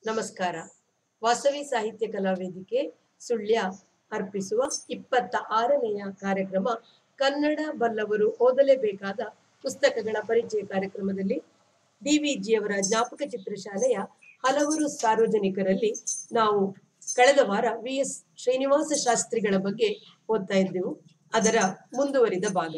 ನಮಸ್ಕಾರ ವಾಸವಿ ಸಾಹಿತ್ಯ ಕಲಾ ವೇದಿಕೆ ಸುಳ್ಯ ಅರ್ಪಿಸುವ ಇಪ್ಪತ್ತ ಆರನೆಯ ಕಾರ್ಯಕ್ರಮ ಕನ್ನಡ ಬಲ್ಲವರು ಓದಲೇಬೇಕಾದ ಪುಸ್ತಕಗಳ ಪರಿಚಯ ಕಾರ್ಯಕ್ರಮದಲ್ಲಿ ಡಿವಿಜಿಯವರ ಜ್ಞಾಪಕ ಚಿತ್ರಶಾಲೆಯ ಹಲವರು ಸಾರ್ವಜನಿಕರಲ್ಲಿ ನಾವು ಕಳೆದ ವಾರ ವಿ ಎಸ್ ಶ್ರೀನಿವಾಸ ಶಾಸ್ತ್ರಿಗಳ ಬಗ್ಗೆ ಓದ್ತಾ ಇದ್ದೆವು ಅದರ ಮುಂದುವರಿದ ಭಾಗ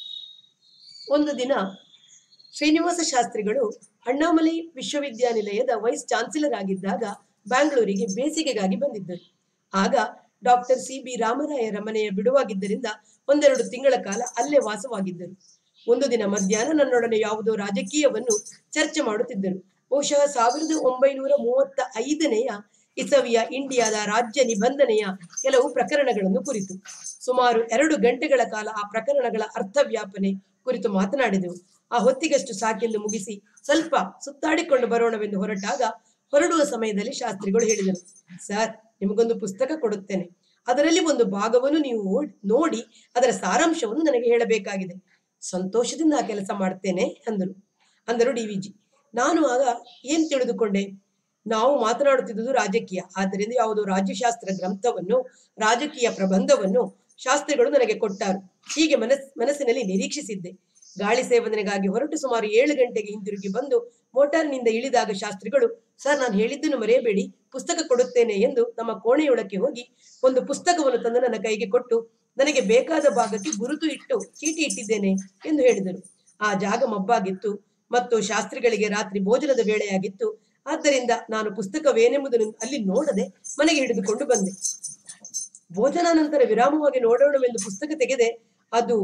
ಒಂದು ದಿನ ಶ್ರೀನಿವಾಸ ಶಾಸ್ತ್ರಿಗಳು ಅಣ್ಣಾಮಲೈ ವಿಶ್ವವಿದ್ಯಾನಿಲಯದ ವೈಸ್ ಚಾನ್ಸಲರ್ ಆಗಿದ್ದಾಗ ಬ್ಯಾಂಗ್ಳೂರಿಗೆ ಬೇಸಿಗೆಗಾಗಿ ಬಂದಿದ್ದರು ಆಗ ಡಾಕ್ಟರ್ ಸಿ ಬಿ ರಾಮರಾಯರ ಮನೆಯ ಬಿಡುವಾಗಿದ್ದರಿಂದ ಒಂದೆರಡು ತಿಂಗಳ ಕಾಲ ಅಲ್ಲೇ ವಾಸವಾಗಿದ್ದರು ಒಂದು ದಿನ ಮಧ್ಯಾಹ್ನ ನನ್ನೊಡನೆ ಯಾವುದೋ ರಾಜಕೀಯವನ್ನು ಚರ್ಚೆ ಮಾಡುತ್ತಿದ್ದರು ಬಹುಶಃ ಸಾವಿರದ ಒಂಬೈನೂರ ಮೂವತ್ತ ಐದನೆಯ ಇಸವಿಯ ಇಂಡಿಯಾದ ರಾಜ್ಯ ನಿಬಂಧನೆಯ ಕೆಲವು ಪ್ರಕರಣಗಳನ್ನು ಕುರಿತು ಸುಮಾರು ಎರಡು ಗಂಟೆಗಳ ಕಾಲ ಆ ಪ್ರಕರಣಗಳ ಅರ್ಥವ್ಯಾಪನೆ ಕುರಿತು ಮಾತನಾಡಿದೆವು ಆ ಹೊತ್ತಿಗಷ್ಟು ಸಾಕೆಂದು ಮುಗಿಸಿ ಸ್ವಲ್ಪ ಸುತ್ತಾಡಿಕೊಂಡು ಬರೋಣವೆಂದು ಹೊರಟಾಗ ಹೊರಡುವ ಸಮಯದಲ್ಲಿ ಶಾಸ್ತ್ರಿಗಳು ಹೇಳಿದರು ಸರ್ ನಿಮಗೊಂದು ಪುಸ್ತಕ ಕೊಡುತ್ತೇನೆ ಅದರಲ್ಲಿ ಒಂದು ಭಾಗವನ್ನು ನೀವು ಓಡ್- ನೋಡಿ ಅದರ ಸಾರಾಂಶವನ್ನು ನನಗೆ ಹೇಳಬೇಕಾಗಿದೆ ಸಂತೋಷದಿಂದ ಆ ಕೆಲಸ ಮಾಡ್ತೇನೆ ಅಂದರು ಅಂದರು ಡಿ ವಿ ಜಿ ನಾನು ಆಗ ಏನ್ ತಿಳಿದುಕೊಂಡೆ ನಾವು ಮಾತನಾಡುತ್ತಿದ್ದುದು ರಾಜಕೀಯ ಆದ್ದರಿಂದ ಯಾವುದೋ ರಾಜ್ಯಶಾಸ್ತ್ರ ಗ್ರಂಥವನ್ನು ರಾಜಕೀಯ ಪ್ರಬಂಧವನ್ನು ಶಾಸ್ತ್ರಿಗಳು ನನಗೆ ಕೊಟ್ಟಾರು ಹೀಗೆ ಮನಸ್ ಮನಸ್ಸಿನಲ್ಲಿ ನಿರೀಕ್ಷಿಸಿದ್ದೆ ಗಾಳಿ ಸೇವನೆಗಾಗಿ ಹೊರಟು ಸುಮಾರು ಏಳು ಗಂಟೆಗೆ ಹಿಂತಿರುಗಿ ಬಂದು ಮೋಟಾರ್ನಿಂದ ಇಳಿದಾಗ ಶಾಸ್ತ್ರಿಗಳು ಸರ್ ನಾನು ಹೇಳಿದ್ದನ್ನು ಮರೆಯಬೇಡಿ ಪುಸ್ತಕ ಕೊಡುತ್ತೇನೆ ಎಂದು ನಮ್ಮ ಕೋಣೆಯೊಳಕ್ಕೆ ಹೋಗಿ ಒಂದು ಪುಸ್ತಕವನ್ನು ತಂದು ನನ್ನ ಕೈಗೆ ಕೊಟ್ಟು ನನಗೆ ಬೇಕಾದ ಭಾಗಕ್ಕೆ ಗುರುತು ಇಟ್ಟು ಚೀಟಿ ಇಟ್ಟಿದ್ದೇನೆ ಎಂದು ಹೇಳಿದರು ಆ ಜಾಗ ಮಬ್ಬಾಗಿತ್ತು ಮತ್ತು ಶಾಸ್ತ್ರಿಗಳಿಗೆ ರಾತ್ರಿ ಭೋಜನದ ವೇಳೆಯಾಗಿತ್ತು ಆದ್ದರಿಂದ ನಾನು ಪುಸ್ತಕವೇನೆಂಬುದನ್ನು ಅಲ್ಲಿ ನೋಡದೆ ಮನೆಗೆ ಹಿಡಿದುಕೊಂಡು ಬಂದೆ ಭೋಜನ ನಂತರ ವಿರಾಮವಾಗಿ ನೋಡೋಣವೆಂದು ಪುಸ್ತಕ ತೆಗೆದೆ ಅದು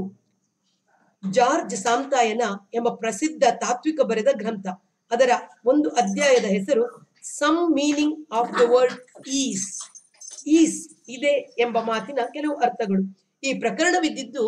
ಜಾರ್ಜ್ ಸಾಂತಾಯನ ಎಂಬ ಪ್ರಸಿದ್ಧ ತಾತ್ವಿಕ ಬರೆದ ಗ್ರಂಥ ಅದರ ಒಂದು ಅಧ್ಯಾಯದ ಹೆಸರು some meaning of the word is is ಇದೆ ಎಂಬ ಮಾತಿನ ಕೆಲವು ಅರ್ಥಗಳು ಈ ಪ್ರಕರಣವಿದ್ದಿದ್ದು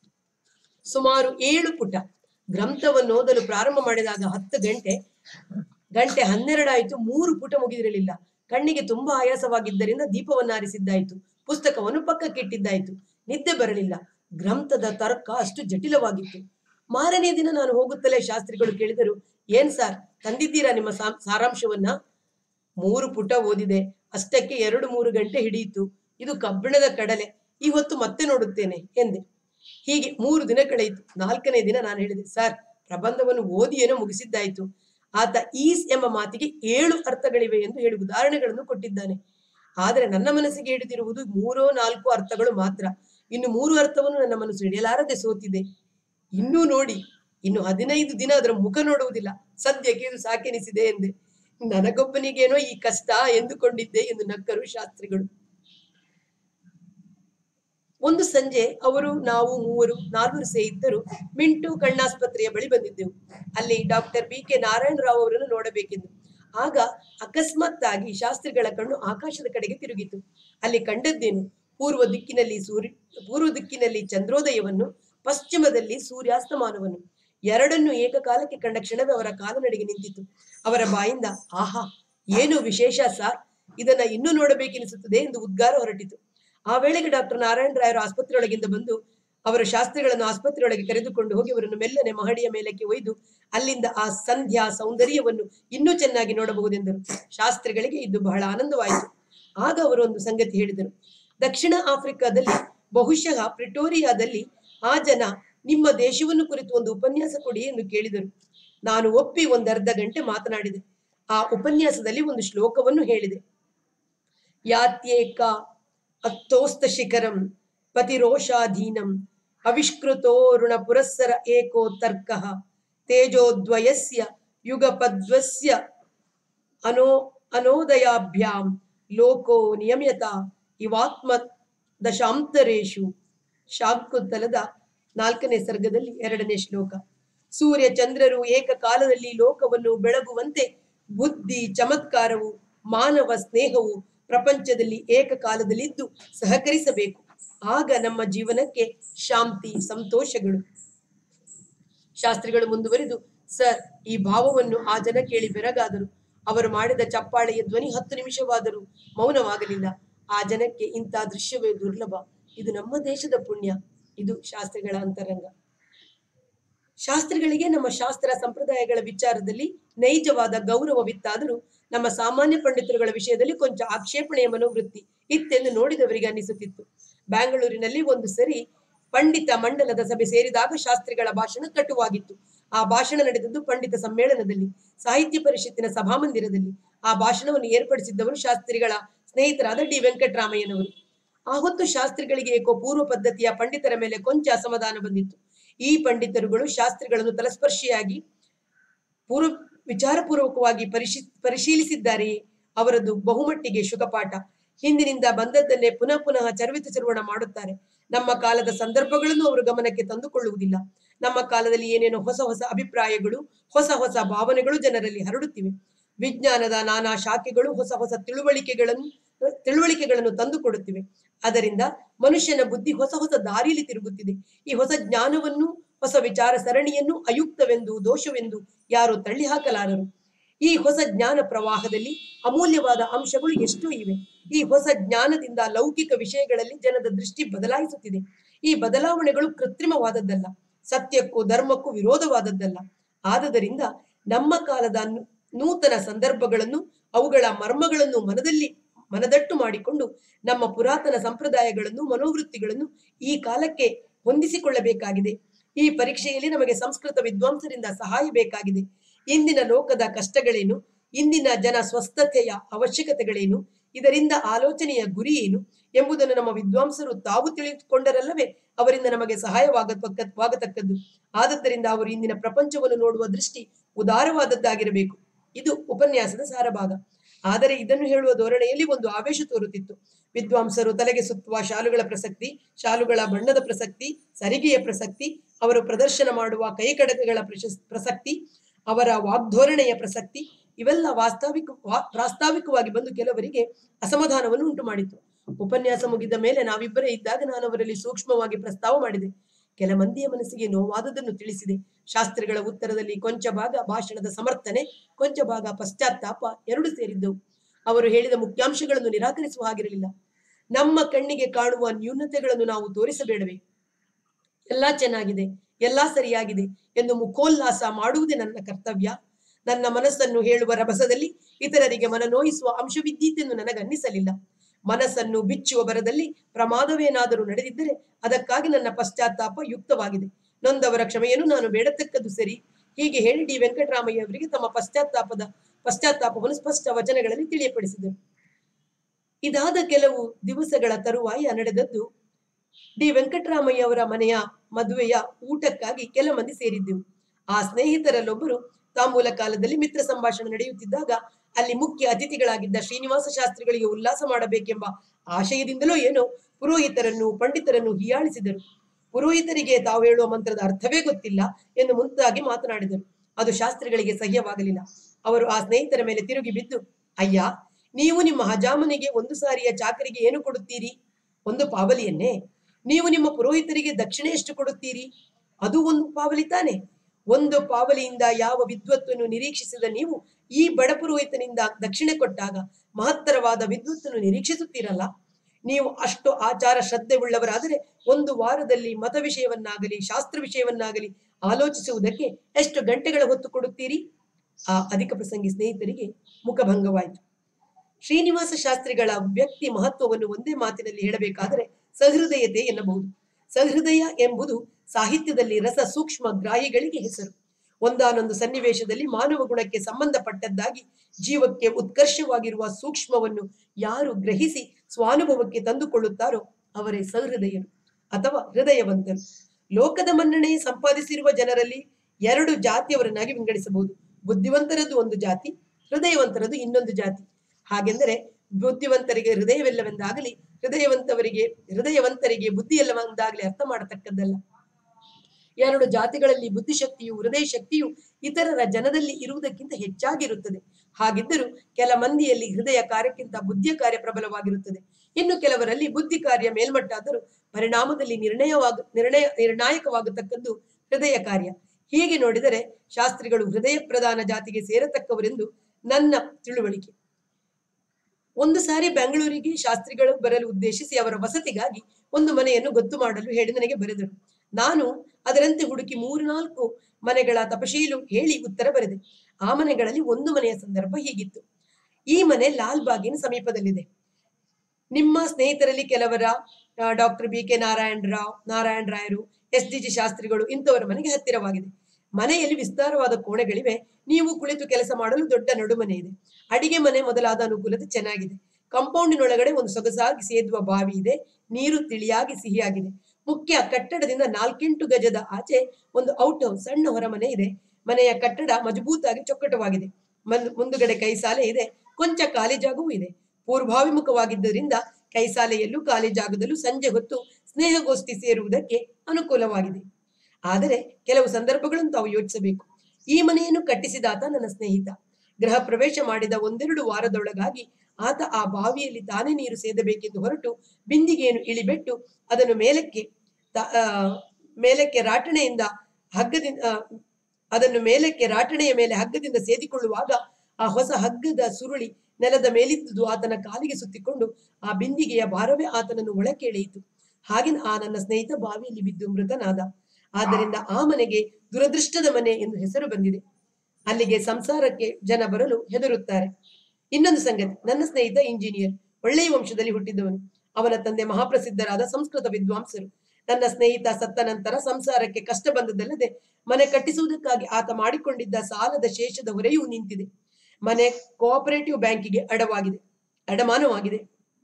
ಸುಮಾರು ಏಳು ಪುಟ ಗ್ರಂಥವನ್ನು ಓದಲು ಪ್ರಾರಂಭ ಮಾಡಿದಾಗ ಹತ್ತು ಗಂಟೆ ಗಂಟೆ ಹನ್ನೆರಡಾಯಿತು ಮೂರು ಪುಟ ಮುಗಿದಿರಲಿಲ್ಲ ಕಣ್ಣಿಗೆ ತುಂಬಾ ಆಯಾಸವಾಗಿದ್ದರಿಂದ ದೀಪವನ್ನು ಆರಿಸಿದ್ದಾಯಿತು ಪುಸ್ತಕವನ್ನು ಪಕ್ಕಕ್ಕಿಟ್ಟಿದ್ದಾಯಿತು ನಿದ್ದೆ ಬರಲಿಲ್ಲ ಗ್ರಂಥದ ತರ್ಕ ಅಷ್ಟು ಜಟಿಲವಾಗಿತ್ತು ಮಾರನೇ ದಿನ ನಾನು ಹೋಗುತ್ತಲೇ ಶಾಸ್ತ್ರಿಗಳು ಕೇಳಿದರು ಏನ್ ಸರ್ ತಂದಿದ್ದೀರಾ ನಿಮ್ಮ ಸಾ- ಸಾರಾಂಶವನ್ನ ಮೂರು ಪುಟ ಓದಿದೆ ಅಷ್ಟಕ್ಕೆ ಎರಡು ಮೂರು ಗಂಟೆ ಹಿಡಿಯಿತು ಇದು ಕಬ್ಬಿಣದ ಕಡಲೆ ಇವತ್ತು ಮತ್ತೆ ನೋಡುತ್ತೇನೆ ಎಂದೆ ಹೀಗೆ ಮೂರು ದಿನ ಕಳೆಯಿತು ನಾಲ್ಕನೇ ದಿನ ನಾನು ಹೇಳಿದೆ ಸರ್ ಪ್ರಬಂಧವನ್ನು ಓದಿ ಏನೋ ಮುಗಿಸಿದ್ದಾಯ್ತು ಆತ ಈಸ್ ಎಂಬ ಮಾತಿಗೆ ಏಳು ಅರ್ಥಗಳಿವೆ ಎಂದು ಹೇಳಿ ಉದಾಹರಣೆಗಳನ್ನು ಕೊಟ್ಟಿದ್ದಾನೆ ಆದರೆ ನನ್ನ ಮನಸ್ಸಿಗೆ ಹಿಡಿದಿರುವುದು ಮೂರೋ ನಾಲ್ಕು ಅರ್ಥಗಳು ಮಾತ್ರ ಇನ್ನು ಮೂರು ಅರ್ಥವನ್ನು ನನ್ನ ಮನಸ್ಸು ಹಿಡಿಯಲಾರದೆ ಸೋತಿದೆ ಇನ್ನೂ ನೋಡಿ ಇನ್ನು ಹದಿನೈದು ದಿನ ಅದರ ಮುಖ ನೋಡುವುದಿಲ್ಲ ಸದ್ಯಕ್ಕೆ ಇದು ಸಾಕೆನಿಸಿದೆ ಎಂದೆ ನನಗೊಬ್ಬನಿಗೇನೋ ಈ ಕಷ್ಟ ಎಂದುಕೊಂಡಿದ್ದೆ ಎಂದು ನಕ್ಕರು ಶಾಸ್ತ್ರಿಗಳು ಒಂದು ಸಂಜೆ ಅವರು ನಾವು ಮೂವರು ನಾಲ್ವರು ಸ್ನೇಹಿತರು ಮಿಂಟು ಕಣ್ಣಾಸ್ಪತ್ರೆಯ ಬಳಿ ಬಂದಿದ್ದೆವು ಅಲ್ಲಿ doctor B K Narayana Rao ಅವರನ್ನು ನೋಡಬೇಕೆಂದು ಆಗ ಅಕಸ್ಮಾತ್ ಆಗಿ ಶಾಸ್ತ್ರಿಗಳ ಕಣ್ಣು ಆಕಾಶದ ಕಡೆಗೆ ತಿರುಗಿತು ಅಲ್ಲಿ ಕಂಡದ್ದೇನು ಪೂರ್ವ ದಿಕ್ಕಿನಲ್ಲಿ ಸೂರ್ಯ ಪೂರ್ವ ದಿಕ್ಕಿನಲ್ಲಿ ಚಂದ್ರೋದಯವನ್ನು ಪಶ್ಚಿಮದಲ್ಲಿ ಸೂರ್ಯಾಸ್ತಮಾನವನ್ನು ಎರಡನ್ನು ಏಕಕಾಲಕ್ಕೆ ಕಂಡ ಕ್ಷಣವೇ ಅವರ ಕಾಲನಡಿಗೆ ನಿಂತಿತು ಅವರ ಬಾಯಿಂದ ಆಹಾ ಏನು ವಿಶೇಷ ಸಾರ್ ಇದನ್ನ ಇನ್ನೂ ನೋಡಬೇಕೆನಿಸುತ್ತದೆ ಎಂದು ಉದ್ಗಾರ ಹೊರಟಿತು ಆ ವೇಳೆಗೆ ಡಾಕ್ಟರ್ ನಾರಾಯಣ ರಾಯರು ಆಸ್ಪತ್ರೆಯೊಳಗಿಂದ ಬಂದು ಅವರ ಶಾಸ್ತ್ರಿಗಳನ್ನು ಆಸ್ಪತ್ರೆಯೊಳಗೆ ಕರೆದುಕೊಂಡು ಹೋಗಿ ಅವರನ್ನು ಮೆಲ್ಲನೆ ಮಹಡಿಯ ಮೇಲಕ್ಕೆ ಒಯ್ದು ಅಲ್ಲಿಂದ ಆ ಸಂಧ್ಯಾ ಸೌಂದರ್ಯವನ್ನು ಇನ್ನೂ ಚೆನ್ನಾಗಿ ನೋಡಬಹುದೆಂದರು ಶಾಸ್ತ್ರಿಗಳಿಗೆ ಇದು ಬಹಳ ಆನಂದವಾಯಿತು ಆಗ ಅವರು ಒಂದು ಸಂಗತಿ ಹೇಳಿದರು ದಕ್ಷಿಣ ಆಫ್ರಿಕಾದಲ್ಲಿ ಬಹುಶಃ ಪ್ರಿಟೋರಿಯಾದಲ್ಲಿ ಆ ಜನ ನಿಮ್ಮ ದೇಶವನ್ನು ಕುರಿತು ಒಂದು ಉಪನ್ಯಾಸ ಕೊಡಿ ಎಂದು ಕೇಳಿದರು ನಾನು ಒಪ್ಪಿ ಒಂದರ್ಧ ಗಂಟೆ ಮಾತನಾಡಿದೆ ಆ ಉಪನ್ಯಾಸದಲ್ಲಿ ಒಂದು ಶ್ಲೋಕವನ್ನು ಹೇಳಿದೆ ಯಾತ್ಯೇಕ ಅತ್ತೋಸ್ತ ಶಿಖರಂ ಪತಿರೋಷಾಧೀನಂ ಅವಿಷ್ಕೃತೋರುಣ ಪುರಸ್ಸರ ಏಕೋ ತರ್ಕ ತೇಜೋದ್ವಯಸ್ಯ ಯುಗಪದ್ವಸ್ಯ ಅನೋ ಅನೋದಯಾಭ್ಯಾಂ ಲೋಕೋ ನಿಯಮ್ಯತ ಇವಾತ್ಮ ದಶಾಂತರೇಶು ಶಾಂಕುತ್ತಲದ ನಾಲ್ಕನೇ ಸರ್ಗದಲ್ಲಿ ಎರಡನೇ ಶ್ಲೋಕ ಸೂರ್ಯ ಚಂದ್ರರು ಏಕಕಾಲದಲ್ಲಿ ಲೋಕವನ್ನು ಬೆಳಗುವಂತೆ ಬುದ್ಧಿ ಚಮತ್ಕಾರವು ಮಾನವ ಸ್ನೇಹವು ಪ್ರಪಂಚದಲ್ಲಿ ಏಕಕಾಲದಲ್ಲಿದ್ದು ಸಹಕರಿಸಬೇಕು ಆಗ ನಮ್ಮ ಜೀವನಕ್ಕೆ ಶಾಂತಿ ಸಂತೋಷಗಳು ಶಾಸ್ತ್ರಿಗಳು ಮುಂದುವರಿದು ಸರ್ ಈ ಭಾವವನ್ನು ಆ ಜನ ಕೇಳಿ ಬೆರಗಾದರು ಅವರು ಮಾಡಿದ ಚಪ್ಪಾಳೆಯ ಧ್ವನಿ ಹತ್ತು ನಿಮಿಷವಾದರೂ ಮೌನವಾಗಲಿಲ್ಲ ಆ ಜನಕ್ಕೆ ಇಂಥ ದೃಶ್ಯವೇ ದುರ್ಲಭ ಇದು ನಮ್ಮ ದೇಶದ ಪುಣ್ಯ ಇದು ಶಾಸ್ತ್ರಿಗಳ ಅಂತರಂಗ ಶಾಸ್ತ್ರಿಗಳಿಗೆ ನಮ್ಮ ಶಾಸ್ತ್ರ ಸಂಪ್ರದಾಯಗಳ ವಿಚಾರದಲ್ಲಿ ನೈಜವಾದ ಗೌರವವಿತ್ತಾದರೂ ನಮ್ಮ ಸಾಮಾನ್ಯ ಪಂಡಿತರುಗಳ ವಿಷಯದಲ್ಲಿ ಕೊಂಚ ಆಕ್ಷೇಪಣೆಯ ಮನೋವೃತ್ತಿ ಇತ್ತೆಂದು ನೋಡಿದವರಿಗೆ ಅನ್ನಿಸುತ್ತಿತ್ತು ಬ್ಯಾಂಗಳೂರಿನಲ್ಲಿ ಒಂದು ಸರಿ ಪಂಡಿತ ಮಂಡಲದ ಸಭೆ ಸೇರಿದಾಗ ಶಾಸ್ತ್ರಿಗಳ ಭಾಷಣ ಕಟುವಾಗಿತ್ತು ಆ ಭಾಷಣ ನಡೆದದ್ದು ಪಂಡಿತ ಸಮ್ಮೇಳನದಲ್ಲಿ ಸಾಹಿತ್ಯ ಪರಿಷತ್ತಿನ ಸಭಾಮಂದಿರದಲ್ಲಿ ಆ ಭಾಷಣವನ್ನು ಏರ್ಪಡಿಸಿದ್ದವರು ಶಾಸ್ತ್ರಿಗಳ ಸ್ನೇಹಿತರಾದ ಡಿ ವೆಂಕಟರಾಮಯ್ಯನವರು ಆ ಹೊತ್ತು ಶಾಸ್ತ್ರಿಗಳಿಗೆ ಏಕೋ ಪೂರ್ವ ಪದ್ಧತಿಯ ಪಂಡಿತರ ಮೇಲೆ ಕೊಂಚ ಅಸಮಾಧಾನ ಬಂದಿತ್ತು ಈ ಪಂಡಿತರುಗಳು ಶಾಸ್ತ್ರಿಗಳನ್ನು ತಲಸ್ಪರ್ಶಿಯಾಗಿ ಪೂರ್ವ ವಿಚಾರಪೂರ್ವಕವಾಗಿ ಪರಿಶೀ ಪರಿಶೀಲಿಸಿದ್ದಾರೆಯೇ ಅವರದ್ದು ಬಹುಮಟ್ಟಿಗೆ ಶುಕಪಾಠ ಹಿಂದಿನಿಂದ ಬಂದದ್ದನ್ನೇ ಪುನಃ ಪುನಃ ಚರ್ವಿತ ಚರ್ವಣ ಮಾಡುತ್ತಾರೆ ನಮ್ಮ ಕಾಲದ ಸಂದರ್ಭಗಳನ್ನು ಅವರು ಗಮನಕ್ಕೆ ತಂದುಕೊಳ್ಳುವುದಿಲ್ಲ ನಮ್ಮ ಕಾಲದಲ್ಲಿ ಏನೇನೋ ಹೊಸ ಹೊಸ ಅಭಿಪ್ರಾಯಗಳು ಹೊಸ ಹೊಸ ಭಾವನೆಗಳು ಜನರಲ್ಲಿ ಹರಡುತ್ತಿವೆ ವಿಜ್ಞಾನದ ನಾನಾ ಶಾಖೆಗಳು ಹೊಸ ಹೊಸ ತಿಳುವಳಿಕೆಗಳನ್ನು ತಿಳುವಳಿಕೆಗಳನ್ನು ತಂದುಕೊಡುತ್ತಿವೆ ಅದರಿಂದ ಮನುಷ್ಯನ ಬುದ್ಧಿ ಹೊಸ ಹೊಸ ದಾರಿಯಲ್ಲಿ ತಿರುಗುತ್ತಿದೆ ಈ ಹೊಸ ಜ್ಞಾನವನ್ನು ಹೊಸ ವಿಚಾರ ಸರಣಿಯನ್ನು ಅಯುಕ್ತವೆಂದು ದೋಷವೆಂದು ಯಾರು ತಳ್ಳಿ ಹಾಕಲಾರರು ಈ ಹೊಸ ಜ್ಞಾನ ಪ್ರವಾಹದಲ್ಲಿ ಅಮೂಲ್ಯವಾದ ಅಂಶಗಳು ಎಷ್ಟೋ ಇವೆ ಈ ಹೊಸ ಜ್ಞಾನದಿಂದ ಲೌಕಿಕ ವಿಷಯಗಳಲ್ಲಿ ಜನದ ದೃಷ್ಟಿ ಬದಲಾಯಿಸುತ್ತಿದೆ ಈ ಬದಲಾವಣೆಗಳು ಕೃತ್ರಿಮವಾದದ್ದಲ್ಲ ಸತ್ಯಕ್ಕೂ ಧರ್ಮಕ್ಕೂ ವಿರೋಧವಾದದ್ದಲ್ಲ ಆದದರಿಂದ ನಮ್ಮ ಕಾಲದ ನು- ನೂತನ ಸಂದರ್ಭಗಳನ್ನು ಅವುಗಳ ಮರ್ಮಗಳನ್ನು ಮನದಲ್ಲಿ ಮನದಟ್ಟು ಮಾಡಿಕೊಂಡು ನಮ್ಮ ಪುರಾತನ ಸಂಪ್ರದಾಯಗಳನ್ನು ಮನೋವೃತ್ತಿಗಳನ್ನು ಈ ಕಾಲಕ್ಕೆ ಹೊಂದಿಸಿಕೊಳ್ಳಬೇಕಾಗಿದೆ ಈ ಪರೀಕ್ಷೆಯಲ್ಲಿ ನಮಗೆ ಸಂಸ್ಕೃತ ವಿದ್ವಾಂಸರಿಂದ ಸಹಾಯ ಬೇಕಾಗಿದೆ ಇಂದಿನ ಲೋಕದ ಕಷ್ಟಗಳೇನು ಇಂದಿನ ಜನ ಸ್ವಸ್ಥತೆಯ ಅವಶ್ಯಕತೆಗಳೇನು ಇದರಿಂದ ಆಲೋಚನೆಯ ಗುರಿ ಏನು ಎಂಬುದನ್ನು ನಮ್ಮ ವಿದ್ವಾಂಸರು ತಾವು ತಿಳಿದುಕೊಂಡರಲ್ಲವೇ ಅವರಿಂದ ನಮಗೆ ಸಹಾಯವಾಗತಕ್ಕದ್ದು ಆದದ್ದರಿಂದ ಅವರು ಇಂದಿನ ಪ್ರಪಂಚವನ್ನು ನೋಡುವ ದೃಷ್ಟಿ ಉದಾರವಾದದ್ದಾಗಿರಬೇಕು ಇದು ಉಪನ್ಯಾಸದ ಸಾರಭಾಗ ಆದರೆ ಇದನ್ನು ಹೇಳುವ ಧೋರಣೆಯಲ್ಲಿ ಒಂದು ಆವೇಶ ತೋರುತ್ತಿತ್ತು ವಿದ್ವಾಂಸರು ತಲೆಗೆ ಸುತ್ತುವ ಶಾಲುಗಳ ಪ್ರಸಕ್ತಿ ಶಾಲುಗಳ ಬಣ್ಣದ ಪ್ರಸಕ್ತಿ ಸರಿಗೆಯ ಪ್ರಸಕ್ತಿ ಅವರು ಪ್ರದರ್ಶನ ಮಾಡುವ ಕೈಕಡಗಗಳ ಪ್ರಶಸ್ ಪ್ರಸಕ್ತಿ ಅವರ ವಾಗ್ಧೋರಣೆಯ ಪ್ರಸಕ್ತಿ ಇವೆಲ್ಲ ವಾಸ್ತವಿಕ ವಾ- ಪ್ರಾಸ್ತಾವಿಕವಾಗಿ ಬಂದು ಕೆಲವರಿಗೆ ಅಸಮಾಧಾನವನ್ನು ಉಂಟು ಮಾಡಿತು ಉಪನ್ಯಾಸ ಮುಗಿದ ಮೇಲೆ ನಾವಿಬ್ಬರೇ ಇದ್ದಾಗ ನಾನು ಅವರಲ್ಲಿ ಸೂಕ್ಷ್ಮವಾಗಿ ಪ್ರಸ್ತಾವ ಮಾಡಿದೆ ಕೆಲ ಮಂದಿಯ ಮನಸ್ಸಿಗೆ ನೋವಾದುದನ್ನು ತಿಳಿಸಿದೆ ಶಾಸ್ತ್ರಿಗಳ ಉತ್ತರದಲ್ಲಿ ಕೊಂಚ ಭಾಗ ಭಾಷಣದ ಸಮರ್ಥನೆ ಕೊಂಚ ಭಾಗ ಪಶ್ಚಾತ್ತಾಪ ಎರಡು ಸೇರಿದ್ದವು ಅವರು ಹೇಳಿದ ಮುಖ್ಯಾಂಶಗಳನ್ನು ನಿರಾಕರಿಸುವ ಹಾಗಿರಲಿಲ್ಲ ನಮ್ಮ ಕಣ್ಣಿಗೆ ಕಾಣುವ ನ್ಯೂನತೆಗಳನ್ನು ನಾವು ತೋರಿಸಬೇಡವೇ ಎಲ್ಲಾ ಚೆನ್ನಾಗಿದೆ ಎಲ್ಲಾ ಸರಿಯಾಗಿದೆ ಎಂದು ಮುಖೋಲ್ಲಾಸ ಮಾಡುವುದೇ ನನ್ನ ಕರ್ತವ್ಯ ನನ್ನ ಮನಸ್ಸನ್ನು ಹೇಳುವ ರಭಸದಲ್ಲಿ ಇತರರಿಗೆ ಮನನೋಯಿಸುವ ಅಂಶವಿದ್ದೀತೆಂದು ನನಗನ್ನಿಸಲಿಲ್ಲ ಮನಸ್ಸನ್ನು ಬಿಚ್ಚುವ ಬರದಲ್ಲಿ ಪ್ರಮಾದವೇನಾದರೂ ನಡೆದಿದ್ದರೆ ಅದಕ್ಕಾಗಿ ನನ್ನ ಪಶ್ಚಾತ್ತಾಪ ಯುಕ್ತವಾಗಿದೆ ನೊಂದವರ ಕ್ಷಮೆಯನ್ನು ನಾನು ಬೇಡತಕ್ಕದ್ದು ಸರಿ ಹೀಗೆ ಹೇಳಿ ಡಿ ವೆಂಕಟರಾಮಯ್ಯ ಅವರಿಗೆ ತಮ್ಮ ಪಶ್ಚಾತ್ತಾಪದ ಪಶ್ಚಾತ್ತಾಪವನ್ನು ಸ್ಪಷ್ಟ ವಚನಗಳಲ್ಲಿ ತಿಳಿಯಪಡಿಸಿದರು ಇದಾದ ಕೆಲವು ದಿವಸಗಳ ತರುವಾಯ ನಡೆದದ್ದು ಡಿ ವೆಂಕಟರಾಮಯ್ಯ ಅವರ ಮನೆಯ ಮದುವೆಯ ಊಟಕ್ಕಾಗಿ ಕೆಲ ಮಂದಿ ಸೇರಿದ್ದೆವು ಆ ಸ್ನೇಹಿತರಲ್ಲೊಬ್ಬರು ತಾಂಬೂಲ ಕಾಲದಲ್ಲಿ ಮಿತ್ರ ಸಂಭಾಷಣೆ ನಡೆಯುತ್ತಿದ್ದಾಗ ಅಲ್ಲಿ ಮುಖ್ಯ ಅತಿಥಿಗಳಾಗಿದ್ದ ಶ್ರೀನಿವಾಸ ಶಾಸ್ತ್ರಿಗಳಿಗೆ ಉಲ್ಲಾಸ ಮಾಡಬೇಕೆಂಬ ಆಶಯದಿಂದಲೋ ಏನೋ ಪುರೋಹಿತರನ್ನು ಪಂಡಿತರನ್ನು ಹೀಯಾಳಿಸಿದರು ಪುರೋಹಿತರಿಗೆ ತಾವು ಹೇಳುವ ಮಂತ್ರದ ಅರ್ಥವೇ ಗೊತ್ತಿಲ್ಲ ಎಂದು ಮುಂತಾಗಿ ಮಾತನಾಡಿದರು ಅದು ಶಾಸ್ತ್ರಿಗಳಿಗೆ ಸಹ್ಯವಾಗಲಿಲ್ಲ ಅವರು ಆ ಸ್ನೇಹಿತರ ಮೇಲೆ ತಿರುಗಿ ಬಿದ್ದು ಅಯ್ಯ ನೀವು ನಿಮ್ಮ ಹಜಾಮನಿಗೆ ಒಂದು ಸಾರಿಯ ಚಾಕರಿಗೆ ಏನು ಕೊಡುತ್ತೀರಿ ಒಂದು ಪಾವಲಿಯನ್ನೇ ನೀವು ನಿಮ್ಮ ಪುರೋಹಿತರಿಗೆ ದಕ್ಷಿಣೆ ಎಷ್ಟು ಕೊಡುತ್ತೀರಿ ಅದು ಒಂದು ಪಾವಲಿ ತಾನೆ ಒಂದು ಪಾವಲಿಯಿಂದ ಯಾವ ವಿದ್ವತ್ತನ್ನು ನಿರೀಕ್ಷಿಸಿದ ನೀವು ಈ ಬಡ ಪುರೋಹಿತನಿಂದ ದಕ್ಷಿಣೆ ಕೊಟ್ಟಾಗ ಮಹತ್ತರವಾದ ವಿದ್ವತ್ತನ್ನು ನಿರೀಕ್ಷಿಸುತ್ತೀರಲ್ಲ ನೀವು ಅಷ್ಟು ಆಚಾರ ಶ್ರದ್ಧೆ ಉಳ್ಳವರಾದರೆ ಒಂದು ವಾರದಲ್ಲಿ ಮತ ವಿಷಯವನ್ನಾಗಲಿ ಶಾಸ್ತ್ರ ವಿಷಯವನ್ನಾಗಲಿ ಆಲೋಚಿಸುವುದಕ್ಕೆ ಎಷ್ಟು ಗಂಟೆಗಳ ಹೊತ್ತು ಕೊಡುತ್ತೀರಿ ಆ ಅಧಿಕ ಪ್ರಸಂಗಿ ಸ್ನೇಹಿತರಿಗೆ ಮುಖಭಂಗವಾಯಿತು ಶ್ರೀನಿವಾಸ ಶಾಸ್ತ್ರಿಗಳ ವ್ಯಕ್ತಿ ಮಹತ್ವವನ್ನು ಒಂದೇ ಮಾತಿನಲ್ಲಿ ಹೇಳಬೇಕಾದರೆ ಸಹೃದಯತೆ ಎನ್ನಬಹುದು ಸಹೃದಯ ಎಂಬುದು ಸಾಹಿತ್ಯದಲ್ಲಿ ರಸ ಸೂಕ್ಷ್ಮ ಗ್ರಾಹಿಗಳಿಗೆ ಹೆಸರು ಒಂದಾನೊಂದು ಸನ್ನಿವೇಶದಲ್ಲಿ ಮಾನವ ಗುಣಕ್ಕೆ ಸಂಬಂಧಪಟ್ಟದ್ದಾಗಿ ಜೀವಕ್ಕೆ ಉತ್ಕರ್ಷವಾಗಿರುವ ಸೂಕ್ಷ್ಮವನ್ನು ಯಾರು ಗ್ರಹಿಸಿ ಸ್ವಾನುಭವಕ್ಕೆ ತಂದುಕೊಳ್ಳುತ್ತಾರೋ ಅವರೇ ಸಹೃದಯರು ಅಥವಾ ಹೃದಯವಂತರು ಲೋಕದ ಮನ್ನಣೆ ಸಂಪಾದಿಸಿರುವ ಜನರಲ್ಲಿ ಎರಡು ಜಾತಿಯವರನ್ನಾಗಿ ವಿಂಗಡಿಸಬಹುದು ಬುದ್ಧಿವಂತರದ್ದು ಒಂದು ಜಾತಿ ಹೃದಯವಂತರದ್ದು ಇನ್ನೊಂದು ಜಾತಿ ಹಾಗೆಂದರೆ ಬುದ್ಧಿವಂತರಿಗೆ ಹೃದಯವಿಲ್ಲವೆಂದಾಗಲಿ ಹೃದಯವಂತವರಿಗೆ ಹೃದಯವಂತರಿಗೆ ಬುದ್ಧಿ ಎಲ್ಲವೆಂದಾಗಲಿ ಅರ್ಥ ಮಾಡತಕ್ಕದ್ದಲ್ಲ ಎರಡು ಜಾತಿಗಳಲ್ಲಿ ಬುದ್ಧಿಶಕ್ತಿಯು ಹೃದಯ ಶಕ್ತಿಯು ಇತರರ ಜನದಲ್ಲಿ ಇರುವುದಕ್ಕಿಂತ ಹೆಚ್ಚಾಗಿರುತ್ತದೆ ಹಾಗಿದ್ದರೂ ಕೆಲ ಮಂದಿಯಲ್ಲಿ ಹೃದಯ ಕಾರ್ಯಕ್ಕಿಂತ ಬುದ್ಧಿಯ ಕಾರ್ಯ ಪ್ರಬಲವಾಗಿರುತ್ತದೆ ಇನ್ನು ಕೆಲವರಲ್ಲಿ ಬುದ್ಧಿ ಕಾರ್ಯ ಮೇಲ್ಮಟ್ಟಾದರೂ ಪರಿಣಾಮದಲ್ಲಿ ನಿರ್ಣಯವಾಗ ನಿರ್ಣಯ ನಿರ್ಣಾಯಕವಾಗತಕ್ಕದ್ದು ಹೃದಯ ಕಾರ್ಯ ಹೀಗೆ ನೋಡಿದರೆ ಶಾಸ್ತ್ರಿಗಳು ಹೃದಯ ಪ್ರಧಾನ ಜಾತಿಗೆ ಸೇರತಕ್ಕವರೆಂದು ನನ್ನ ತಿಳುವಳಿಕೆ ಒಂದು ಸಾರಿ ಬೆಂಗಳೂರಿಗೆ ಶಾಸ್ತ್ರಿಗಳು ಬರಲು ಉದ್ದೇಶಿಸಿ ಅವರ ವಸತಿಗಾಗಿ ಒಂದು ಮನೆಯನ್ನು ಗೊತ್ತು ಮಾಡಲು ಹೇಳಿ ನನಗೆ ಬರೆದರು ನಾನು ಅದರಂತೆ ಹುಡುಕಿ ಮೂರು ನಾಲ್ಕು ಮನೆಗಳ ತಪಶೀಲು ಹೇಳಿ ಉತ್ತರ ಬರೆದೆ ಆ ಮನೆಗಳಲ್ಲಿ ಒಂದು ಮನೆಯ ಸಂದರ್ಭ ಹೀಗಿತ್ತು ಈ ಮನೆ ಲಾಲ್ ಬಾಗಿನ ಸಮೀಪದಲ್ಲಿದೆ ನಿಮ್ಮ ಸ್ನೇಹಿತರಲ್ಲಿ ಕೆಲವರ doctor B K Narayana Rao Narayana ರಾಯರು ಎಸ್ ಡಿ ಜಿ ಶಾಸ್ತ್ರಿಗಳು ಇಂಥವರ ಮನೆಗೆ ಹತ್ತಿರವಾಗಿದೆ ಮನೆಯಲ್ಲಿ ವಿಸ್ತಾರವಾದ ಕೋಣೆಗಳಿವೆ ನೀವು ಕುಳಿತು ಕೆಲಸ ಮಾಡಲು ದೊಡ್ಡ ನಡುಮನೆ ಇದೆ ಅಡಿಗೆ ಮನೆ ಮೊದಲಾದ ಅನುಕೂಲತೆ ಚೆನ್ನಾಗಿದೆ ಕಾಂಪೌಂಡಿನೊಳಗಡೆ ಒಂದು ಸೊಗಸಾಗಿ ಸೇದುವ ಬಾವಿ ಇದೆ ನೀರು ತಿಳಿಯಾಗಿ ಸಿಹಿಯಾಗಿದೆ ಮುಖ್ಯ ಕಟ್ಟಡದಿಂದ ನಾಲ್ಕೆಂಟು ಗಜದ ಆಚೆ ಒಂದು ಔಟ್ ಹೌಸ್ ಸಣ್ಣ ಹೊರಮನೆ ಇದೆ ಮನೆಯ ಕಟ್ಟಡ ಮಜಬೂತಾಗಿ ಚೊಕ್ಕಟವಾಗಿದೆ ಮನ್- ಮುಂದುಗಡೆ ಕೈಸಾಲೆ ಇದೆ ಕೊಂಚ ಖಾಲಿ ಜಾಗವೂ ಇದೆ ಪೂರ್ವಾಭಿಮುಖವಾಗಿದ್ದರಿಂದ ಕೈಸಾಲೆಯಲ್ಲೂ ಖಾಲಿ ಜಾಗದಲ್ಲೂ ಸಂಜೆ ಹೊತ್ತು ಸ್ನೇಹಗೋಷ್ಠಿ ಸೇರುವುದಕ್ಕೆ ಅನುಕೂಲವಾಗಿದೆ ಆದರೆ ಕೆಲವು ಸಂದರ್ಭಗಳನ್ನು ತಾವು ಯೋಚಿಸಬೇಕು ಈ ಮನೆಯನ್ನು ಕಟ್ಟಿಸಿದಾತ ನನ್ನ ಸ್ನೇಹಿತ ಗೃಹ ಪ್ರವೇಶ ಮಾಡಿದ ಒಂದೆರಡು ವಾರದೊಳಗಾಗಿ ಆತ ಆ ಬಾವಿಯಲ್ಲಿ ತಾನೇ ನೀರು ಸೇದಬೇಕೆಂದು ಹೊರಟು ಬಿಂದಿಗೆಯನ್ನು ಇಳಿಬೆಟ್ಟು ಅದನ್ನು ಮೇಲಕ್ಕೆ ತ- ಆ, ಮೇಲಕ್ಕೆ ರಾಟಣೆಯಿಂದ ಹಗ್ಗದಿಂದ ಆ, ಅದನ್ನು ಮೇಲಕ್ಕೆ ರಾಟಣೆಯ ಮೇಲೆ ಹಗ್ಗದಿಂದ ಸೇದಿಕೊಳ್ಳುವಾಗ ಆ ಹೊಸ ಹಗ್ಗದ ಸುರುಳಿ ನೆಲದ ಮೇಲಿದ್ದುದು ಆತನ ಕಾಲಿಗೆ ಸುತ್ತಿಕೊಂಡು ಆ ಬಿಂದಿಗೆಯ ಭಾರವೇ ಆತನನ್ನು ಒಳಕ್ಕೆ ಎಳೆಯಿತು ಹಾಗೆ ಆ ನನ್ನ ಸ್ನೇಹಿತ ಬಾವಿಯಲ್ಲಿ ಬಿದ್ದು ಮೃತನಾದ ಆದ್ದರಿಂದ ಆ ಮನೆಗೆ ದುರದೃಷ್ಟದ ಮನೆ ಎಂದು ಹೆಸರು ಬಂದಿದೆ ಅಲ್ಲಿಗೆ ಸಂಸಾರಕ್ಕೆ ಜನ ಬರಲು ಹೆದರುತ್ತಾರೆ ಇನ್ನೊಂದು ಸಂಗತಿ ನನ್ನ ಸ್ನೇಹಿತ ಇಂಜಿನಿಯರ್ ಒಳ್ಳೆಯ ವಂಶದಲ್ಲಿ ಹುಟ್ಟಿದವನು ಅವನ ತಂದೆ ಮಹಾಪ್ರಸಿದ್ಧರಾದ ಸಂಸ್ಕೃತ ವಿದ್ವಾಂಸರು ನನ್ನ ಸ್ನೇಹಿತ ಸತ್ತ ನಂತರ ಸಂಸಾರಕ್ಕೆ ಕಷ್ಟ ಬಂದದ್ದಲ್ಲದೆ ಮನೆ ಕಟ್ಟಿಸುವುದಕ್ಕಾಗಿ ಆತ ಮಾಡಿಕೊಂಡಿದ್ದ ಸಾಲದ ಶೇಷದ ಹೊರೆಯೂ ನಿಂತಿದೆ ಮನೆ ಕೋಆಪರೇಟಿವ್ ಬ್ಯಾಂಕಿಗೆ ಅಡವಾಗಿದೆ ಅಡಮಾನವಾಗಿದೆ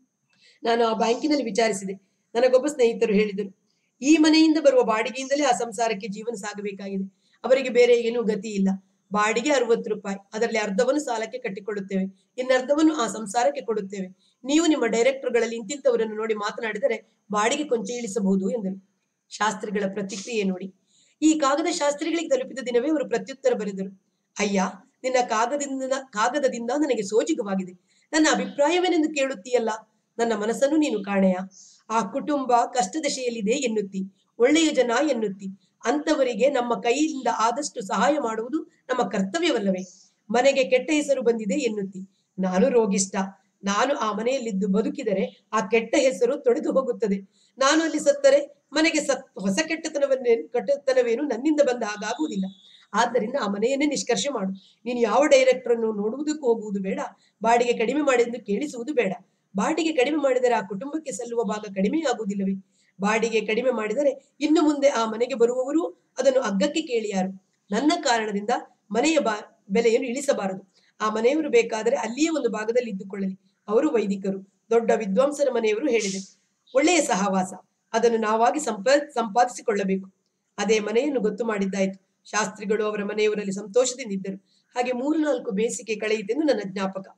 ನಾನು ಆ ಬ್ಯಾಂಕಿನಲ್ಲಿ ವಿಚಾರಿಸಿದೆ ನನಗೊಬ್ಬ ಸ್ನೇಹಿತರು ಹೇಳಿದರು ಈ ಮನೆಯಿಂದ ಬರುವ ಬಾಡಿಗೆಯಿಂದಲೇ ಆ ಸಂಸಾರಕ್ಕೆ ಜೀವನ ಸಾಗಬೇಕಾಗಿದೆ ಅವರಿಗೆ ಬೇರೆ ಏನೂ ಗತಿ ಇಲ್ಲ ಬಾಡಿಗೆ ಅರವತ್ತು ರೂಪಾಯಿ ಅದರಲ್ಲಿ ಅರ್ಧವನ್ನು ಸಾಲಕ್ಕೆ ಕಟ್ಟಿಕೊಳ್ಳುತ್ತೇವೆ ಇನ್ನರ್ಧವನ್ನು ಆ ಸಂಸಾರಕ್ಕೆ ಕೊಡುತ್ತೇವೆ ನೀವು ನಿಮ್ಮ ಡೈರೆಕ್ಟರ್ಗಳಲ್ಲಿ ಇಂತಿಂತವರನ್ನು ನೋಡಿ ಮಾತನಾಡಿದರೆ ಬಾಡಿಗೆ ಕೊಂಚ ಇಳಿಸಬಹುದು ಎಂದರು ಶಾಸ್ತ್ರಿಗಳ ಪ್ರತಿಕ್ರಿಯೆ ನೋಡಿ ಈ ಕಾಗದ ಶಾಸ್ತ್ರಿಗಳಿಗೆ ತಲುಪಿದ ದಿನವೇ ಅವರು ಪ್ರತ್ಯುತ್ತರ ಬರೆದರು ಅಯ್ಯ ನಿನ್ನ ಕಾಗದಿಂದ ಕಾಗದದಿಂದ ನನಗೆ ಸೋಜಿಗವಾಗಿದೆ ನನ್ನ ಅಭಿಪ್ರಾಯವೇನೆಂದು ಕೇಳುತ್ತೀಯಲ್ಲ ನನ್ನ ಮನಸ್ಸನ್ನು ನೀನು ಕಾಣೆಯ ಆ ಕುಟುಂಬ ಕಷ್ಟದಶೆಯಲ್ಲಿದೆ ಎನ್ನುತ್ತಿ ಒಳ್ಳೆಯ ಜನ ಎನ್ನುತ್ತಿ ಅಂತವರಿಗೆ ನಮ್ಮ ಕೈಯಿಂದ ಆದಷ್ಟು ಸಹಾಯ ಮಾಡುವುದು ನಮ್ಮ ಕರ್ತವ್ಯವಲ್ಲವೇ ಮನೆಗೆ ಕೆಟ್ಟ ಹೆಸರು ಬಂದಿದೆ ಎನ್ನುತ್ತಿ ನಾನು ರೋಗಿಷ್ಟ ನಾನು ಆ ಮನೆಯಲ್ಲಿದ್ದು ಬದುಕಿದರೆ ಆ ಕೆಟ್ಟ ಹೆಸರು ತೊಡೆದು ಹೋಗುತ್ತದೆ ನಾನು ಅಲ್ಲಿ ಸತ್ತರೆ ಮನೆಗೆ ಸತ್ ಹೊಸ ಕೆಟ್ಟತನವನ್ನೇ ಕೆಟ್ಟತನವೇನು ನನ್ನಿಂದ ಬಂದ ಹಾಗಾಗುವುದಿಲ್ಲ ಆದ್ದರಿಂದ ಆ ಮನೆಯನ್ನೇ ನಿಷ್ಕರ್ಷೆ ಮಾಡು ನೀನು ಯಾವ ಡೈರೆಕ್ಟರ್ ಅನ್ನು ನೋಡುವುದಕ್ಕೂ ಹೋಗುವುದು ಬೇಡ ಬಾಡಿಗೆ ಕಡಿಮೆ ಮಾಡೆಂದು ಕೇಳಿಸುವುದು ಬೇಡ ಬಾಡಿಗೆ ಕಡಿಮೆ ಮಾಡಿದರೆ ಆ ಕುಟುಂಬಕ್ಕೆ ಸಲ್ಲುವ ಭಾಗ ಕಡಿಮೆ ಆಗುವುದಿಲ್ಲವೇ ಬಾಡಿಗೆ ಕಡಿಮೆ ಮಾಡಿದರೆ ಇನ್ನು ಮುಂದೆ ಆ ಮನೆಗೆ ಬರುವವರು ಅದನ್ನು ಅಗ್ಗಕ್ಕೆ ಕೇಳಿಯಾರು ನನ್ನ ಕಾರಣದಿಂದ ಮನೆಯ ಬಾ ಬೆಲೆಯನ್ನು ಇಳಿಸಬಾರದು ಆ ಮನೆಯವರು ಬೇಕಾದರೆ ಅಲ್ಲಿಯೇ ಒಂದು ಭಾಗದಲ್ಲಿ ಇದ್ದುಕೊಳ್ಳಲಿ ಅವರು ವೈದಿಕರು ದೊಡ್ಡ ವಿದ್ವಾಂಸರ ಮನೆಯವರು ಹೇಳಿದೆ ಒಳ್ಳೆಯ ಸಹವಾಸ ಅದನ್ನು ನಾವಾಗಿ ಸಂಪ ಸಂಪಾದಿಸಿಕೊಳ್ಳಬೇಕು ಅದೇ ಮನೆಯನ್ನು ಗೊತ್ತು ಮಾಡಿದ್ದಾಯ್ತು ಶಾಸ್ತ್ರಿಗಳು ಅವರ ಮನೆಯವರಲ್ಲಿ ಸಂತೋಷದಿಂದ ಇದ್ದರು ಹಾಗೆ ಮೂರು ನಾಲ್ಕು ಬೇಸಿಗೆ ಕಳೆಯಿತೆಂದು ನನ್ನ ಜ್ಞಾಪಕ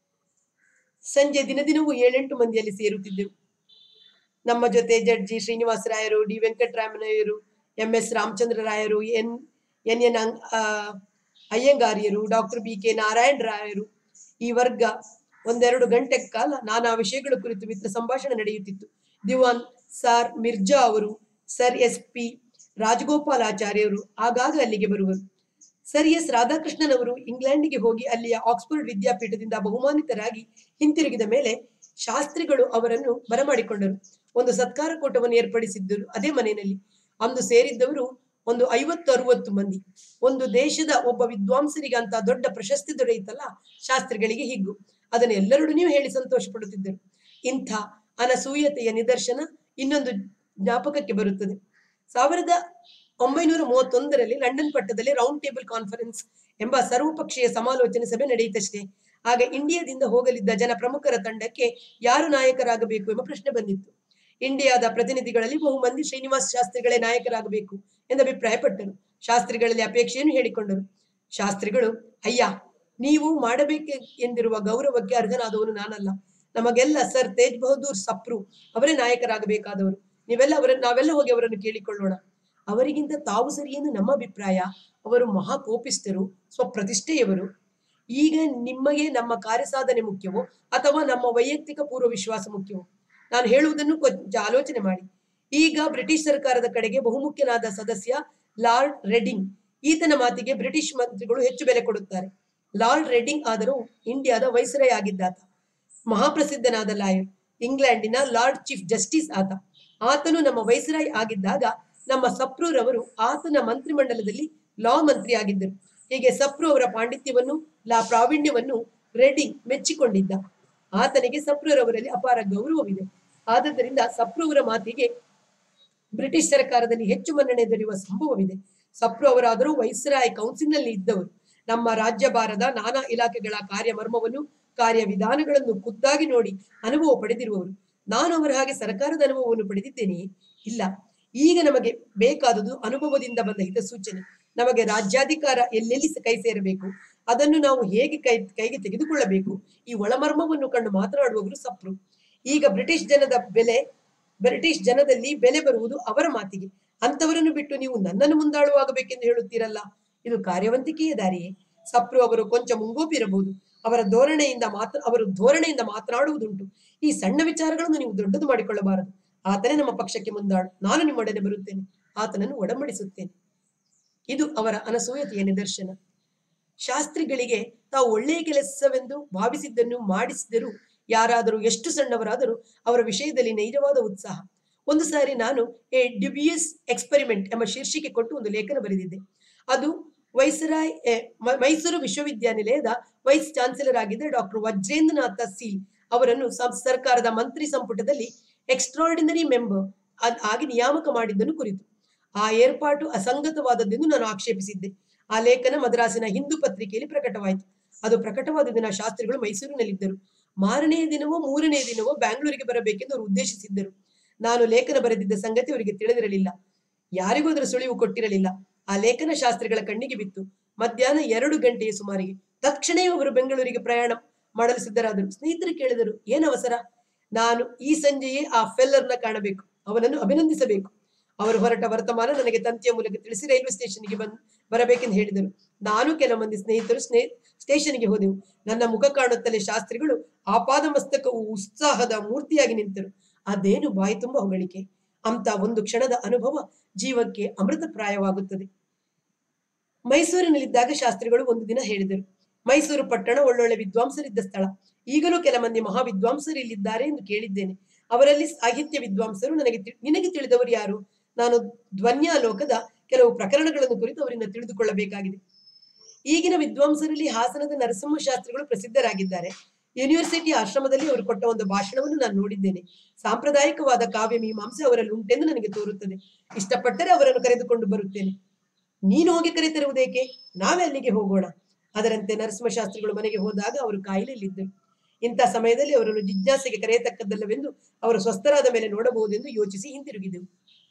ಸಂಜೆ ದಿನ ದಿನವೂ ಏಳೆಂಟು ಮಂದಿಯಲ್ಲಿ ಸೇರುತ್ತಿದ್ದೆವು ನಮ್ಮ ಜೊತೆ ಜಡ್ಜಿ ಶ್ರೀನಿವಾಸ ರಾಯರು ಡಿ ವೆಂಕಟರಾಮಯ್ಯರು ಎಂ ಎಸ್ ರಾಮಚಂದ್ರ ರಾಯರು ಎನ್ ಎನ್ ಎನ್ ಅಂಗ್- ಆ, ಅಯ್ಯಂಗಾರ್ಯರು ಡಾಕ್ಟರ್ ಬಿ ಕೆ ನಾರಾಯಣ ರಾಯರು ಈ ವರ್ಗ ಒಂದೆರಡು ಗಂಟೆ ಕಾಲ ನಾನಾ ವಿಷಯಗಳ ಕುರಿತು ಮಿತ್ರ ಸಂಭಾಷಣೆ ನಡೆಯುತ್ತಿತ್ತು ದಿವಾನ್ ಸರ್ ಮಿರ್ಜಾ ಅವರು ಸರ್ ಎಸ್ ಪಿ ರಾಜಗೋಪಾಲಾಚಾರ್ಯರು ಆಗಾಗ ಅಲ್ಲಿಗೆ ಬರುವರು ಸರ್ ಎಸ್ ರಾಧಾಕೃಷ್ಣನ್ ಅವರು ಇಂಗ್ಲೆಂಡಿಗೆ ಹೋಗಿ ಅಲ್ಲಿಯ ಆಕ್ಸ್ಫರ್ಡ್ ವಿದ್ಯಾಪೀಠದಿಂದ ಬಹುಮಾನಿತರಾಗಿ ಹಿಂತಿರುಗಿದ ಮೇಲೆ ಶಾಸ್ತ್ರಿಗಳು ಅವರನ್ನು ಬರಮಾಡಿಕೊಂಡರು ಒಂದು ಸತ್ಕಾರ ಕೂಟವನ್ನು ಏರ್ಪಡಿಸಿದ್ದರು ಅದೇ ಮನೆಯಲ್ಲಿ ಅಂದು ಸೇರಿದ್ದವರು ಒಂದು ಐವತ್ತು ಅರುವತ್ತು ಮಂದಿ ಒಂದು ದೇಶದ ಒಬ್ಬ ವಿದ್ವಾಂಸರಿಗೆ ಅಂತ ದೊಡ್ಡ ಪ್ರಶಸ್ತಿ ದೊರೆಯಿತಲ್ಲ ಶಾಸ್ತ್ರಿಗಳಿಗೆ ಹಿಗ್ಗು ಅದನ್ನು ಎಲ್ಲರೊಡನೆಯೂ ಹೇಳಿ ಸಂತೋಷ ಪಡುತ್ತಿದ್ದರು ಇಂಥ ಅನಸೂಯತೆಯ ನಿದರ್ಶನ ಇನ್ನೊಂದು ಜ್ಞಾಪಕಕ್ಕೆ ಬರುತ್ತದೆ ಸಾವಿರದ ಒಂಬೈನೂರ ಮೂವತ್ತೊಂದರಲ್ಲಿ ಲಂಡನ್ ಪಟ್ಟದಲ್ಲಿ ರೌಂಡ್ ಟೇಬಲ್ ಕಾನ್ಫರೆನ್ಸ್ ಎಂಬ ಸರ್ವಪಕ್ಷೀಯ ಸಮಾಲೋಚನೆ ಸಭೆ ನಡೆಯಿತಷ್ಟೇ ಆಗ ಇಂಡಿಯಾದಿಂದ ಹೋಗಲಿದ್ದ ಜನ ಪ್ರಮುಖರ ತಂಡಕ್ಕೆ ಯಾರು ನಾಯಕರಾಗಬೇಕು ಎಂಬ ಪ್ರಶ್ನೆ ಬಂದಿತ್ತು ಇಂಡಿಯಾದ ಪ್ರತಿನಿಧಿಗಳಲ್ಲಿ ಬಹು ಮಂದಿ ಶ್ರೀನಿವಾಸ ಶಾಸ್ತ್ರಿಗಳೇ ನಾಯಕರಾಗಬೇಕು ಎಂದು ಅಭಿಪ್ರಾಯಪಟ್ಟರು ಶಾಸ್ತ್ರಿಗಳಲ್ಲಿ ಅಪೇಕ್ಷೆಯನ್ನು ಹೇಳಿಕೊಂಡರು ಶಾಸ್ತ್ರಿಗಳು ಅಯ್ಯ ನೀವು ಮಾಡಬೇಕು ಎಂದಿರುವ ಗೌರವಕ್ಕೆ ಅರ್ಹನಾದವನು ನಾನಲ್ಲ ನಮಗೆಲ್ಲ ಸರ್ ತೇಜ್ ಬಹದ್ದೂರ್ ಸಪ್ರು ಅವರೇ ನಾಯಕರಾಗಬೇಕಾದವರು ನೀವೆಲ್ಲ ಅವರ ನಾವೆಲ್ಲ ಹೋಗಿ ಅವರನ್ನು ಕೇಳಿಕೊಳ್ಳೋಣ ಅವರಿಗಿಂತ ತಾವು ಸರಿಯೆಂದು ನಮ್ಮ ಅಭಿಪ್ರಾಯ ಅವರು ಮಹಾ ಕೋಪಿಸ್ತರು ಸ್ವಪ್ರತಿಷ್ಠೆಯವರು ಈಗ ನಿಮಗೆ ನಮ್ಮ ಕಾರ್ಯಸಾಧನೆ ಮುಖ್ಯವೋ ಅಥವಾ ನಮ್ಮ ವೈಯಕ್ತಿಕ ಪೂರ್ವ ವಿಶ್ವಾಸ ಮುಖ್ಯವೋ ನಾನು ಹೇಳುವುದನ್ನು ಕೊಂಚ ಆಲೋಚನೆ ಮಾಡಿ ಈಗ ಬ್ರಿಟಿಷ್ ಸರ್ಕಾರದ ಕಡೆಗೆ ಬಹುಮುಖ್ಯನಾದ ಸದಸ್ಯ ಲಾರ್ಡ್ ರೆಡ್ಡಿಂಗ್ ಈತನ ಮಾತಿಗೆ ಬ್ರಿಟಿಷ್ ಮಂತ್ರಿಗಳು ಹೆಚ್ಚು ಬೆಲೆ ಕೊಡುತ್ತಾರೆ ಲಾರ್ಡ್ ರೆಡ್ಡಿಂಗ್ ಆದರೂ ಇಂಡಿಯಾದ ವೈಸರಾಯ್ ಆಗಿದ್ದಾತ ಮಹಾಪ್ರಸಿದ್ಧನಾದ ಲಾಯರ್ ಇಂಗ್ಲೆಂಡಿನ ಲಾರ್ಡ್ ಚೀಫ್ ಜಸ್ಟಿಸ್ ಆತ ಆತನು ನಮ್ಮ ವೈಸರಾಯ್ ಆಗಿದ್ದಾಗ ನಮ್ಮ ಸಪ್ರೂರವರು ಆತನ ಮಂತ್ರಿಮಂಡಲದಲ್ಲಿ ಲಾ ಮಂತ್ರಿ ಆಗಿದ್ದರು ಹೀಗೆ ಸಪ್ರು ಅವರ ಪಾಂಡಿತ್ಯವನ್ನು ಲಾ ಪ್ರಾವೀಣ್ಯವನ್ನು ರೆಡ್ಡಿ ಮೆಚ್ಚಿಕೊಂಡಿದ್ದ ಆತನಿಗೆ ಸಪ್ರರವರಲ್ಲಿ ಅಪಾರ ಗೌರವವಿದೆ ಆದದ್ದರಿಂದ ಸಪ್ರವರ ಮಾತಿಗೆ ಬ್ರಿಟಿಷ್ ಸರ್ಕಾರದಲ್ಲಿ ಹೆಚ್ಚು ಮನ್ನಣೆ ದೊರೆಯುವ ಸಂಭವವಿದೆ ಸಪ್ರು ಅವರಾದರೂ ವೈಸ್ರಾಯ್ ಕೌನ್ಸಿಲ್ನಲ್ಲಿ ಇದ್ದವರು ನಮ್ಮ ರಾಜ್ಯಭಾರದ ನಾನಾ ಇಲಾಖೆಗಳ ಕಾರ್ಯಮರ್ಮವನ್ನು ಕಾರ್ಯವಿಧಾನಗಳನ್ನು ಖುದ್ದಾಗಿ ನೋಡಿ ಅನುಭವ ಪಡೆದಿರುವವರು ನಾನು ಅವರ ಹಾಗೆ ಸರ್ಕಾರದ ಅನುಭವವನ್ನು ಪಡೆದಿದ್ದೇನೆಯೇ ಇಲ್ಲ ಈಗ ನಮಗೆ ಬೇಕಾದುದು ಅನುಭವದಿಂದ ಬಂದ ಹಿತಸೂಚನೆ ನಮಗೆ ರಾಜ್ಯಾಧಿಕಾರ ಎಲ್ಲೆಲ್ಲಿ ಸ- ಕೈ ಸೇರಬೇಕು ಅದನ್ನು ನಾವು ಹೇಗೆ ಕೈ ಕೈಗೆ ತೆಗೆದುಕೊಳ್ಳಬೇಕು ಈ ಒಳಮರ್ಮವನ್ನು ಕಂಡು ಮಾತನಾಡುವವರು ಸಪ್ರು ಈಗ ಬ್ರಿಟಿಷ್ ಜನದ ಬೆಲೆ ಬ್ರಿಟಿಷ್ ಜನದಲ್ಲಿ ಬೆಲೆ ಬರುವುದು ಅವರ ಮಾತಿಗೆ ಅಂತವರನ್ನು ಬಿಟ್ಟು ನೀವು ನನ್ನನ್ನು ಮುಂದಾಳುವಾಗಬೇಕೆಂದು ಹೇಳುತ್ತೀರಲ್ಲ ಇದು ಕಾರ್ಯವಂತಿಕೆಯ ದಾರಿಯೇ ಸಪ್ರು ಅವರು ಕೊಂಚ ಮುಂಗೋಪಿರಬಹುದು ಅವರ ಧೋರಣೆಯಿಂದ ಮಾತ್ರ ಅವರು ಧೋರಣೆಯಿಂದ ಮಾತನಾಡುವುದುಂಟು ಈ ಸಣ್ಣ ವಿಚಾರಗಳನ್ನು ನೀವು ದೊಡ್ಡದು ಮಾಡಿಕೊಳ್ಳಬಾರದು ಆತನೇ ನಮ್ಮ ಪಕ್ಷಕ್ಕೆ ಮುಂದಾಳು ನಾನು ನಿಮ್ಮೊಡನೆ ಬರುತ್ತೇನೆ ಆತನನ್ನು ಒಡಂಬಡಿಸುತ್ತೇನೆ ಇದು ಅವರ ಅನಸೂಯತೆಯ ನಿದರ್ಶನ ಶಾಸ್ತ್ರಿಗಳಿಗೆ ತಾವು ಒಳ್ಳೆಯ ಕೆಲಸವೆಂದು ಭಾವಿಸಿದ್ದನ್ನು ಮಾಡಿಸಿದರೂ ಯಾರಾದರೂ ಎಷ್ಟು ಸಣ್ಣವರಾದರೂ ಅವರ ವಿಷಯದಲ್ಲಿ ನೈಜವಾದ ಉತ್ಸಾಹ ಒಂದು ಸಾರಿ ನಾನು ಎ ಡ್ಯುಬಿಯಸ್ ಎಕ್ಸ್ಪೆರಿಮೆಂಟ್ ಎಂಬ ಶೀರ್ಷಿಕೆ ಕೊಟ್ಟು ಒಂದು ಲೇಖನ ಬರೆದಿದ್ದೆ ಅದು ವೈಸರಾಯ್ ಎ, ಮ- ಮೈಸೂರು ವಿಶ್ವವಿದ್ಯಾನಿಲಯದ ವೈಸ್ ಚಾನ್ಸಲರ್ ಆಗಿದ್ದ ಡಾಕ್ಟರ್ ವಜ್ರೇಂದ್ರನಾಥ ಸಿ ಅವರನ್ನು ಸಂ- ಸರ್ಕಾರದ ಮಂತ್ರಿ ಸಂಪುಟದಲ್ಲಿ ಎಕ್ಸ್ಟ್ರಾರ್ಡಿನರಿ ಮೆಂಬರ್ ಆಗಿ ನಿಯಾಮಕ ಮಾಡಿದ್ದನ್ನು ಕುರಿತು ಆ ಏರ್ಪಾಟು ಅಸಂಗತವಾದದ್ದೆಂದು ನಾನು ಆಕ್ಷೇಪಿಸಿದ್ದೆ ಆ ಲೇಖನ ಮದ್ರಾಸಿನ ಹಿಂದೂ ಪತ್ರಿಕೆಯಲ್ಲಿ ಪ್ರಕಟವಾಯಿತು ಅದು ಪ್ರಕಟವಾದ ದಿನ ಶಾಸ್ತ್ರಿಗಳು ಮೈಸೂರಿನಲ್ಲಿದ್ದರು ಮಾರನೆಯ ದಿನವೋ ಮೂರನೆಯ ದಿನವೋ ಬ್ಯಾಂಗ್ಳೂರಿಗೆ ಬರಬೇಕೆಂದು ಅವರು ಉದ್ದೇಶಿಸಿದ್ದರು ನಾನು ಲೇಖನ ಬರೆದಿದ್ದ ಸಂಗತಿ ಅವರಿಗೆ ತಿಳಿದಿರಲಿಲ್ಲ ಯಾರಿಗೂ ಅದರ ಸುಳಿವು ಕೊಟ್ಟಿರಲಿಲ್ಲ ಆ ಲೇಖನ ಶಾಸ್ತ್ರಿಗಳ ಕಣ್ಣಿಗೆ ಬಿತ್ತು ಮಧ್ಯಾಹ್ನ ಎರಡು ಗಂಟೆಯ ಸುಮಾರಿಗೆ ತಕ್ಷಣವೇ ಅವರು ಬೆಂಗಳೂರಿಗೆ ಪ್ರಯಾಣ ಮಾಡಲು ಸಿದ್ಧರಾದರು ಸ್ನೇಹಿತರು ಕೇಳಿದರು ಏನು ಅವಸರ ನಾನು ಈ ಸಂಜೆಯೇ ಆ ಫೆಲ್ಲರ್ನ ಕಾಣಬೇಕು ಅವನನ್ನು ಅಭಿನಂದಿಸಬೇಕು ಅವರು ಹೊರಟ ವರ್ತಮಾನ ನನಗೆ ತಂತಿಯ ಮೂಲಕ ತಿಳಿಸಿ ರೈಲ್ವೆ ಸ್ಟೇಷನ್ಗೆ ಬಂದ್ ಬರಬೇಕೆಂದು ಹೇಳಿದರು ನಾನು ಕೆಲ ಮಂದಿ ಸ್ನೇಹಿತರು ಸ್ನೇ ಸ್ಟೇಷನ್ಗೆ ಹೋದೆವು ನನ್ನ ಮುಖ ಕಾಣುತ್ತಲೇ ಶಾಸ್ತ್ರಿಗಳು ಆಪಾದ ಮಸ್ತಕವು ಉತ್ಸಾಹದ ಮೂರ್ತಿಯಾಗಿ ನಿಂತರು ಅದೇನು ಬಾಯಿ ತುಂಬ ಹೊಗಳಿಕೆ ಅಂತ ಒಂದು ಕ್ಷಣದ ಅನುಭವ ಜೀವಕ್ಕೆ ಅಮೃತಪ್ರಾಯವಾಗುತ್ತದೆ ಮೈಸೂರಿನಲ್ಲಿದ್ದಾಗ ಶಾಸ್ತ್ರಿಗಳು ಒಂದು ದಿನ ಹೇಳಿದರು ಮೈಸೂರು ಪಟ್ಟಣ ಒಳ್ಳೊಳ್ಳೆ ವಿದ್ವಾಂಸರಿದ್ದ ಸ್ಥಳ ಈಗಲೂ ಕೆಲ ಮಂದಿ ಮಹಾವಿದ್ವಾಂಸರು ಇಲ್ಲಿದ್ದಾರೆ ಎಂದು ಕೇಳಿದ್ದೇನೆ ಅವರಲ್ಲಿ ಸಾಹಿತ್ಯ ವಿದ್ವಾಂಸರು ನನಗೆ ತಿ- ನಿನಗೆ ತಿಳಿದವರು ಯಾರು ನಾನು ಧ್ವನ್ಯಾಲೋಕದ ಕೆಲವು ಪ್ರಕರಣಗಳನ್ನು ಕುರಿತು ಅವರಿಂದ ತಿಳಿದುಕೊಳ್ಳಬೇಕಾಗಿದೆ ಈಗಿನ ವಿದ್ವಾಂಸರಲ್ಲಿ ಹಾಸನದ ನರಸಿಂಹ ಶಾಸ್ತ್ರಿಗಳು ಪ್ರಸಿದ್ಧರಾಗಿದ್ದಾರೆ ಯೂನಿವರ್ಸಿಟಿ ಆಶ್ರಮದಲ್ಲಿ ಅವರು ಕೊಟ್ಟ ಒಂದು ಭಾಷಣವನ್ನು ನಾನು ನೋಡಿದ್ದೇನೆ ಸಾಂಪ್ರದಾಯಿಕವಾದ ಕಾವ್ಯ ಮೀಮಾಂಸೆ ಅವರಲ್ಲಿ ಉಂಟೆಂದು ನನಗೆ ತೋರುತ್ತದೆ ಇಷ್ಟಪಟ್ಟರೆ ಅವರನ್ನು ಕರೆದುಕೊಂಡು ಬರುತ್ತೇನೆ ನೀನು ಹೋಗಿ ಕರೆತರುವುದೇಕೆ ನಾವೇ ಅಲ್ಲಿಗೆ ಹೋಗೋಣ ಅದರಂತೆ ನರಸಿಂಹಶಾಸ್ತ್ರಿಗಳು ಮನೆಗೆ ಹೋದಾಗ ಅವರು ಕಾಯಿಲೆಯಲ್ಲಿದ್ದರು ಇಂಥ ಸಮಯದಲ್ಲಿ ಅವರನ್ನು ಜಿಜ್ಞಾಸೆಗೆ ಕರೆಯತಕ್ಕದ್ದಲ್ಲವೆಂದು ಅವರು ಸ್ವಸ್ಥರಾದ ಮೇಲೆ ನೋಡಬಹುದೆಂದು ಯೋಚಿಸಿ ಹಿಂತಿರುಗಿದೆವು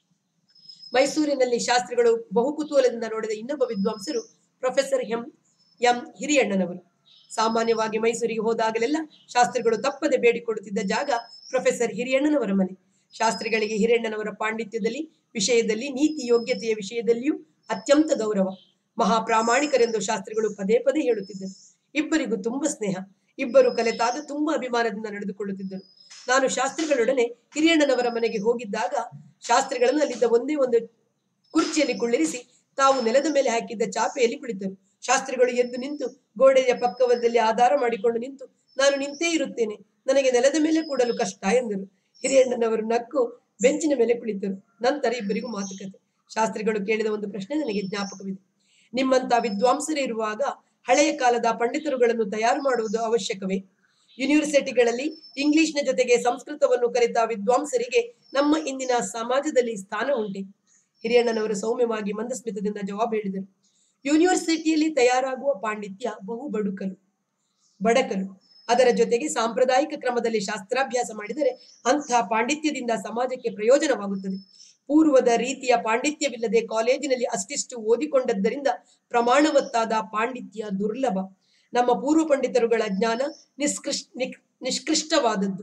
ಮೈಸೂರಿನಲ್ಲಿ ಶಾಸ್ತ್ರಿಗಳು ಬಹು ಕುತೂಹಲದಿಂದ ನೋಡಿದ ಇನ್ನೊಬ್ಬ ವಿದ್ವಾಂಸರು ಪ್ರೊಫೆಸರ್ ಎಂ ಎಂ ಹಿರಿಯಣ್ಣನವರು ಸಾಮಾನ್ಯವಾಗಿ ಮೈಸೂರಿಗೆ ಹೋದಾಗಲೆಲ್ಲ ಶಾಸ್ತ್ರಿಗಳು ತಪ್ಪದೆ ಬೇಡಿಕೊಡುತ್ತಿದ್ದ ಜಾಗ ಪ್ರೊಫೆಸರ್ ಹಿರಿಯಣ್ಣನವರ ಮನೆ ಶಾಸ್ತ್ರಿಗಳಿಗೆ ಹಿರಿಯಣ್ಣನವರ ಪಾಂಡಿತ್ಯದಲ್ಲಿ ವಿಷಯದಲ್ಲಿ ನೀತಿ ಯೋಗ್ಯತೆಯ ವಿಷಯದಲ್ಲಿಯೂ ಅತ್ಯಂತ ಗೌರವ ಮಹಾ ಪ್ರಾಮಾಣಿಕರೆಂದು ಶಾಸ್ತ್ರಿಗಳು ಪದೇ ಪದೇ ಹೇಳುತ್ತಿದ್ದರು ಇಬ್ಬರಿಗೂ ತುಂಬ ಸ್ನೇಹ ಇಬ್ಬರು ಕಲೆತಾಗ ತುಂಬಾ ಅಭಿಮಾನದಿಂದ ನಡೆದುಕೊಳ್ಳುತ್ತಿದ್ದರು ನಾನು ಶಾಸ್ತ್ರಿಗಳೊಡನೆ ಹಿರಿಯಣ್ಣನವರ ಮನೆಗೆ ಹೋಗಿದ್ದಾಗ ಶಾಸ್ತ್ರಿಗಳನ್ನು ಅಲ್ಲಿದ್ದ ಒಂದೇ ಒಂದು ಕುರ್ಚಿಯಲ್ಲಿ ಕುಳ್ಳಿರಿಸಿ ತಾವು ನೆಲದ ಮೇಲೆ ಹಾಕಿದ್ದ ಚಾಪೆಯಲ್ಲಿ ಕುಳಿತರು ಶಾಸ್ತ್ರಿಗಳು ಎದ್ದು ನಿಂತು ಗೋಡೆಯ ಪಕ್ಕವದಲ್ಲಿ ಆಧಾರ ಮಾಡಿಕೊಂಡು ನಿಂತು ನಾನು ನಿಂತೇ ಇರುತ್ತೇನೆ ನನಗೆ ನೆಲದ ಮೇಲೆ ಕೂಡಲು ಕಷ್ಟ ಎಂದರು ಹಿರಿಯಣ್ಣನವರು ನಕ್ಕು ಬೆಂಚಿನ ಮೇಲೆ ಕುಳಿತರು ನಂತರ ಇಬ್ಬರಿಗೂ ಮಾತುಕತೆ ಶಾಸ್ತ್ರಿಗಳು ಕೇಳಿದ ಒಂದು ಪ್ರಶ್ನೆ ನನಗೆ ಜ್ಞಾಪಕವಿದೆ ನಿಮ್ಮಂತ ವಿದ್ವಾಂಸರೇ ಇರುವಾಗ ಹಳೆಯ ಕಾಲದ ಪಂಡಿತರುಗಳನ್ನು ತಯಾರು ಮಾಡುವುದು ಅವಶ್ಯಕವೇ ಯೂನಿವರ್ಸಿಟಿಗಳಲ್ಲಿ ಇಂಗ್ಲಿಷ್ನ ಜೊತೆಗೆ ಸಂಸ್ಕೃತವನ್ನು ಕಲಿತ ವಿದ್ವಾಂಸರಿಗೆ ನಮ್ಮ ಇಂದಿನ ಸಮಾಜದಲ್ಲಿ ಸ್ಥಾನ ಉಂಟೆ ಹಿರಿಯಣ್ಣನವರು ಸೌಮ್ಯವಾಗಿ ಮಂದಸ್ಮಿತದಿಂದ ಜವಾಬು ಹೇಳಿದರು ಯೂನಿವರ್ಸಿಟಿಯಲ್ಲಿ ತಯಾರಾಗುವ ಪಾಂಡಿತ್ಯ ಬಹು ಬಡುಕಲು ಬಡಕಲು ಅದರ ಜೊತೆಗೆ ಸಾಂಪ್ರದಾಯಿಕ ಕ್ರಮದಲ್ಲಿ ಶಾಸ್ತ್ರಾಭ್ಯಾಸ ಮಾಡಿದರೆ ಅಂಥ ಪಾಂಡಿತ್ಯದಿಂದ ಸಮಾಜಕ್ಕೆ ಪ್ರಯೋಜನವಾಗುತ್ತದೆ ಪೂರ್ವದ ರೀತಿಯ ಪಾಂಡಿತ್ಯವಿಲ್ಲದೆ ಕಾಲೇಜಿನಲ್ಲಿ ಅಷ್ಟಿಷ್ಟು ಓದಿಕೊಂಡದ್ದರಿಂದ ಪ್ರಮಾಣವತ್ತಾದ ಪಾಂಡಿತ್ಯ ದುರ್ಲಭ ನಮ್ಮ ಪೂರ್ವ ಪಂಡಿತರುಗಳ ಜ್ಞಾನ ನಿಷ್ಕೃಷ್ ನಿಕ್- ನಿಷ್ಕೃಷ್ಟವಾದದ್ದು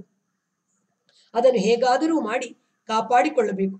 ಅದನ್ನು ಹೇಗಾದರೂ ಮಾಡಿ ಕಾಪಾಡಿಕೊಳ್ಳಬೇಕು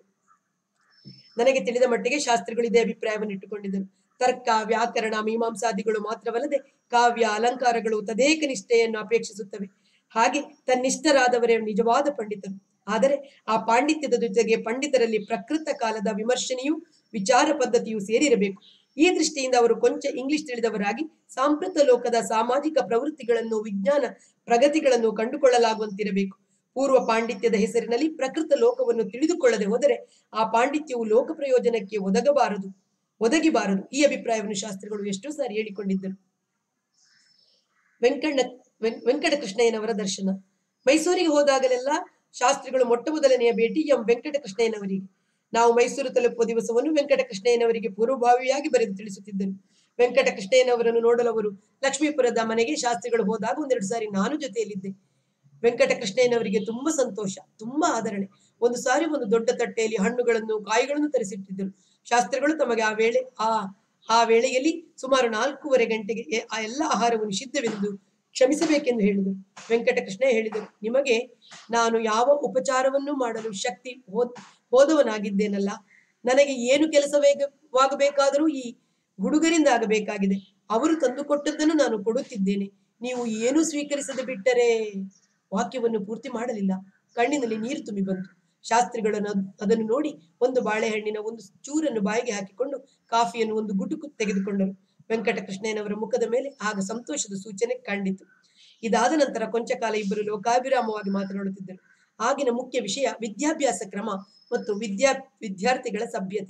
ನನಗೆ ತಿಳಿದ ಮಟ್ಟಿಗೆ ಶಾಸ್ತ್ರಿಗಳು ಇದೇ ಅಭಿಪ್ರಾಯವನ್ನು ಇಟ್ಟುಕೊಂಡಿದ್ದರು ತರ್ಕ ವ್ಯಾಕರಣ ಮೀಮಾಂಸಾದಿಗಳು ಮಾತ್ರವಲ್ಲದೆ ಕಾವ್ಯ ಅಲಂಕಾರಗಳು ತದೇಕ ನಿಷ್ಠೆಯನ್ನು ಅಪೇಕ್ಷಿಸುತ್ತವೆ ಹಾಗೆ ತನ್ನಿಷ್ಠರಾದವರೇ ನಿಜವಾದ ಪಂಡಿತರು ಆದರೆ ಆ ಪಾಂಡಿತ್ಯದ ಜೊತೆಗೆ ಪಂಡಿತರಲ್ಲಿ ಪ್ರಕೃತ ಕಾಲದ ವಿಮರ್ಶನೆಯೂ ವಿಚಾರ ಪದ್ಧತಿಯೂ ಸೇರಿರಬೇಕು ಈ ದೃಷ್ಟಿಯಿಂದ ಅವರು ಕೊಂಚ ಇಂಗ್ಲಿಷ್ ತಿಳಿದವರಾಗಿ ಸಾಂಪ್ರತ ಲೋಕದ ಸಾಮಾಜಿಕ ಪ್ರವೃತ್ತಿಗಳನ್ನು ವಿಜ್ಞಾನ ಪ್ರಗತಿಗಳನ್ನು ಕಂಡುಕೊಳ್ಳಲಾಗುವಂತಿರಬೇಕು ಪೂರ್ವ ಪಾಂಡಿತ್ಯದ ಹೆಸರಿನಲ್ಲಿ ಪ್ರಕೃತ ಲೋಕವನ್ನು ತಿಳಿದುಕೊಳ್ಳದೆ ಹೋದರೆ ಆ ಪಾಂಡಿತ್ಯವು ಲೋಕ ಪ್ರಯೋಜನಕ್ಕೆ ಒದಗಬಾರದು ಒದಗಿಬಾರದು ಈ ಅಭಿಪ್ರಾಯವನ್ನು ಶಾಸ್ತ್ರಿಗಳು ಎಷ್ಟೋ ಸಾರಿ ಹೇಳಿಕೊಂಡಿದ್ದರು ವೆಂಕಣ್ಣ ವೆಂ- ವೆಂಕಟಕೃಷ್ಣಯ್ಯನವರ ದರ್ಶನ ಮೈಸೂರಿಗೆ ಹೋದಾಗಲೆಲ್ಲ ಶಾಸ್ತ್ರಿಗಳು ಮೊಟ್ಟ ಮೊದಲನೆಯ ಭೇಟಿ ಎಂ ವೆಂಕಟಕೃಷ್ಣಯ್ಯನವರಿಗೆ ನಾವು ಮೈಸೂರು ತಲುಪುವ ದಿವಸವನ್ನು ವೆಂಕಟಕೃಷ್ಣಯ್ಯನವರಿಗೆ ಪೂರ್ವಭಾವಿಯಾಗಿ ಬರೆದು ತಿಳಿಸುತ್ತಿದ್ದರು ವೆಂಕಟಕೃಷ್ಣಯ್ಯನವರನ್ನು ನೋಡಲು ಅವರು ಲಕ್ಷ್ಮೀಪುರದ ಮನೆಗೆ ಶಾಸ್ತ್ರಿಗಳು ಹೋದಾಗ ಒಂದೆರಡು ಸಾರಿ ನಾನು ಜೊತೆಯಲ್ಲಿದ್ದೆ ವೆಂಕಟಕೃಷ್ಣಯ್ಯನವರಿಗೆ ತುಂಬಾ ಸಂತೋಷ ತುಂಬಾ ಆದರಣೆ ಒಂದು ಸಾರಿ ಒಂದು ದೊಡ್ಡ ತಟ್ಟೆಯಲ್ಲಿ ಹಣ್ಣುಗಳನ್ನು ಕಾಯಿಗಳನ್ನು ತರಿಸಿಟ್ಟಿದ್ದರು ಶಾಸ್ತ್ರಿಗಳು ತಮಗೆ ಆ ವೇಳೆ ಆ ಆ ವೇಳೆಯಲ್ಲಿ ಸುಮಾರು ನಾಲ್ಕೂವರೆ ಗಂಟೆಗೆ ಎ- ಆ ಎಲ್ಲ ಆಹಾರವು ನಿಷಿದ್ಧವೆಂದು ಕ್ಷಮಿಸಬೇಕೆಂದು ಹೇಳಿದರು ವೆಂಕಟಕೃಷ್ಣ ಹೇಳಿದರು ನಿಮಗೆ ನಾನು ಯಾವ ಉಪಚಾರವನ್ನು ಮಾಡಲು ಶಕ್ತಿ ಹೋದ್ ಹೋದವನಾಗಿದ್ದೇನಲ್ಲ ನನಗೆ ಏನು ಕೆಲಸವಾಗಬೇಕಾದರೂ ಈ ಹುಡುಗರಿಂದ ಆಗಬೇಕಾಗಿದೆ ಅವರು ತಂದುಕೊಟ್ಟದ್ದನ್ನು ನಾನು ಕೊಡುತ್ತಿದ್ದೇನೆ ನೀವು ಏನೂ ಸ್ವೀಕರಿಸದೆ ಬಿಟ್ಟರೆ ವಾಕ್ಯವನ್ನು ಪೂರ್ತಿ ಮಾಡಲಿಲ್ಲ ಕಣ್ಣಿನಲ್ಲಿ ನೀರು ತುಂಬಿ ಬಂತು ಶಾಸ್ತ್ರಿಗಳನ್ನು ಅದ್- ಅದನ್ನು ನೋಡಿ ಒಂದು ಬಾಳೆಹಣ್ಣಿನ ಒಂದು ಚೂರನ್ನು ಬಾಯಿಗೆ ಹಾಕಿಕೊಂಡು ಕಾಫಿಯನ್ನು ಒಂದು ಗುಟುಕು ತೆಗೆದುಕೊಂಡರು ವೆಂಕಟಕೃಷ್ಣಯ್ಯನವರ ಮುಖದ ಮೇಲೆ ಆಗ ಸಂತೋಷದ ಸೂಚನೆ ಕಂಡಿತು ಇದಾದ ನಂತರ ಕೊಂಚ ಕಾಲ ಇಬ್ಬರು ಲೋಕಾಭಿರಾಮವಾಗಿ ಮಾತನಾಡುತ್ತಿದ್ದರು ಆಗಿನ ಮುಖ್ಯ ವಿಷಯ ವಿದ್ಯಾಭ್ಯಾಸ ಕ್ರಮ ಮತ್ತು ವಿದ್ಯಾ ವಿದ್ಯಾರ್ಥಿಗಳ ಸಭ್ಯತೆ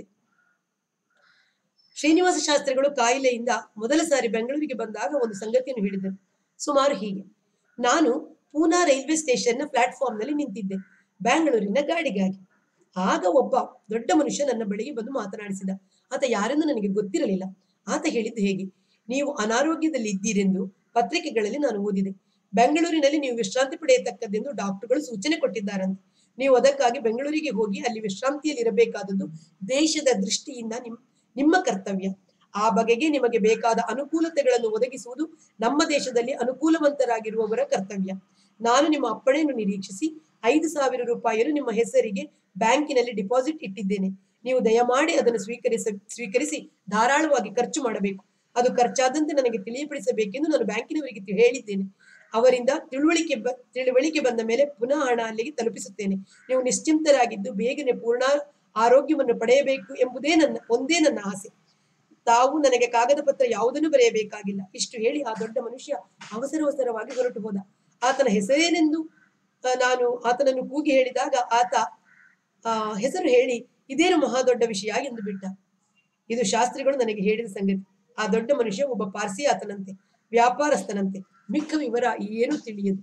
ಶ್ರೀನಿವಾಸ ಶಾಸ್ತ್ರಿಗಳು ಕಾಯಿಲೆಯಿಂದ ಮೊದಲ ಸಾರಿ ಬೆಂಗಳೂರಿಗೆ ಬಂದಾಗ ಒಂದು ಸಂಗತಿಯನ್ನು ಹೇಳಿದರು ಸುಮಾರು ಹೀಗೆ ನಾನು ಪೂನಾ ರೈಲ್ವೆ ಸ್ಟೇಷನ್ನ ಪ್ಲಾಟ್ಫಾರ್ಮ್ ನಲ್ಲಿ ನಿಂತಿದ್ದೆ ಬ್ಯಾಂಗಳೂರಿನ ಗಾಡಿಗಾಗಿ ಆಗ ಒಬ್ಬ ದೊಡ್ಡ ಮನುಷ್ಯ ನನ್ನ ಬಳಿಗೆ ಬಂದು ಮಾತನಾಡಿಸಿದ ಆತ ಯಾರೆಂದು ನನಗೆ ಗೊತ್ತಿರಲಿಲ್ಲ ಆತ ಹೇಳಿದ್ದು ಹೇಗೆ ನೀವು ಅನಾರೋಗ್ಯದಲ್ಲಿ ಇದ್ದೀರೆಂದು ಪತ್ರಿಕೆಗಳಲ್ಲಿ ನಾನು ಓದಿದೆ ಬೆಂಗಳೂರಿನಲ್ಲಿ ನೀವು ವಿಶ್ರಾಂತಿ ಪಡೆಯತಕ್ಕದ್ದೆಂದು ಡಾಕ್ಟರ್ಗಳು ಸೂಚನೆ ಕೊಟ್ಟಿದ್ದಾರಂತೆ ನೀವು ಅದಕ್ಕಾಗಿ ಬೆಂಗಳೂರಿಗೆ ಹೋಗಿ ಅಲ್ಲಿ ವಿಶ್ರಾಂತಿಯಲ್ಲಿ ಇರಬೇಕಾದದ್ದು ದೇಶದ ದೃಷ್ಟಿಯಿಂದ ನಿಮ್ ನಿಮ್ಮ ಕರ್ತವ್ಯ ಆ ಬಗೆಗೆ ನಿಮಗೆ ಬೇಕಾದ ಅನುಕೂಲತೆಗಳನ್ನು ಒದಗಿಸುವುದು ನಮ್ಮ ದೇಶದಲ್ಲಿ ಅನುಕೂಲವಂತರಾಗಿರುವವರ ಕರ್ತವ್ಯ ನಾನು ನಿಮ್ಮ ಅಪ್ಪಣೆಯನ್ನು ನಿರೀಕ್ಷಿಸಿ ಐದು ಸಾವಿರ ರೂಪಾಯಿಯನ್ನು ನಿಮ್ಮ ಹೆಸರಿಗೆ ಬ್ಯಾಂಕಿನಲ್ಲಿ ಡಿಪಾಸಿಟ್ ಇಟ್ಟಿದ್ದೇನೆ ನೀವು ದಯಮಾಡಿ ಅದನ್ನು ಸ್ವೀಕರಿಸ ಸ್ವೀಕರಿಸಿ ಧಾರಾಳವಾಗಿ ಖರ್ಚು ಮಾಡಬೇಕು ಅದು ಖರ್ಚಾದಂತೆ ನನಗೆ ತಿಳಿಯಪಡಿಸಬೇಕೆಂದು ನಾನು ಬ್ಯಾಂಕಿನವರಿಗೆ ತಿ- ಹೇಳಿದ್ದೇನೆ ಅವರಿಂದ ತಿಳುವಳಿಕೆ ಬ ತಿಳುವಳಿಕೆ ಬಂದ ಮೇಲೆ ಪುನಃ ಹಣ ಅಲ್ಲಿಗೆ ತಲುಪಿಸುತ್ತೇನೆ ನೀವು ನಿಶ್ಚಿಂತರಾಗಿದ್ದು ಬೇಗನೆ ಪೂರ್ಣ ಆರೋಗ್ಯವನ್ನು ಪಡೆಯಬೇಕು ಎಂಬುದೇ ನನ್ನ ಒಂದೇ ನನ್ನ ಆಸೆ ತಾವು ನನಗೆ ಕಾಗದ ಪತ್ರ ಯಾವುದನ್ನು ಬರೆಯಬೇಕಾಗಿಲ್ಲ ಇಷ್ಟು ಹೇಳಿ ಆ ದೊಡ್ಡ ಮನುಷ್ಯ ಅವಸರ ಅವಸರವಾಗಿ ಹೊರಟು ಹೋದ ಆತನ ಹೆಸರೇನೆಂದು ಆ, ನಾನು ಆತನನ್ನು ಕೂಗಿ ಹೇಳಿದಾಗ ಆತ ಆ ಹೆಸರು ಹೇಳಿ ಇದೇನು ಮಹಾ ದೊಡ್ಡ ವಿಷಯ ಎಂದು ಬಿಟ್ಟ ಇದು ಶಾಸ್ತ್ರಿಗಳು ನನಗೆ ಹೇಳಿದ ಸಂಗತಿ ಆ ದೊಡ್ಡ ಮನುಷ್ಯ ಒಬ್ಬ ಪಾರ್ಸಿ ಆತನಂತೆ ವ್ಯಾಪಾರಸ್ಥನಂತೆ ಮಿಕ್ಕ ವಿವರ ಏನೂ ತಿಳಿಯದು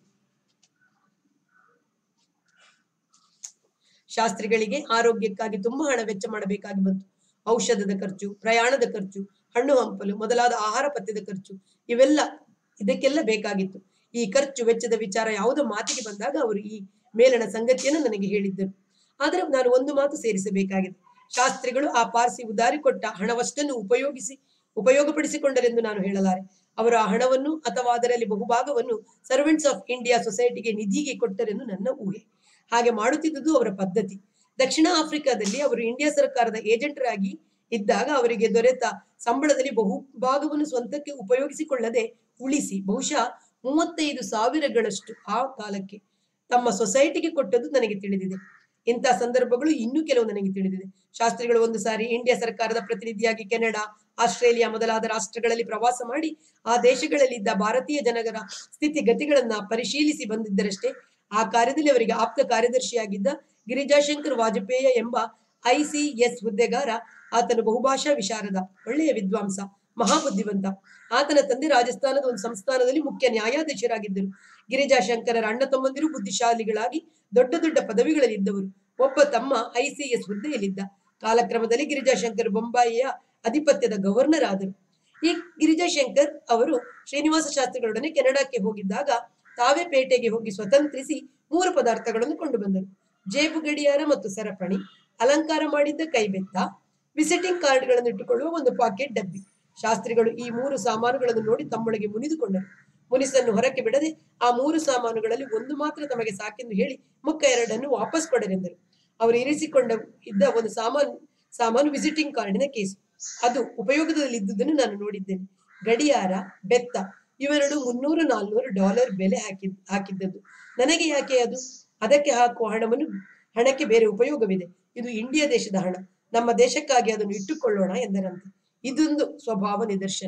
ಶಾಸ್ತ್ರಿಗಳಿಗೆ ಆರೋಗ್ಯಕ್ಕಾಗಿ ತುಂಬಾ ಹಣ ವೆಚ್ಚ ಮಾಡಬೇಕಾಗಿ ಬಂತು ಔಷಧದ ಖರ್ಚು ಪ್ರಯಾಣದ ಖರ್ಚು ಹಣ್ಣು ಹಂಪಲು ಮೊದಲಾದ ಆಹಾರ ಪಥ್ಯದ ಖರ್ಚು ಇವೆಲ್ಲ ಇದಕ್ಕೆಲ್ಲ ಬೇಕಾಗಿತ್ತು ಈ ಖರ್ಚು ವೆಚ್ಚದ ವಿಚಾರ ಯಾವುದೋ ಮಾತಿಗೆ ಬಂದಾಗ ಅವರು ಈ ಮೇಲಣ ಸಂಗತಿಯನ್ನು ನನಗೆ ಹೇಳಿದ್ದರು ಆದರೆ ನಾನು ಒಂದು ಮಾತು ಸೇರಿಸಬೇಕಾಗಿದೆ ಶಾಸ್ತ್ರಿಗಳು ಆ ಪಾರ್ಸಿ ಉದಾರಿ ಕೊಟ್ಟ ಹಣವಷ್ಟನ್ನು ಉಪಯೋಗಿಸಿ ಉಪಯೋಗಪಡಿಸಿಕೊಂಡರೆಂದು ನಾನು ಹೇಳಲಾರೆ ಅವರು ಆ ಹಣವನ್ನು ಅಥವಾ ಅದರಲ್ಲಿ ಬಹುಭಾಗವನ್ನು ಸರ್ವೆಂಟ್ಸ್ ಆಫ್ ಇಂಡಿಯಾ ಸೊಸೈಟಿಗೆ ನಿಧಿಗೆ ಕೊಟ್ಟರೆಂದು ನನ್ನ ಊಹೆ ಹಾಗೆ ಮಾಡುತ್ತಿದ್ದುದು ಅವರ ಪದ್ಧತಿ ದಕ್ಷಿಣ ಆಫ್ರಿಕಾದಲ್ಲಿ ಅವರು ಇಂಡಿಯಾ ಸರ್ಕಾರದ ಏಜೆಂಟರಾಗಿ ಇದ್ದಾಗ ಅವರಿಗೆ ದೊರೆತ ಸಂಬಳದಲ್ಲಿ ಬಹುಭಾಗವನ್ನು ಸ್ವಂತಕ್ಕೆ ಉಪಯೋಗಿಸಿಕೊಳ್ಳದೆ ಉಳಿಸಿ ಬಹುಶಃ ಮೂವತ್ತೈದು ಸಾವಿರಗಳಷ್ಟು ಆ ಕಾಲಕ್ಕೆ ತಮ್ಮ ಸೊಸೈಟಿಗೆ ಕೊಟ್ಟದ್ದು ನನಗೆ ತಿಳಿದಿದೆ ಇಂಥ ಸಂದರ್ಭಗಳು ಇನ್ನೂ ಕೆಲವು ನನಗೆ ತಿಳಿದಿದೆ ಶಾಸ್ತ್ರಿಗಳು ಒಂದು ಸಾರಿ ಇಂಡಿಯಾ ಸರ್ಕಾರದ ಪ್ರತಿನಿಧಿಯಾಗಿ ಕೆನಡಾ ಆಸ್ಟ್ರೇಲಿಯಾ ಮೊದಲಾದ ರಾಷ್ಟ್ರಗಳಲ್ಲಿ ಪ್ರವಾಸ ಮಾಡಿ ಆ ದೇಶಗಳಲ್ಲಿದ್ದ ಭಾರತೀಯ ಜನಗರ ಸ್ಥಿತಿಗತಿಗಳನ್ನ ಪರಿಶೀಲಿಸಿ ಬಂದಿದ್ದರಷ್ಟೇ ಆ ಕಾರ್ಯದಲ್ಲಿ ಅವರಿಗೆ ಆಪ್ತ ಕಾರ್ಯದರ್ಶಿಯಾಗಿದ್ದ ಗಿರಿಜಾಶಂಕರ್ ವಾಜಪೇಯ ಎಂಬ ಐಸಿಎಸ್ ಹುದ್ದೆಗಾರ ಆತನು ಬಹುಭಾಷಾ ವಿಶಾರದ ಒಳ್ಳೆಯ ವಿದ್ವಾಂಸ ಮಹಾಬುದ್ಧಿವಂತ ಆತನ ತಂದೆ ರಾಜಸ್ಥಾನದ ಒಂದು ಸಂಸ್ಥಾನದಲ್ಲಿ ಮುಖ್ಯ ನ್ಯಾಯಾಧೀಶರಾಗಿದ್ದರು ಗಿರಿಜಾಶಂಕರರ ಅಣ್ಣ ತಮ್ಮಂದಿರು ಬುದ್ಧಿಶಾಲಿಗಳಾಗಿ ದೊಡ್ಡ ದೊಡ್ಡ ಪದವಿಗಳಲ್ಲಿದ್ದವರು ಒಬ್ಬ ತಮ್ಮ ಐಸಿಎಸ್ ಹುದ್ದೆಯಲ್ಲಿದ್ದ ಕಾಲಕ್ರಮದಲ್ಲಿ ಗಿರಿಜಾಶಂಕರ್ ಬೊಂಬಾಯಿಯ ಅಧಿಪತ್ಯದ ಗವರ್ನರ್ ಆದರು ಈ ಗಿರಿಜಾಶಂಕರ್ ಅವರು ಶ್ರೀನಿವಾಸ ಶಾಸ್ತ್ರಿಗಳೊಡನೆ ಕೆನಡಾಕ್ಕೆ ಹೋಗಿದ್ದಾಗ ತಾವೇ ಪೇಟೆಗೆ ಹೋಗಿ ಸ್ವತಂತ್ರಿಸಿ ಮೂರು ಪದಾರ್ಥಗಳನ್ನು ಕೊಂಡು ಬಂದರು ಜೇಬು ಗಡಿಯಾರ ಮತ್ತು ಸರಪಣಿ ಅಲಂಕಾರ ಮಾಡಿದ್ದ ಕೈಬೆತ್ತ ವಿಸಿಟಿಂಗ್ ಕಾರ್ಡ್ಗಳನ್ನು ಇಟ್ಟುಕೊಳ್ಳುವ ಒಂದು ಪಾಕೆಟ್ ಡಬ್ಬಿ ಶಾಸ್ತ್ರಿಗಳು ಈ ಮೂರು ಸಾಮಾನುಗಳನ್ನು ನೋಡಿ ತಮ್ಮೊಳಗೆ ಮುನಿದುಕೊಂಡರು ಮುನಿಸನ್ನು ಹೊರಕ್ಕೆ ಬಿಡದೆ ಆ ಮೂರು ಸಾಮಾನುಗಳಲ್ಲಿ ಒಂದು ಮಾತ್ರ ತಮಗೆ ಸಾಕೆಂದು ಹೇಳಿ ಮುಕ್ಕ ಎರಡನ್ನು ವಾಪಸ್ ಕೊಡರೆಂದರು ಅವರು ಇರಿಸಿಕೊಂಡ ಇದ್ದ ಒಂದು ಸಾಮಾನು ಸಾಮಾನು ವಿಸಿಟಿಂಗ್ ಕಾರ್ಡಿನ ಕೇಸು ಅದು ಉಪಯೋಗದಲ್ಲಿ ಇದ್ದುದನ್ನು ನಾನು ನೋಡಿದ್ದೇನೆ ಗಡಿಯಾರ ಬೆತ್ತ ಇವೆರಡು ಮುನ್ನೂರು ನಾಲ್ನೂರು ಡಾಲರ್ ಬೆಲೆ ಹಾಕಿ ಹಾಕಿದ್ದದ್ದು ನನಗೆ ಯಾಕೆ ಅದು ಅದಕ್ಕೆ ಹಾಕುವ ಹಣವನ್ನು ಹಣಕ್ಕೆ ಬೇರೆ ಉಪಯೋಗವಿದೆ ಇದು ಇಂಡಿಯಾ ದೇಶದ ಹಣ ನಮ್ಮ ದೇಶಕ್ಕಾಗಿ ಅದನ್ನು ಇಟ್ಟುಕೊಳ್ಳೋಣ ಎಂದರಂತೆ ಇದೊಂದು ಸ್ವಭಾವ ನಿದರ್ಶನ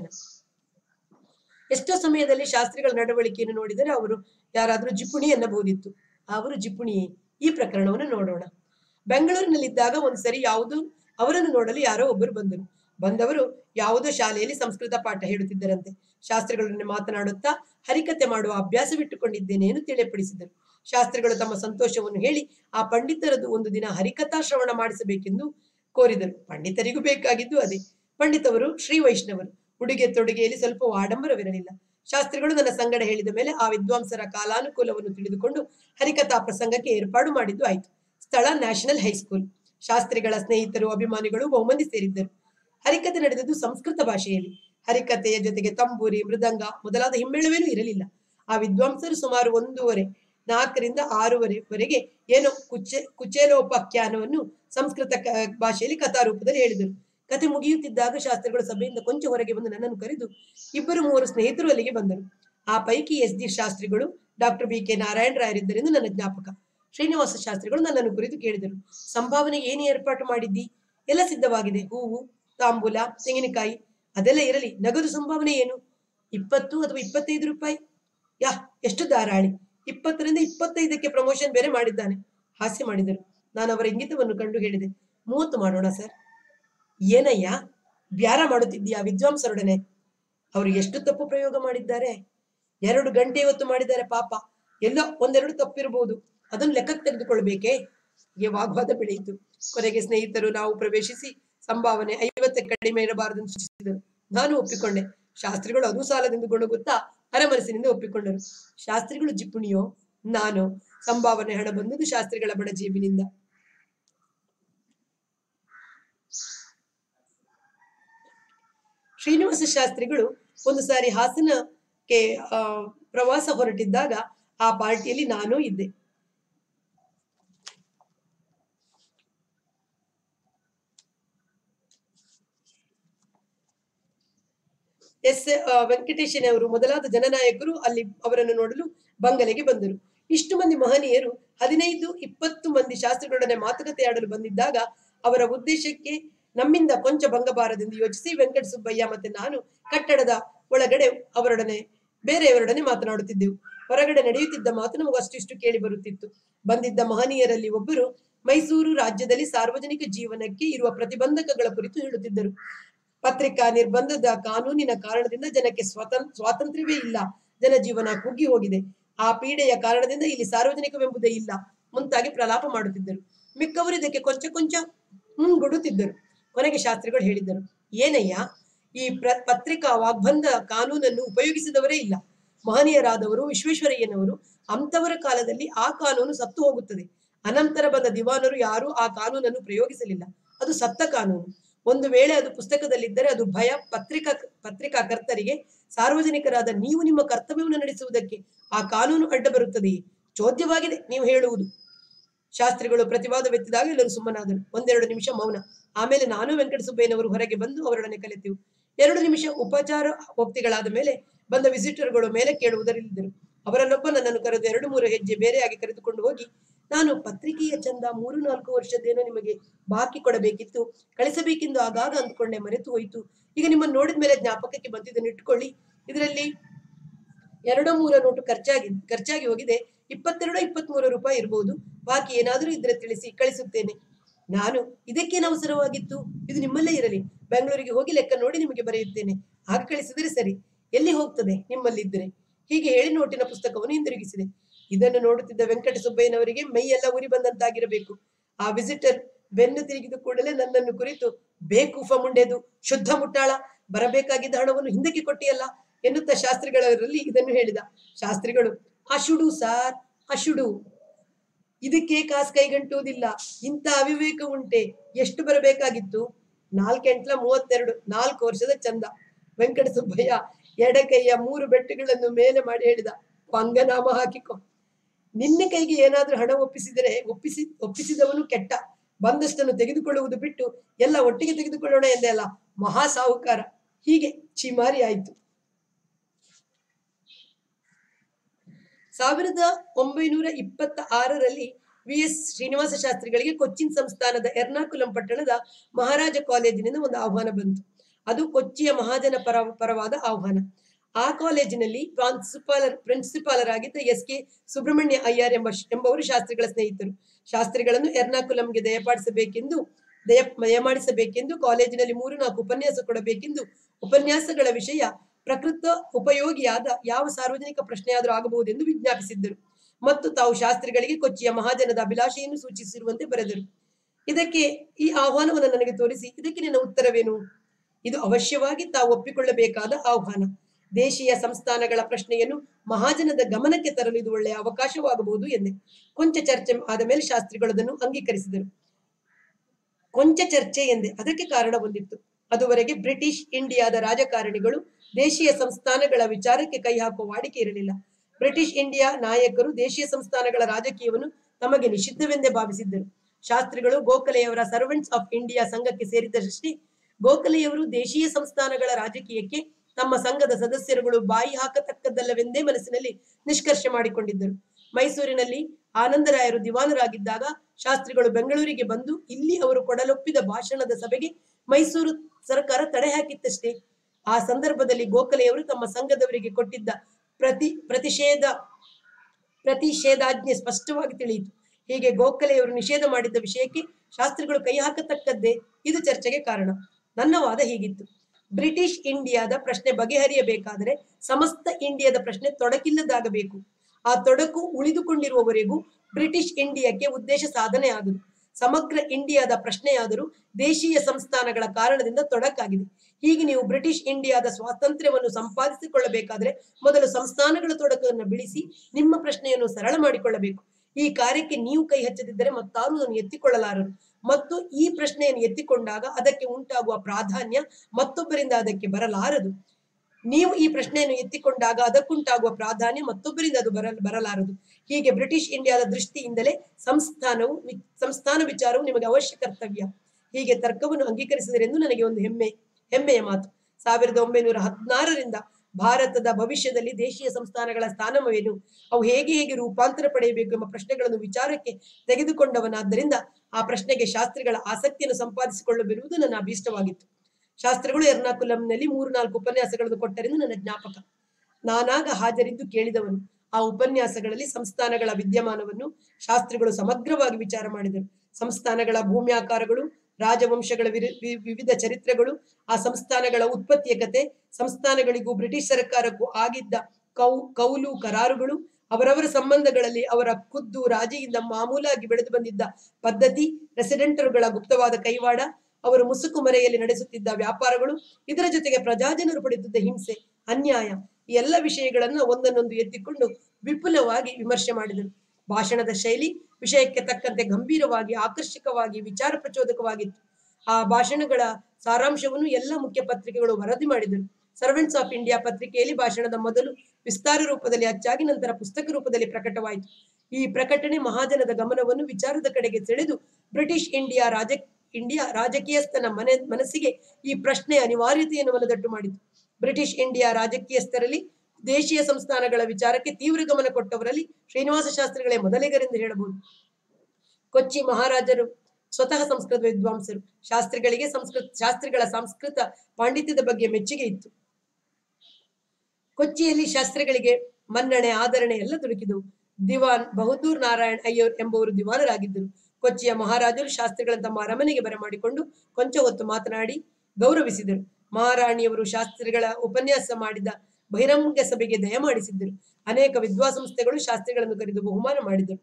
ಎಷ್ಟೋ ಸಮಯದಲ್ಲಿ ಶಾಸ್ತ್ರಿಗಳ ನಡವಳಿಕೆಯನ್ನು ನೋಡಿದರೆ ಅವರು ಯಾರಾದರೂ ಜಿಪುಣಿ ಎನ್ನಬಹುದಿತ್ತು ಅವರು ಜಿಪುಣಿಯೇ ಈ ಪ್ರಕರಣವನ್ನು ನೋಡೋಣ ಬೆಂಗಳೂರಿನಲ್ಲಿದ್ದಾಗ ಒಂದ್ಸರಿ ಯಾವುದು ಅವರನ್ನು ನೋಡಲು ಯಾರೋ ಒಬ್ಬರು ಬಂದರು ಬಂದವರು ಯಾವುದೋ ಶಾಲೆಯಲ್ಲಿ ಸಂಸ್ಕೃತ ಪಾಠ ಹೇಳುತ್ತಿದ್ದರಂತೆ ಶಾಸ್ತ್ರಿಗಳೊಡನೆ ಮಾತನಾಡುತ್ತಾ ಹರಿಕತೆ ಮಾಡುವ ಅಭ್ಯಾಸವಿಟ್ಟುಕೊಂಡಿದ್ದೇನೆ ಎಂದು ತಿಳಿಯಪಡಿಸಿದರು ಶಾಸ್ತ್ರಿಗಳು ತಮ್ಮ ಸಂತೋಷವನ್ನು ಹೇಳಿ ಆ ಪಂಡಿತರದು ಒಂದು ದಿನ ಹರಿಕಥಾ ಶ್ರವಣ ಮಾಡಿಸಬೇಕೆಂದು ಕೋರಿದರು ಪಂಡಿತರಿಗೂ ಬೇಕಾಗಿದ್ದು ಅದೇ ಪಂಡಿತವರು ಶ್ರೀ ವೈಷ್ಣವರು ಉಡುಗೆ ತೊಡುಗೆಯಲ್ಲಿ ಸ್ವಲ್ಪ ಆಡಂಬರವಿರಲಿಲ್ಲ ಶಾಸ್ತ್ರಿಗಳು ನನ್ನ ಸಂಗಡ ಹೇಳಿದ ಮೇಲೆ ಆ ವಿದ್ವಾಂಸರ ಕಾಲಾನುಕೂಲವನ್ನು ತಿಳಿದುಕೊಂಡು ಹರಿಕಥಾ ಪ್ರಸಂಗಕ್ಕೆ ಏರ್ಪಾಡು ಮಾಡಿದ್ದು ಆಯಿತು ಸ್ಥಳ ನ್ಯಾಷನಲ್ ಹೈಸ್ಕೂಲ್ ಶಾಸ್ತ್ರಿಗಳ ಸ್ನೇಹಿತರು ಅಭಿಮಾನಿಗಳು ಬಹುಮಂದಿ ಸೇರಿದ್ದರು ಹರಿಕತೆ ನಡೆದದ್ದು ಸಂಸ್ಕೃತ ಭಾಷೆಯಲ್ಲಿ ಹರಿಕತೆಯ ಜೊತೆಗೆ ತಂಬೂರಿ ಮೃದಂಗ ಮೊದಲಾದ ಹಿಮ್ಮೇಳವೇನೂ ಇರಲಿಲ್ಲ ಆ ವಿದ್ವಾಂಸರು ಸುಮಾರು ಒಂದೂವರೆ ನಾಲ್ಕರಿಂದ ಆರೂವರೆವರೆಗೆ ಏನೋ ಕುಚೆ ಕುಚೇಲೋಪಾಖ್ಯಾನವನ್ನು ಸಂಸ್ಕೃತ ಕ- ಭಾಷೆಯಲ್ಲಿ ಕಥಾರೂಪದಲ್ಲಿ ಹೇಳಿದರು ಕತೆ ಮುಗಿಯುತ್ತಿದ್ದಾಗ ಶಾಸ್ತ್ರಿಗಳು ಸಭೆಯಿಂದ ಕೊಂಚ ಹೊರಗೆ ಬಂದು ನನ್ನನ್ನು ಕರೆದು ಇಬ್ಬರು ಮೂವರು ಸ್ನೇಹಿತರು ಅಲ್ಲಿಗೆ ಬಂದರು ಆ ಪೈಕಿ ಎಸ್ ಡಿ ಶಾಸ್ತ್ರಿಗಳು ಡಾಕ್ಟರ್ ಬಿ ಕೆ ನಾರಾಯಣ ರಾಯರಿದ್ದರೆಂದು ನನ್ನ ಜ್ಞಾಪಕ ಶ್ರೀನಿವಾಸ ಶಾಸ್ತ್ರಿಗಳು ನನ್ನನ್ನು ಕುರಿತು ಕೇಳಿದರು ಸಂಭಾವನೆಗೆ ಏನು ಏರ್ಪಾಟು ಮಾಡಿದ್ದಿ ಎಲ್ಲ ಸಿದ್ಧವಾಗಿದೆ ಹೂವು ತಾಂಬೂಲ ತೆಂಗಿನಕಾಯಿ ಅದೆಲ್ಲ ಇರಲಿ ನಗದು ಸಂಭಾವನೆ ಏನು ಇಪ್ಪತ್ತು ಅಥವಾ ಇಪ್ಪತ್ತೈದು ರೂಪಾಯಿ ಯಾ ಎಷ್ಟು ಧಾರಾಳಿ ಇಪ್ಪತ್ತರಿಂದ ಇಪ್ಪತ್ತೈದಕ್ಕೆ ಪ್ರಮೋಷನ್ ಬೇರೆ ಮಾಡಿದ್ದಾನೆ ಹಾಸ್ಯ ಮಾಡಿದರು ನಾನು ಅವರ ಇಂಗಿತವನ್ನು ಕಂಡು ಹೇಳಿದೆ ಮೂವತ್ತು ಮಾಡೋಣ ಸರ್ ಏನಯ್ಯ ಬ್ಯಾರ ಮಾಡುತ್ತಿದ್ದೀಯಾ ವಿದ್ವಾಂಸರೊಡನೆ ಅವರು ಎಷ್ಟು ತಪ್ಪು ಪ್ರಯೋಗ ಮಾಡಿದ್ದಾರೆ ಎರಡು ಗಂಟೆ ಇವತ್ತು ಮಾಡಿದ್ದಾರೆ ಪಾಪ ಎಲ್ಲೋ ಒಂದೆರಡು ತಪ್ಪಿರಬಹುದು ಅದನ್ನು ಲೆಕ್ಕಕ್ಕೆ ತೆಗೆದುಕೊಳ್ಬೇಕೇ ಹೀಗೆ ವಾಗ್ವಾದ ಬೆಳೆಯಿತು ಕೊನೆಗೆ ಸ್ನೇಹಿತರು ನಾವು ಪ್ರವೇಶಿಸಿ ಸಂಭಾವನೆ ಐವತ್ತಕ್ಕೆ ಕಡಿಮೆ ಇರಬಾರದೆಂದು ಸೂಚಿಸಿದರು ನಾನು ಒಪ್ಪಿಕೊಂಡೆ ಶಾಸ್ತ್ರಿಗಳು ಅದು ಸಾಲದೆಂದು ಗೊಣಗುತ್ತಾ ಅರಮನಸ್ಸಿನಿಂದ ಒಪ್ಪಿಕೊಂಡರು ಶಾಸ್ತ್ರಿಗಳು ಜಿಪುಣಿಯೋ ನಾನು ಸಂಭಾವನೆ ಹಣ ಬಂದದ್ದು ಶಾಸ್ತ್ರಿಗಳ ಬಡ ಜೇಬಿನಿಂದ ಶ್ರೀನಿವಾಸ ಶಾಸ್ತ್ರಿಗಳು ಒಂದು ಸಾರಿ ಹಾಸನಕ್ಕೆ ಆ, ಪ್ರವಾಸ ಹೊರಟಿದ್ದಾಗ ಆ ಪಾರ್ಟಿಯಲ್ಲಿ ನಾನೂ ಇದ್ದೆ ಎಸ್ ಆ, ವೆಂಕಟೇಶನವರು ಮೊದಲಾದ ಜನನಾಯಕರು ಅಲ್ಲಿ ಅವರನ್ನು ನೋಡಲು ಬಂಗಲೆಗೆ ಬಂದರು ಇಷ್ಟು ಮಂದಿ ಮಹನೀಯರು ಹದಿನೈದು ಇಪ್ಪತ್ತು ಮಂದಿ ಶಾಸ್ತ್ರಿಗಳೊಡನೆ ಮಾತುಕತೆ ಆಡಲು ಬಂದಿದ್ದಾಗ ಅವರ ಉದ್ದೇಶಕ್ಕೆ ನಮ್ಮಿಂದ ಕೊಂಚ ಭಂಗಬಾರದೆಂದು ಯೋಚಿಸಿ ವೆಂಕಟ ಸುಬ್ಬಯ್ಯ ಮತ್ತೆ ನಾನು ಕಟ್ಟಡದ ಒಳಗಡೆ ಅವರೊಡನೆ ಬೇರೆಯವರೊಡನೆ ಮಾತನಾಡುತ್ತಿದ್ದೆವು ಹೊರಗಡೆ ನಡೆಯುತ್ತಿದ್ದ ಮಾತು ನಮಗೆ ಅಷ್ಟಿಷ್ಟು ಕೇಳಿ ಬರುತ್ತಿತ್ತು ಬಂದಿದ್ದ ಮಹನೀಯರಲ್ಲಿ ಒಬ್ಬರು ಮೈಸೂರು ರಾಜ್ಯದಲ್ಲಿ ಸಾರ್ವಜನಿಕ ಜೀವನಕ್ಕೆ ಇರುವ ಪ್ರತಿಬಂಧಕಗಳ ಕುರಿತು ಹೇಳುತ್ತಿದ್ದರು ಪತ್ರಿಕಾ ನಿರ್ಬಂಧದ ಕಾನೂನಿನ ಕಾರಣದಿಂದ ಜನಕ್ಕೆ ಸ್ವತಂ ಸ್ವಾತಂತ್ರ್ಯವೇ ಇಲ್ಲ ಜನಜೀವನ ಕುಗ್ಗಿ ಹೋಗಿದೆ ಆ ಪೀಡೆಯ ಕಾರಣದಿಂದ ಇಲ್ಲಿ ಸಾರ್ವಜನಿಕವೆಂಬುದೇ ಇಲ್ಲ ಮುಂತಾಗಿ ಪ್ರಲಾಪ ಮಾಡುತ್ತಿದ್ದರು ಮಿಕ್ಕವರು ಇದಕ್ಕೆ ಕೊಂಚ ಕೊಂಚ ಮುಂಗುಡುತ್ತಿದ್ದರು ಕೊನೆಗೆ ಶಾಸ್ತ್ರಿಗಳು ಹೇಳಿದ್ದರು ಏನಯ್ಯ ಈ ಪ್ರ ಪತ್ರಿಕಾ ವಾಗ್ಬಂಧ ಕಾನೂನನ್ನು ಉಪಯೋಗಿಸಿದವರೇ ಇಲ್ಲ ಮಹನೀಯರಾದವರು ವಿಶ್ವೇಶ್ವರಯ್ಯನವರು ಅಂಥವರ ಕಾಲದಲ್ಲಿ ಆ ಕಾನೂನು ಸತ್ತು ಹೋಗುತ್ತದೆ ಅನಂತರ ಬಂದ ದಿವಾನರು ಯಾರೂ ಆ ಕಾನೂನನ್ನು ಪ್ರಯೋಗಿಸಲಿಲ್ಲ ಅದು ಸತ್ತ ಕಾನೂನು ಒಂದು ವೇಳೆ ಅದು ಪುಸ್ತಕದಲ್ಲಿದ್ದರೆ ಅದು ಭಯ ಪತ್ರಿಕಾ ಪತ್ರಿಕಾಕರ್ತರಿಗೆ ಸಾರ್ವಜನಿಕರಾದ ನೀವು ನಿಮ್ಮ ಕರ್ತವ್ಯವನ್ನು ನಡೆಸುವುದಕ್ಕೆ ಆ ಕಾನೂನು ಅಡ್ಡ ಬರುತ್ತದೆಯೇ ಚೋದ್ಯವಾಗಿದೆ ನೀವು ಹೇಳುವುದು ಶಾಸ್ತ್ರಿಗಳು ಪ್ರತಿವಾದವೆತ್ತಿದಾಗ ಎಲ್ಲರೂ ಸುಮ್ಮನಾದರು ಒಂದೆರಡು ನಿಮಿಷ ಮೌನ ಆಮೇಲೆ ನಾನು ವೆಂಕಟಸುಬ್ಬಯ್ಯನವರು ಹೊರಗೆ ಬಂದು ಅವರೊಡನೆ ಕಲಿತೆವು ಎರಡು ನಿಮಿಷ ಉಪಚಾರ ಒಪ್ತಿಗಳಾದ ಮೇಲೆ ಬಂದ ವಿಸಿಟರ್ಗಳು ಮೇಲೆ ಕೇಳುವುದರಿದ್ದರು ಅವರಲ್ಲೊಬ್ಬ ನನ್ನನ್ನು ಕರೆದು ಎರಡು ಮೂರು ಹೆಜ್ಜೆ ಬೇರೆಯಾಗಿ ಕರೆದುಕೊಂಡು ಹೋಗಿ ನಾನು ಪತ್ರಿಕೆಯ ಚಂದ ಮೂರು ನಾಲ್ಕು ವರ್ಷದ್ದೇನೋ ನಿಮಗೆ ಬಾಕಿ ಕೊಡಬೇಕಿತ್ತು ಕಳಿಸಬೇಕೆಂದು ಆಗಾಗ ಅಂದ್ಕೊಂಡೆ ಮರೆತು ಹೋಯಿತು ಈಗ ನಿಮ್ಮನ್ನು ನೋಡಿದ ಮೇಲೆ ಜ್ಞಾಪಕಕ್ಕೆ ಬಂದಿದ್ದನ್ನು ಇಟ್ಕೊಳ್ಳಿ ಇದರಲ್ಲಿ ಎರಡೋ ಮೂರೋ ನೋಟು ಖರ್ಚಾಗಿ ಖರ್ಚಾಗಿ ಹೋಗಿದೆ ಇಪ್ಪತ್ತೆರಡು ಇಪ್ಪತ್ಮೂರು ರೂಪಾಯಿ ಇರಬಹುದು ಬಾಕಿ ಏನಾದರೂ ಇದ್ರೆ ತಿಳಿಸಿ ಕಳಿಸುತ್ತೇನೆ ನಾನು ಇದಕ್ಕೇನು ಅವಸರವಾಗಿತ್ತು ಇದು ನಿಮ್ಮಲ್ಲೇ ಇರಲಿ ಬೆಂಗಳೂರಿಗೆ ಹೋಗಿ ಲೆಕ್ಕ ನೋಡಿ ನಿಮಗೆ ಬರೆಯುತ್ತೇನೆ ಆಗ ಕಳಿಸಿದರೆ ಸರಿ ಎಲ್ಲಿ ಹೋಗ್ತದೆ ನಿಮ್ಮಲ್ಲಿದ್ದರೆ ಹೀಗೆ ಹೇಳಿ ನೋಟಿನ ಪುಸ್ತಕವನ್ನು ಹಿಂದಿರುಗಿಸಿದೆ ಇದನ್ನು ನೋಡುತ್ತಿದ್ದ ವೆಂಕಟ ಸುಬ್ಬಯ್ಯನವರಿಗೆ ಮೈಯೆಲ್ಲ ಉರಿ ಬಂದಂತಾಗಿರಬೇಕು ಆ ವಿಸಿಟರ್ ಬೆನ್ನು ತಿರುಗಿದ ಕೂಡಲೇ ನನ್ನನ್ನು ಕುರಿತು ಬೇಕೂಫ ಮುಂಡೆದು ಶುದ್ಧ ಮುಟ್ಟಾಳ ಬರಬೇಕಾಗಿದ್ದ ಹಣವನ್ನು ಹಿಂದಕ್ಕೆ ಕೊಟ್ಟಿಯಲ್ಲ ಎನ್ನುತ್ತಾ ಶಾಸ್ತ್ರಿಗಳವರಲ್ಲಿ ಇದನ್ನು ಹೇಳಿದ ಶಾಸ್ತ್ರಿಗಳು ಅಶುಡು ಸಾರ್ ಅಶುಡು ಇದಕ್ಕೆ ಕಾಸು ಕೈಗಂಟುವುದಿಲ್ಲ ಇಂಥ ಅವಿವೇಕ ಉಂಟೆ ಎಷ್ಟು ಬರಬೇಕಾಗಿತ್ತು ನಾಲ್ಕೆಂಟ್ಲ ಮೂವತ್ತೆರಡು ನಾಲ್ಕು ವರ್ಷದ ಚಂದ ವೆಂಕಟ ಸುಬ್ಬಯ್ಯ ಎಡಕೈಯ ಮೂರು ಬೆಟ್ಟುಗಳನ್ನು ಮೇಲೆ ಮಾಡಿ ಹೇಳಿದ ಪಂಗನಾಮ ಹಾಕಿಕೊ ನಿನ್ನ ಕೈಗೆ ಏನಾದ್ರೂ ಹಣ ಒಪ್ಪಿಸಿದರೆ ಒಪ್ಪಿಸಿ ಒಪ್ಪಿಸಿದವನು ಕೆಟ್ಟ ಬಂದಷ್ಟನ್ನು ತೆಗೆದುಕೊಳ್ಳುವುದು ಬಿಟ್ಟು ಎಲ್ಲ ಒಟ್ಟಿಗೆ ತೆಗೆದುಕೊಳ್ಳೋಣ ಎಂದೇ ಅಲ್ಲ ಮಹಾ ಸಾಹುಕಾರ ಹೀಗೆ ಚಿಮಾರಿ ಆಯಿತು ಸಾವಿರದ ಒಂಬೈನೂರ ಇಪ್ಪತ್ತ ಆರರಲ್ಲಿ ವಿ ಎಸ್ ಶ್ರೀನಿವಾಸ ಶಾಸ್ತ್ರಿಗಳಿಗೆ ಕೊಚ್ಚಿನ್ ಸಂಸ್ಥಾನದ ಎರ್ನಾಕುಲಂ ಪಟ್ಟಣದ ಮಹಾರಾಜ ಕಾಲೇಜಿನಿಂದ ಒಂದು ಆಹ್ವಾನ ಬಂತು ಅದು ಕೊಚ್ಚಿಯ ಮಹಾಜನ ಪರ ಪರವಾದ ಆಹ್ವಾನ ಆ ಕಾಲೇಜಿನಲ್ಲಿ ಪ್ರಾನ್ಸಿಪಾಲರ್ ಪ್ರಿನ್ಸಿಪಾಲರಾಗಿದ್ದ ಎಸ್ ಕೆ ಸುಬ್ರಹ್ಮಣ್ಯ ಅಯ್ಯರ್ ಎಂಬ ಎಂಬವರು ಶಾಸ್ತ್ರಿಗಳ ಸ್ನೇಹಿತರು ಶಾಸ್ತ್ರಿಗಳನ್ನು ಎರ್ನಾಕುಲಂಗೆ ದಯಪಾಡಿಸಬೇಕೆಂದು ದಯ ದಯಮಾಡಿಸಬೇಕೆಂದು ಕಾಲೇಜಿನಲ್ಲಿ ಮೂರು ನಾಲ್ಕು ಉಪನ್ಯಾಸ ಕೊಡಬೇಕೆಂದು ಉಪನ್ಯಾಸಗಳ ವಿಷಯ ಪ್ರಕೃತ ಉಪಯೋಗಿಯಾದ ಯಾವ ಸಾರ್ವಜನಿಕ ಪ್ರಶ್ನೆಯಾದರೂ ಆಗಬಹುದೆಂದು ವಿಜ್ಞಾಪಿಸಿದ್ದರು ಮತ್ತು ತಾವು ಶಾಸ್ತ್ರಿಗಳಿಗೆ ಕೊಚ್ಚಿಯ ಮಹಾಜನದ ಅಭಿಲಾಷೆಯನ್ನು ಸೂಚಿಸಿರುವಂತೆ ಬರೆದರು ಇದಕ್ಕೆ ಈ ಆಹ್ವಾನವನ್ನು ನನಗೆ ತೋರಿಸಿ ಇದಕ್ಕೆ ನಿನ್ನ ಉತ್ತರವೇನು ಇದು ಅವಶ್ಯವಾಗಿ ತಾವು ಒಪ್ಪಿಕೊಳ್ಳಬೇಕಾದ ಆಹ್ವಾನ ದೇಶೀಯ ಸಂಸ್ಥಾನಗಳ ಪ್ರಶ್ನೆಯನ್ನು ಮಹಾಜನದ ಗಮನಕ್ಕೆ ತರಲು ಇದು ಒಳ್ಳೆಯ ಅವಕಾಶವಾಗಬಹುದು ಎಂದೆ ಕೊಂಚ ಚರ್ಚೆ ಆದ ಮೇಲೆ ಶಾಸ್ತ್ರಿಗಳು ಅದನ್ನು ಅಂಗೀಕರಿಸಿದರು ಕೊಂಚ ಚರ್ಚೆ ಎಂದೆ ಅದಕ್ಕೆ ಕಾರಣ ಹೊಂದಿತ್ತು ಅದುವರೆಗೆ ಬ್ರಿಟಿಷ್ ಇಂಡಿಯಾದ ರಾಜಕಾರಣಿಗಳು ದೇಶೀಯ ಸಂಸ್ಥಾನಗಳ ವಿಚಾರಕ್ಕೆ ಕೈ ಹಾಕುವ ವಾಡಿಕೆ ಇರಲಿಲ್ಲ ಬ್ರಿಟಿಷ್ ಇಂಡಿಯಾ ನಾಯಕರು ದೇಶೀಯ ಸಂಸ್ಥಾನಗಳ ರಾಜಕೀಯವನ್ನು ತಮಗೆ ನಿಷಿದ್ಧವೆಂದೇ ಭಾವಿಸಿದ್ದರು ಶಾಸ್ತ್ರಿಗಳು ಗೋಖಲೆಯವರ ಸರ್ವೆಂಟ್ಸ್ ಆಫ್ ಇಂಡಿಯಾ ಸಂಘಕ್ಕೆ ಸೇರಿದಷ್ಟೇ ಗೋಖಲೆಯವರು ದೇಶೀಯ ಸಂಸ್ಥಾನಗಳ ರಾಜಕೀಯಕ್ಕೆ ತಮ್ಮ ಸಂಘದ ಸದಸ್ಯರುಗಳು ಬಾಯಿ ಹಾಕತಕ್ಕದ್ದಲ್ಲವೆಂದೇ ಮನಸ್ಸಿನಲ್ಲಿ ನಿಷ್ಕರ್ಷ ಮಾಡಿಕೊಂಡಿದ್ದರು ಮೈಸೂರಿನಲ್ಲಿ ಆನಂದರಾಯರು ದಿವಾನರಾಗಿದ್ದಾಗ ಶಾಸ್ತ್ರಿಗಳು ಬೆಂಗಳೂರಿಗೆ ಬಂದು ಇಲ್ಲಿ ಅವರು ಕೊಡಲೊಪ್ಪಿದ ಭಾಷಣದ ಸಭೆಗೆ ಮೈಸೂರು ಸರ್ಕಾರ ತಡೆ ಹಾಕಿತ್ತಷ್ಟೇ ಆ ಸಂದರ್ಭದಲ್ಲಿ ಗೋಖಲೆಯವರು ತಮ್ಮ ಸಂಘದವರಿಗೆ ಕೊಟ್ಟಿದ್ದ ಪ್ರತಿ ಪ್ರತಿಷೇಧ ಪ್ರತಿಷೇಧಾಜ್ಞೆ ಸ್ಪಷ್ಟವಾಗಿ ತಿಳಿಯಿತು ಹೀಗೆ ಗೋಖಲೆಯವರು ನಿಷೇಧ ಮಾಡಿದ್ದ ವಿಷಯಕ್ಕೆ ಶಾಸ್ತ್ರಿಗಳು ಕೈ ಹಾಕತಕ್ಕದ್ದೇ ಇದು ಚರ್ಚೆಗೆ ಕಾರಣ ನನ್ನ ವಾದ ಹೀಗಿತ್ತು ಬ್ರಿಟಿಷ್ ಇಂಡಿಯಾದ ಪ್ರಶ್ನೆ ಬಗೆಹರಿಯಬೇಕಾದರೆ ಸಮಸ್ತ ಇಂಡಿಯಾದ ಪ್ರಶ್ನೆ ತೊಡಕಿಲ್ಲದಾಗಬೇಕು ಆ ತೊಡಕು ಉಳಿದುಕೊಂಡಿರುವವರೆಗೂ ಬ್ರಿಟಿಷ್ ಇಂಡಿಯಾಕ್ಕೆ ಉದ್ದೇಶ ಸಾಧನೆ ಆಗುದು ಸಮಗ್ರ ಇಂಡಿಯಾದ ಪ್ರಶ್ನೆಯಾದರೂ ದೇಶೀಯ ಸಂಸ್ಥಾನಗಳ ಕಾರಣದಿಂದ ತೊಡಕಾಗಿದೆ ಹೀಗೆ ನೀವು ಬ್ರಿಟಿಷ್ ಇಂಡಿಯಾದ ಸ್ವಾತಂತ್ರ್ಯವನ್ನು ಸಂಪಾದಿಸಿಕೊಳ್ಳಬೇಕಾದ್ರೆ ಮೊದಲು ಸಂಸ್ಥಾನಗಳ ತೊಡಕನ್ನು ಬಿಡಿಸಿ ನಿಮ್ಮ ಪ್ರಶ್ನೆಯನ್ನು ಸರಳ ಮಾಡಿಕೊಳ್ಳಬೇಕು ಈ ಕಾರ್ಯಕ್ಕೆ ನೀವು ಕೈ ಹಚ್ಚದಿದ್ದರೆ ಮತ್ತಾರು ಅದನ್ನು ಎತ್ತಿಕೊಳ್ಳಲಾರರು ಮತ್ತು ಈ ಪ್ರಶ್ನೆಯನ್ನು ಎತ್ತಿಕೊಂಡಾಗ ಅದಕ್ಕೆ ಉಂಟಾಗುವ ಪ್ರಾಧಾನ್ಯ ಮತ್ತೊಬ್ಬರಿಂದ ಅದಕ್ಕೆ ಬರಲಾರದು ನೀವು ಈ ಪ್ರಶ್ನೆಯನ್ನು ಎತ್ತಿಕೊಂಡಾಗ ಅದಕ್ಕುಂಟಾಗುವ ಪ್ರಾಧಾನ್ಯ ಮತ್ತೊಬ್ಬರಿಂದ ಅದು ಬರ ಬರಲಾರದು ಹೀಗೆ ಬ್ರಿಟಿಷ್ ಇಂಡಿಯಾದ ದೃಷ್ಟಿಯಿಂದಲೇ ಸಂಸ್ಥಾನವು ವಿ- ಸಂಸ್ಥಾನ ವಿಚಾರವು ನಿಮಗೆ ಅವಶ್ಯ ಕರ್ತವ್ಯ ಹೀಗೆ ತರ್ಕವನ್ನು ಅಂಗೀಕರಿಸಿದರೆಂದು ನನಗೆ ಒಂದು ಹೆಮ್ಮೆ ಹೆಮ್ಮೆಯ ಮಾತು ಸಾವಿರದ ಒಂಬೈನೂರ ಹದಿನಾರರಿಂದ ಭಾರತದ ಭವಿಷ್ಯದಲ್ಲಿ ದೇಶೀಯ ಸಂಸ್ಥಾನಗಳ ಸ್ಥಾನವೇನು ಅವು ಹೇಗೆ ಹೇಗೆ ರೂಪಾಂತರ ಪಡೆಯಬೇಕು ಎಂಬ ಪ್ರಶ್ನೆಗಳನ್ನು ವಿಚಾರಕ್ಕೆ ತೆಗೆದುಕೊಂಡವನಾದ್ದರಿಂದ ಆ ಪ್ರಶ್ನೆಗೆ ಶಾಸ್ತ್ರಿಗಳ ಆಸಕ್ತಿಯನ್ನು ಸಂಪಾದಿಸಿಕೊಳ್ಳಬಿರುವುದು ನನ್ನ ಅಭೀಷ್ಟವಾಗಿತ್ತು ಶಾಸ್ತ್ರಿಗಳು ಎರ್ನಾಕುಲಂನಲ್ಲಿ ಮೂರು ನಾಲ್ಕು ಉಪನ್ಯಾಸಗಳನ್ನು ಕೊಟ್ಟರೆಂದು ನನ್ನ ಜ್ಞಾಪಕ ನಾನಾಗ ಹಾಜರಿದ್ದು ಕೇಳಿದವನು ಆ ಉಪನ್ಯಾಸಗಳಲ್ಲಿ ಸಂಸ್ಥಾನಗಳ ವಿದ್ಯಮಾನವನ್ನು ಶಾಸ್ತ್ರಿಗಳು ಸಮಗ್ರವಾಗಿ ವಿಚಾರ ಮಾಡಿದರು ಸಂಸ್ಥಾನಗಳ ಭೂಮ್ಯಾಕಾರಗಳು ರಾಜವಂಶಗಳ ವಿರು- ವಿ- ವಿವಿಧ ಚರಿತ್ರೆಗಳು ಆ ಸಂಸ್ಥಾನಗಳ ಉತ್ಪತ್ತಿಯ ಕತೆ ಸಂಸ್ಥಾನಗಳಿಗೂ ಬ್ರಿಟಿಷ್ ಸರ್ಕಾರಕ್ಕೂ ಆಗಿದ್ದ ಕೌ ಕೌಲು ಕರಾರುಗಳು ಅವರವರ ಸಂಬಂಧಗಳಲ್ಲಿ ಅವರ ಖುದ್ದು ರಾಜಿಯಿಂದ ಮಾಮೂಲಾಗಿ ಬೆಳೆದು ಬಂದಿದ್ದ ಪದ್ಧತಿ ರೆಸಿಡೆಂಟರುಗಳ ಗುಪ್ತವಾದ ಕೈವಾಡ ಅವರು ಮುಸುಕು ಮರೆಯಲ್ಲಿ ನಡೆಸುತ್ತಿದ್ದ ವ್ಯಾಪಾರಗಳು ಇದರ ಜೊತೆಗೆ ಪ್ರಜಾಜನರು ಪಡೆಯುತ್ತಿದ್ದ ಹಿಂಸೆ ಅನ್ಯಾಯ ಈ ಎಲ್ಲ ವಿಷಯಗಳನ್ನ ಒಂದನ್ನೊಂದು ಎತ್ತಿಕೊಂಡು ವಿಪುಲವಾಗಿ ವಿಮರ್ಶೆ ಮಾಡಿದರು ಭಾಷಣದ ಶೈಲಿ ವಿಷಯಕ್ಕೆ ತಕ್ಕಂತೆ ಗಂಭೀರವಾಗಿ ಆಕರ್ಷಕವಾಗಿ ವಿಚಾರ ಪ್ರಚೋದಕವಾಗಿತ್ತು ಆ ಭಾಷಣಗಳ ಸಾರಾಂಶವನ್ನು ಎಲ್ಲ ಮುಖ್ಯ ಪತ್ರಿಕೆಗಳು ವರದಿ ಮಾಡಿದರು ಸರ್ವೆಂಟ್ಸ್ ಆಫ್ ಇಂಡಿಯಾ ಪತ್ರಿಕೆಯಲ್ಲಿ ಭಾಷಣದ ಮೊದಲು ವಿಸ್ತಾರ ರೂಪದಲ್ಲಿ ಅಚ್ಚಾಗಿ ನಂತರ ಪುಸ್ತಕ ರೂಪದಲ್ಲಿ ಪ್ರಕಟವಾಯಿತು ಈ ಪ್ರಕಟಣೆ ಮಹಾಜನದ ಗಮನವನ್ನು ವಿಚಾರದ ಕಡೆಗೆ ಸೆಳೆದು ಬ್ರಿಟಿಷ್ ಇಂಡಿಯಾ ರಾಜ ಇಂಡಿಯಾ ರಾಜಕೀಯಸ್ಥನ ಮನೆ ಮನಸ್ಸಿಗೆ ಈ ಪ್ರಶ್ನೆ ಅನಿವಾರ್ಯತೆಯನ್ನು ಮನದಟ್ಟು ಮಾಡಿತು ಬ್ರಿಟಿಷ್ ಇಂಡಿಯಾ ರಾಜಕೀಯಸ್ಥರಲ್ಲಿ ದೇಶೀಯ ಸಂಸ್ಥಾನಗಳ ವಿಚಾರಕ್ಕೆ ತೀವ್ರ ಗಮನ ಕೊಟ್ಟವರಲ್ಲಿ ಶ್ರೀನಿವಾಸ ಶಾಸ್ತ್ರಿಗಳೇ ಮೊದಲಿಗರೆಂದು ಹೇಳಬಹುದು ಕೊಚ್ಚಿ ಮಹಾರಾಜರು ಸ್ವತಃ ಸಂಸ್ಕೃತ ವಿದ್ವಾಂಸರು ಶಾಸ್ತ್ರಿಗಳಿಗೆ ಸಂಸ್ಕೃತ ಶಾಸ್ತ್ರಿಗಳ ಸಂಸ್ಕೃತ ಪಾಂಡಿತ್ಯದ ಬಗ್ಗೆ ಮೆಚ್ಚುಗೆ ಇತ್ತು ಕೊಚ್ಚಿಯಲ್ಲಿ ಶಾಸ್ತ್ರಿಗಳಿಗೆ ಮನ್ನಣೆ ಆದರಣೆ ಎಲ್ಲ ದೊರಕಿದವು ದಿವಾನ್ ಬಹದ್ದೂರ್ ನಾರಾಯಣ್ ಅಯ್ಯರ್ ಎಂಬುವರು ದಿವಾನರಾಗಿದ್ದರು ಕೊಚ್ಚಿಯ ಮಹಾರಾಜರು ಶಾಸ್ತ್ರಿಗಳನ್ನು ತಮ್ಮ ಅರಮನೆಗೆ ಬರಮಾಡಿಕೊಂಡು ಕೊಂಚ ಹೊತ್ತು ಮಾತನಾಡಿ ಗೌರವಿಸಿದರು ಮಹಾರಾಣಿಯವರು ಶಾಸ್ತ್ರಿಗಳ ಉಪನ್ಯಾಸ ಮಾಡಿದ ಬಹಿರಂಗ ಸಭೆಗೆ ದಯಮಾಡಿಸಿದ್ದರು ಅನೇಕ ವಿದ್ವಾಸಂಸ್ಥೆಗಳು ಶಾಸ್ತ್ರಿಗಳನ್ನು ಕರೆದು ಬಹುಮಾನ ಮಾಡಿದರು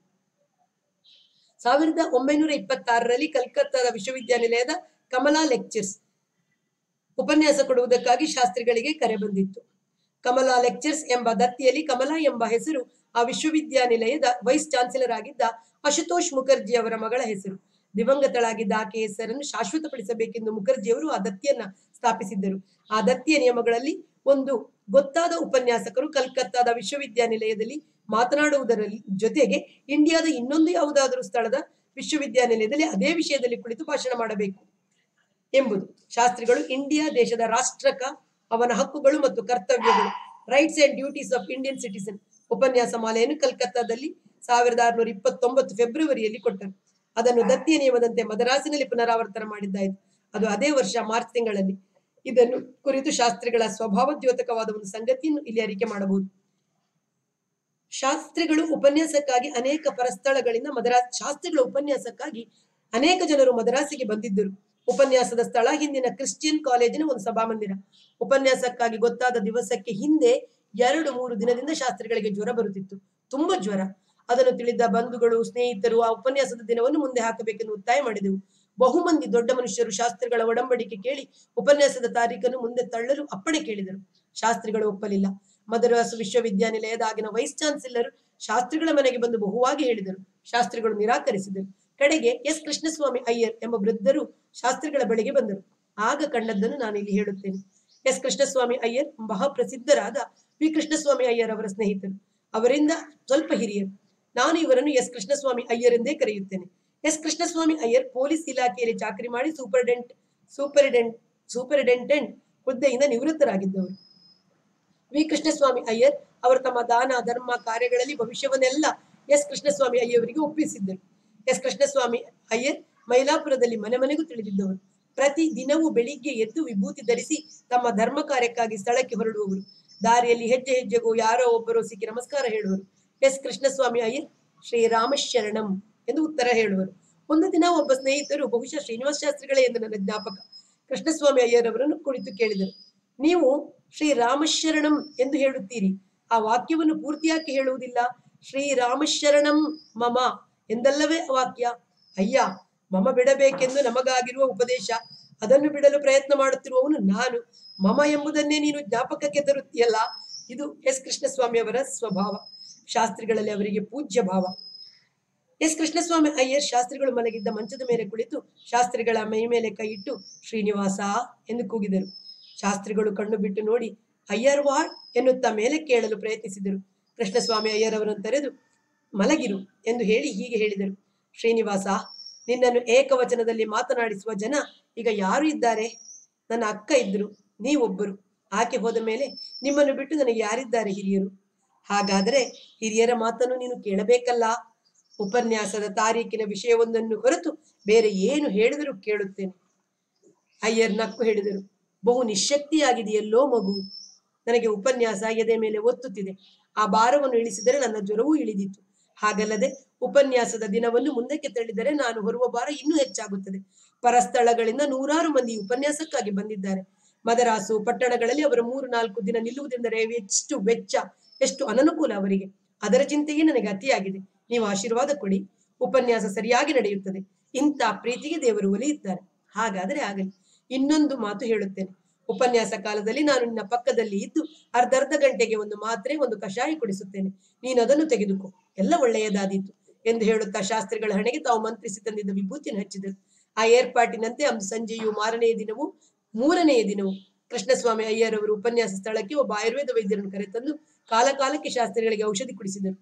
ಸಾವಿರದ ಒಂಬೈನೂರ ಇಪ್ಪತ್ತಾರರಲ್ಲಿ ಕಲ್ಕತ್ತಾದ ವಿಶ್ವವಿದ್ಯಾನಿಲಯದ ಕಮಲಾ ಲೆಕ್ಚರ್ಸ್ ಉಪನ್ಯಾಸ ಕೊಡುವುದಕ್ಕಾಗಿ ಶಾಸ್ತ್ರಿಗಳಿಗೆ ಕರೆ ಬಂದಿತ್ತು ಕಮಲಾ ಲೆಕ್ಚರ್ಸ್ ಎಂಬ ದತ್ತಿಯಲ್ಲಿ ಕಮಲಾ ಎಂಬ ಹೆಸರು ಆ ವಿಶ್ವವಿದ್ಯಾನಿಲಯದ ವೈಸ್ ಚಾನ್ಸಲರ್ ಆಗಿದ್ದ ಅಶುತೋಷ್ ಮುಖರ್ಜಿ ಅವರ ಮಗಳ ಹೆಸರು ದಿವಂಗತಳಾಗಿದ್ದ ಆಕೆ ಹೆಸರನ್ನು ಶಾಶ್ವತಪಡಿಸಬೇಕೆಂದು ಮುಖರ್ಜಿಯವರು ಆ ದತ್ತಿಯನ್ನ ಸ್ಥಾಪಿಸಿದ್ದರು ಆ ದತ್ತಿಯ ನಿಯಮಗಳಲ್ಲಿ ಒಂದು ಗೊತ್ತಾದ ಉಪನ್ಯಾಸಕರು ಕಲ್ಕತ್ತಾದ ವಿಶ್ವವಿದ್ಯಾನಿಲಯದಲ್ಲಿ ಮಾತನಾಡುವುದರ ಜೊತೆಗೆ ಇಂಡಿಯಾದ ಇನ್ನೊಂದು ಯಾವುದಾದರೂ ಸ್ಥಳದ ವಿಶ್ವವಿದ್ಯಾನಿಲಯದಲ್ಲಿ ಅದೇ ವಿಷಯದಲ್ಲಿ ಕುಳಿತು ಭಾಷಣ ಮಾಡಬೇಕು ಎಂಬುದು ಶಾಸ್ತ್ರಿಗಳು ಇಂಡಿಯಾ ದೇಶದ ರಾಷ್ಟ್ರಕ ಅವನ ಹಕ್ಕುಗಳು ಮತ್ತು ಕರ್ತವ್ಯಗಳು rights and duties of Indian citizen ಉಪನ್ಯಾಸ ಮಾಲೆಯನ್ನು ಕಲ್ಕತ್ತಾದಲ್ಲಿ ಸಾವಿರದ ಆರುನೂರ ಇಪ್ಪತ್ತೊಂಬತ್ತು ಫೆಬ್ರವರಿಯಲ್ಲಿ ಕೊಟ್ಟರು ಅದನ್ನು ದತ್ತಿಯ ನಿಯಮದಂತೆ ಮದರಾಸಿನಲ್ಲಿ ಪುನರಾವರ್ತನೆ ಮಾಡಿದ್ದಾಯಿತು ಅದು ಅದೇ ವರ್ಷ ಮಾರ್ಚ್ ತಿಂಗಳಲ್ಲಿ ಇದನ್ನು ಕುರಿತು ಶಾಸ್ತ್ರಿಗಳ ಸ್ವಭಾವದ್ಯೋತಕವಾದ ಒಂದು ಸಂಗತಿಯನ್ನು ಇಲ್ಲಿ ಅರಿಕೆ ಮಾಡಬಹುದು ಶಾಸ್ತ್ರಿಗಳು ಉಪನ್ಯಾಸಕ್ಕಾಗಿ ಅನೇಕ ಪರಸ್ಥಳಗಳಿಂದ ಮದರಾಸ್ ಶಾಸ್ತ್ರಿಗಳ ಉಪನ್ಯಾಸಕ್ಕಾಗಿ ಅನೇಕ ಜನರು ಮದರಾಸಿಗೆ ಬಂದಿದ್ದರು ಉಪನ್ಯಾಸದ ಸ್ಥಳ ಹಿಂದಿನ ಕ್ರಿಶ್ಚಿಯನ್ ಕಾಲೇಜಿನ ಒಂದು ಸಭಾಮಂದಿರ ಉಪನ್ಯಾಸಕ್ಕಾಗಿ ಗೊತ್ತಾದ ದಿವಸಕ್ಕೆ ಹಿಂದೆ ಎರಡು ಮೂರು ದಿನದಿಂದ ಶಾಸ್ತ್ರಿಗಳಿಗೆ ಜ್ವರ ಬರುತ್ತಿತ್ತು ತುಂಬಾ ಜ್ವರ ಅದನ್ನು ತಿಳಿದ ಬಂಧುಗಳು ಸ್ನೇಹಿತರು ಆ ಉಪನ್ಯಾಸದ ದಿನವನ್ನು ಮುಂದೆ ಹಾಕಬೇಕೆಂದು ಒತ್ತಾಯ ಮಾಡಿದೆವು ಬಹುಮಂದಿ ದೊಡ್ಡ ಮನುಷ್ಯರು ಶಾಸ್ತ್ರಿಗಳ ಒಡಂಬಡಿಕೆ ಕೇಳಿ ಉಪನ್ಯಾಸದ ತಾರೀಖನ್ನು ಮುಂದೆ ತಳ್ಳಲು ಅಪ್ಪಣೆ ಕೇಳಿದರು ಶಾಸ್ತ್ರಿಗಳು ಒಪ್ಪಲಿಲ್ಲ ಮದರಾಸ್ ವಿಶ್ವವಿದ್ಯಾನಿಲಯದ ಆಗಿನ ವೈಸ್ ಚಾನ್ಸಲರ್ ಶಾಸ್ತ್ರಿಗಳ ಮನೆಗೆ ಬಂದು ಬಹುವಾಗಿ ಹೇಳಿದರು ಶಾಸ್ತ್ರಿಗಳು ನಿರಾಕರಿಸಿದರು ಕಡೆಗೆ ಎಸ್ ಕೃಷ್ಣಸ್ವಾಮಿ ಅಯ್ಯರ್ ಎಂಬ ವೃದ್ಧರು ಶಾಸ್ತ್ರಿಗಳ ಬಳಿಗೆ ಬಂದರು ಆಗ ಕಂಡದ್ದನ್ನು ನಾನು ಇಲ್ಲಿ ಹೇಳುತ್ತೇನೆ ಎಸ್ ಕೃಷ್ಣಸ್ವಾಮಿ ಅಯ್ಯರ್ ಬಹಳ ಪ್ರಸಿದ್ಧರಾದ ವಿ ಕೃಷ್ಣಸ್ವಾಮಿ ಅಯ್ಯರ್ ಅವರ ಸ್ನೇಹಿತರು ಅವರಿಂದ ಸ್ವಲ್ಪ ಹಿರಿಯರು ನಾನು ಇವರನ್ನು ಎಸ್ ಕೃಷ್ಣಸ್ವಾಮಿ ಅಯ್ಯರ್ ಎಂದೇ ಕರೆಯುತ್ತೇನೆ ಎಸ್ ಕೃಷ್ಣಸ್ವಾಮಿ ಅಯ್ಯರ್ ಪೊಲೀಸ್ ಇಲಾಖೆಯಲ್ಲಿ ಚಾಕರಿ ಮಾಡಿ ಸೂಪರ್ಡೆಂಟ್ ಸೂಪರಿಡೆಂಟ್ ಸೂಪರಿಡೆಂಟೆಂಟ್ ಹುದ್ದೆಯಿಂದ ನಿವೃತ್ತರಾಗಿದ್ದವರು ವಿ ಕೃಷ್ಣಸ್ವಾಮಿ ಅಯ್ಯರ್ ಅವರು ತಮ್ಮ ದಾನ ಧರ್ಮ ಕಾರ್ಯಗಳಲ್ಲಿ ಭವಿಷ್ಯವನ್ನೆಲ್ಲ ಎಸ್ ಕೃಷ್ಣಸ್ವಾಮಿ ಅಯ್ಯವರಿಗೆ ಒಪ್ಪಿಸಿದ್ದರು ಎಸ್ ಕೃಷ್ಣಸ್ವಾಮಿ ಅಯ್ಯರ್ ಮೈಲಾಪುರದಲ್ಲಿ ಮನೆ ಮನೆಗೂ ತಿಳಿದಿದ್ದವರು ಪ್ರತಿ ದಿನವೂ ಬೆಳಿಗ್ಗೆ ಎದ್ದು ವಿಭೂತಿ ಧರಿಸಿ ತಮ್ಮ ಧರ್ಮ ಕಾರ್ಯಕ್ಕಾಗಿ ಸ್ಥಳಕ್ಕೆ ಹೊರಡುವವರು ದಾರಿಯಲ್ಲಿ ಹೆಜ್ಜೆ ಹೆಜ್ಜೆಗೂ ಯಾರೋ ಒಬ್ಬರು ಸಿಕ್ಕಿ ನಮಸ್ಕಾರ ಹೇಳುವರು ಎಸ್ ಕೃಷ್ಣಸ್ವಾಮಿ ಅಯ್ಯರ್ ಶ್ರೀರಾಮಶರಣಂ ಎಂದು ಉತ್ತರ ಹೇಳುವರು ಒಂದು ದಿನ ಒಬ್ಬ ಸ್ನೇಹಿತರು ಬಹುಶಃ ಶ್ರೀನಿವಾಸ ಶಾಸ್ತ್ರಿಗಳೇ ಎಂದು ನನ್ನ ಜ್ಞಾಪಕ ಕೃಷ್ಣಸ್ವಾಮಿ ಅಯ್ಯರ್ ಅವರನ್ನು ಕುಳಿತು ಕೇಳಿದರು ನೀವು ಶ್ರೀರಾಮಶರಣಂ ಎಂದು ಹೇಳುತ್ತೀರಿ ಆ ವಾಕ್ಯವನ್ನು ಪೂರ್ತಿಯಾಗಿ ಹೇಳುವುದಿಲ್ಲ ಶ್ರೀರಾಮಶರಣಂ ಮಮ ಎಂದಲ್ಲವೇ ವಾಕ್ಯ ಅಯ್ಯ ಮಮ ಬಿಡಬೇಕೆಂದು ನಮಗಾಗಿರುವ ಉಪದೇಶ ಅದನ್ನು ಬಿಡಲು ಪ್ರಯತ್ನ ಮಾಡುತ್ತಿರುವವನು ನಾನು ಮಮ ಎಂಬುದನ್ನೇ ನೀನು ಜ್ಞಾಪಕಕ್ಕೆ ತರುತ್ತೀಯಲ್ಲ ಇದು ಎಸ್ ಕೃಷ್ಣಸ್ವಾಮಿ ಅವರ ಸ್ವಭಾವ ಶಾಸ್ತ್ರಿಗಳಲ್ಲಿ ಅವರಿಗೆ ಪೂಜ್ಯ ಭಾವ ಎಸ್ ಕೃಷ್ಣಸ್ವಾಮಿ ಅಯ್ಯರ್ ಶಾಸ್ತ್ರಿಗಳು ಮಲಗಿದ್ದ ಮಂಚದ ಮೇಲೆ ಕುಳಿತು ಶಾಸ್ತ್ರಿಗಳ ಮೈ ಮೇಲೆ ಕೈ ಇಟ್ಟು ಶ್ರೀನಿವಾಸ ಎಂದು ಕೂಗಿದರು ಶಾಸ್ತ್ರಿಗಳು ಕಣ್ಣು ಬಿಟ್ಟು ನೋಡಿ ಅಯ್ಯರ್ ವಾಳ್ ಎನ್ನುತ್ತಾ ಮೇಲೆ ಕೇಳಲು ಪ್ರಯತ್ನಿಸಿದರು ಕೃಷ್ಣಸ್ವಾಮಿ ಅಯ್ಯರ್ ಅವರನ್ನು ತೆರೆದು ಮಲಗಿರು ಎಂದು ಹೇಳಿ ಹೀಗೆ ಹೇಳಿದರು ಶ್ರೀನಿವಾಸ ನಿನ್ನನ್ನು ಏಕವಚನದಲ್ಲಿ ಮಾತನಾಡಿಸುವ ಜನ ಈಗ ಯಾರು ಇದ್ದಾರೆ ನನ್ನ ಅಕ್ಕ ಇದ್ರು ನೀವೊಬ್ಬರು ಆಕೆ ಹೋದ ಮೇಲೆ ನಿಮ್ಮನ್ನು ಬಿಟ್ಟು ನನಗೆ ಯಾರಿದ್ದಾರೆ ಹಿರಿಯರು ಹಾಗಾದರೆ ಹಿರಿಯರ ಮಾತನ್ನು ನೀನು ಕೇಳಬೇಕಲ್ಲ ಉಪನ್ಯಾಸದ ತಾರೀಕಿನ ವಿಷಯವೊಂದನ್ನು ಹೊರತು ಬೇರೆ ಏನು ಹೇಳಿದರೂ ಕೇಳುತ್ತೇನೆ ಅಯ್ಯರ್ ನಕ್ಕು ಹೇಳಿದರು ಬಹು ನಿಶಕ್ತಿಯಾಗಿದೆಯಲ್ಲೋ ಮಗು ನನಗೆ ಉಪನ್ಯಾಸ ಎದೆ ಮೇಲೆ ಒತ್ತುತ್ತಿದೆ ಆ ಭಾರವನ್ನು ಇಳಿಸಿದರೆ ನನ್ನ ಜ್ವರವೂ ಇಳಿದಿತ್ತು ಹಾಗಲ್ಲದೆ ಉಪನ್ಯಾಸದ ದಿನವನ್ನು ಮುಂದಕ್ಕೆ ತಳ್ಳಿದರೆ ನಾನು ಹೊರುವ ಭಾರ ಇನ್ನೂ ಹೆಚ್ಚಾಗುತ್ತದೆ ಪರಸ್ಥಳಗಳಿಂದ ನೂರಾರು ಮಂದಿ ಉಪನ್ಯಾಸಕ್ಕಾಗಿ ಬಂದಿದ್ದಾರೆ ಮದರಾಸು ಪಟ್ಟಣಗಳಲ್ಲಿ ಅವರ ಮೂರು ನಾಲ್ಕು ದಿನ ನಿಲ್ಲುವುದೆಂದರೆ ಎಷ್ಟು ವೆಚ್ಚ ಎಷ್ಟು ಅನನುಕೂಲ ಅವರಿಗೆ ಅದರ ಚಿಂತೆಯೇ ನನಗೆ ಅತಿಯಾಗಿದೆ ನೀವು ಆಶೀರ್ವಾದ ಕೊಡಿ ಉಪನ್ಯಾಸ ಸರಿಯಾಗಿ ನಡೆಯುತ್ತದೆ ಇಂಥ ಪ್ರೀತಿಗೆ ದೇವರು ಒಲಿಯುತ್ತಾರೆ ಹಾಗಾದರೆ ಆಗಲಿ ಇನ್ನೊಂದು ಮಾತು ಹೇಳುತ್ತೇನೆ ಉಪನ್ಯಾಸ ಕಾಲದಲ್ಲಿ ನಾನು ನಿನ್ನ ಪಕ್ಕದಲ್ಲಿ ಇದ್ದು ಅರ್ಧರ್ಧ ಗಂಟೆಗೆ ಒಂದು ಮಾತ್ರೆ ಒಂದು ಕಷಾಯ ಕುಡಿಸುತ್ತೇನೆ ನೀನು ಅದನ್ನು ತೆಗೆದುಕೋ ಎಲ್ಲ ಒಳ್ಳೆಯದಾದೀತು ಎಂದು ಹೇಳುತ್ತಾ ಶಾಸ್ತ್ರಿಗಳ ಹಣೆಗೆ ತಾವು ಮಂತ್ರಿಸಿ ತಂದಿದ್ದ ವಿಭೂತಿಯನ್ನು ಹಚ್ಚಿದರು ಆ ಏರ್ಪಾಟಿನಂತೆ ಅಂದು ಸಂಜೆಯು ಮಾರನೆಯ ದಿನವೂ ಮೂರನೆಯ ದಿನವೂ ಕೃಷ್ಣಸ್ವಾಮಿ ಅಯ್ಯರ್ ಅವರು ಉಪನ್ಯಾಸ ಸ್ಥಳಕ್ಕೆ ಒಬ್ಬ ಆಯುರ್ವೇದ ವೈದ್ಯರನ್ನು ಕರೆತಂದು ಕಾಲ ಕಾಲಕ್ಕೆ ಶಾಸ್ತ್ರಿಗಳಿಗೆ ಔಷಧಿ ಕುಡಿಸಿದರು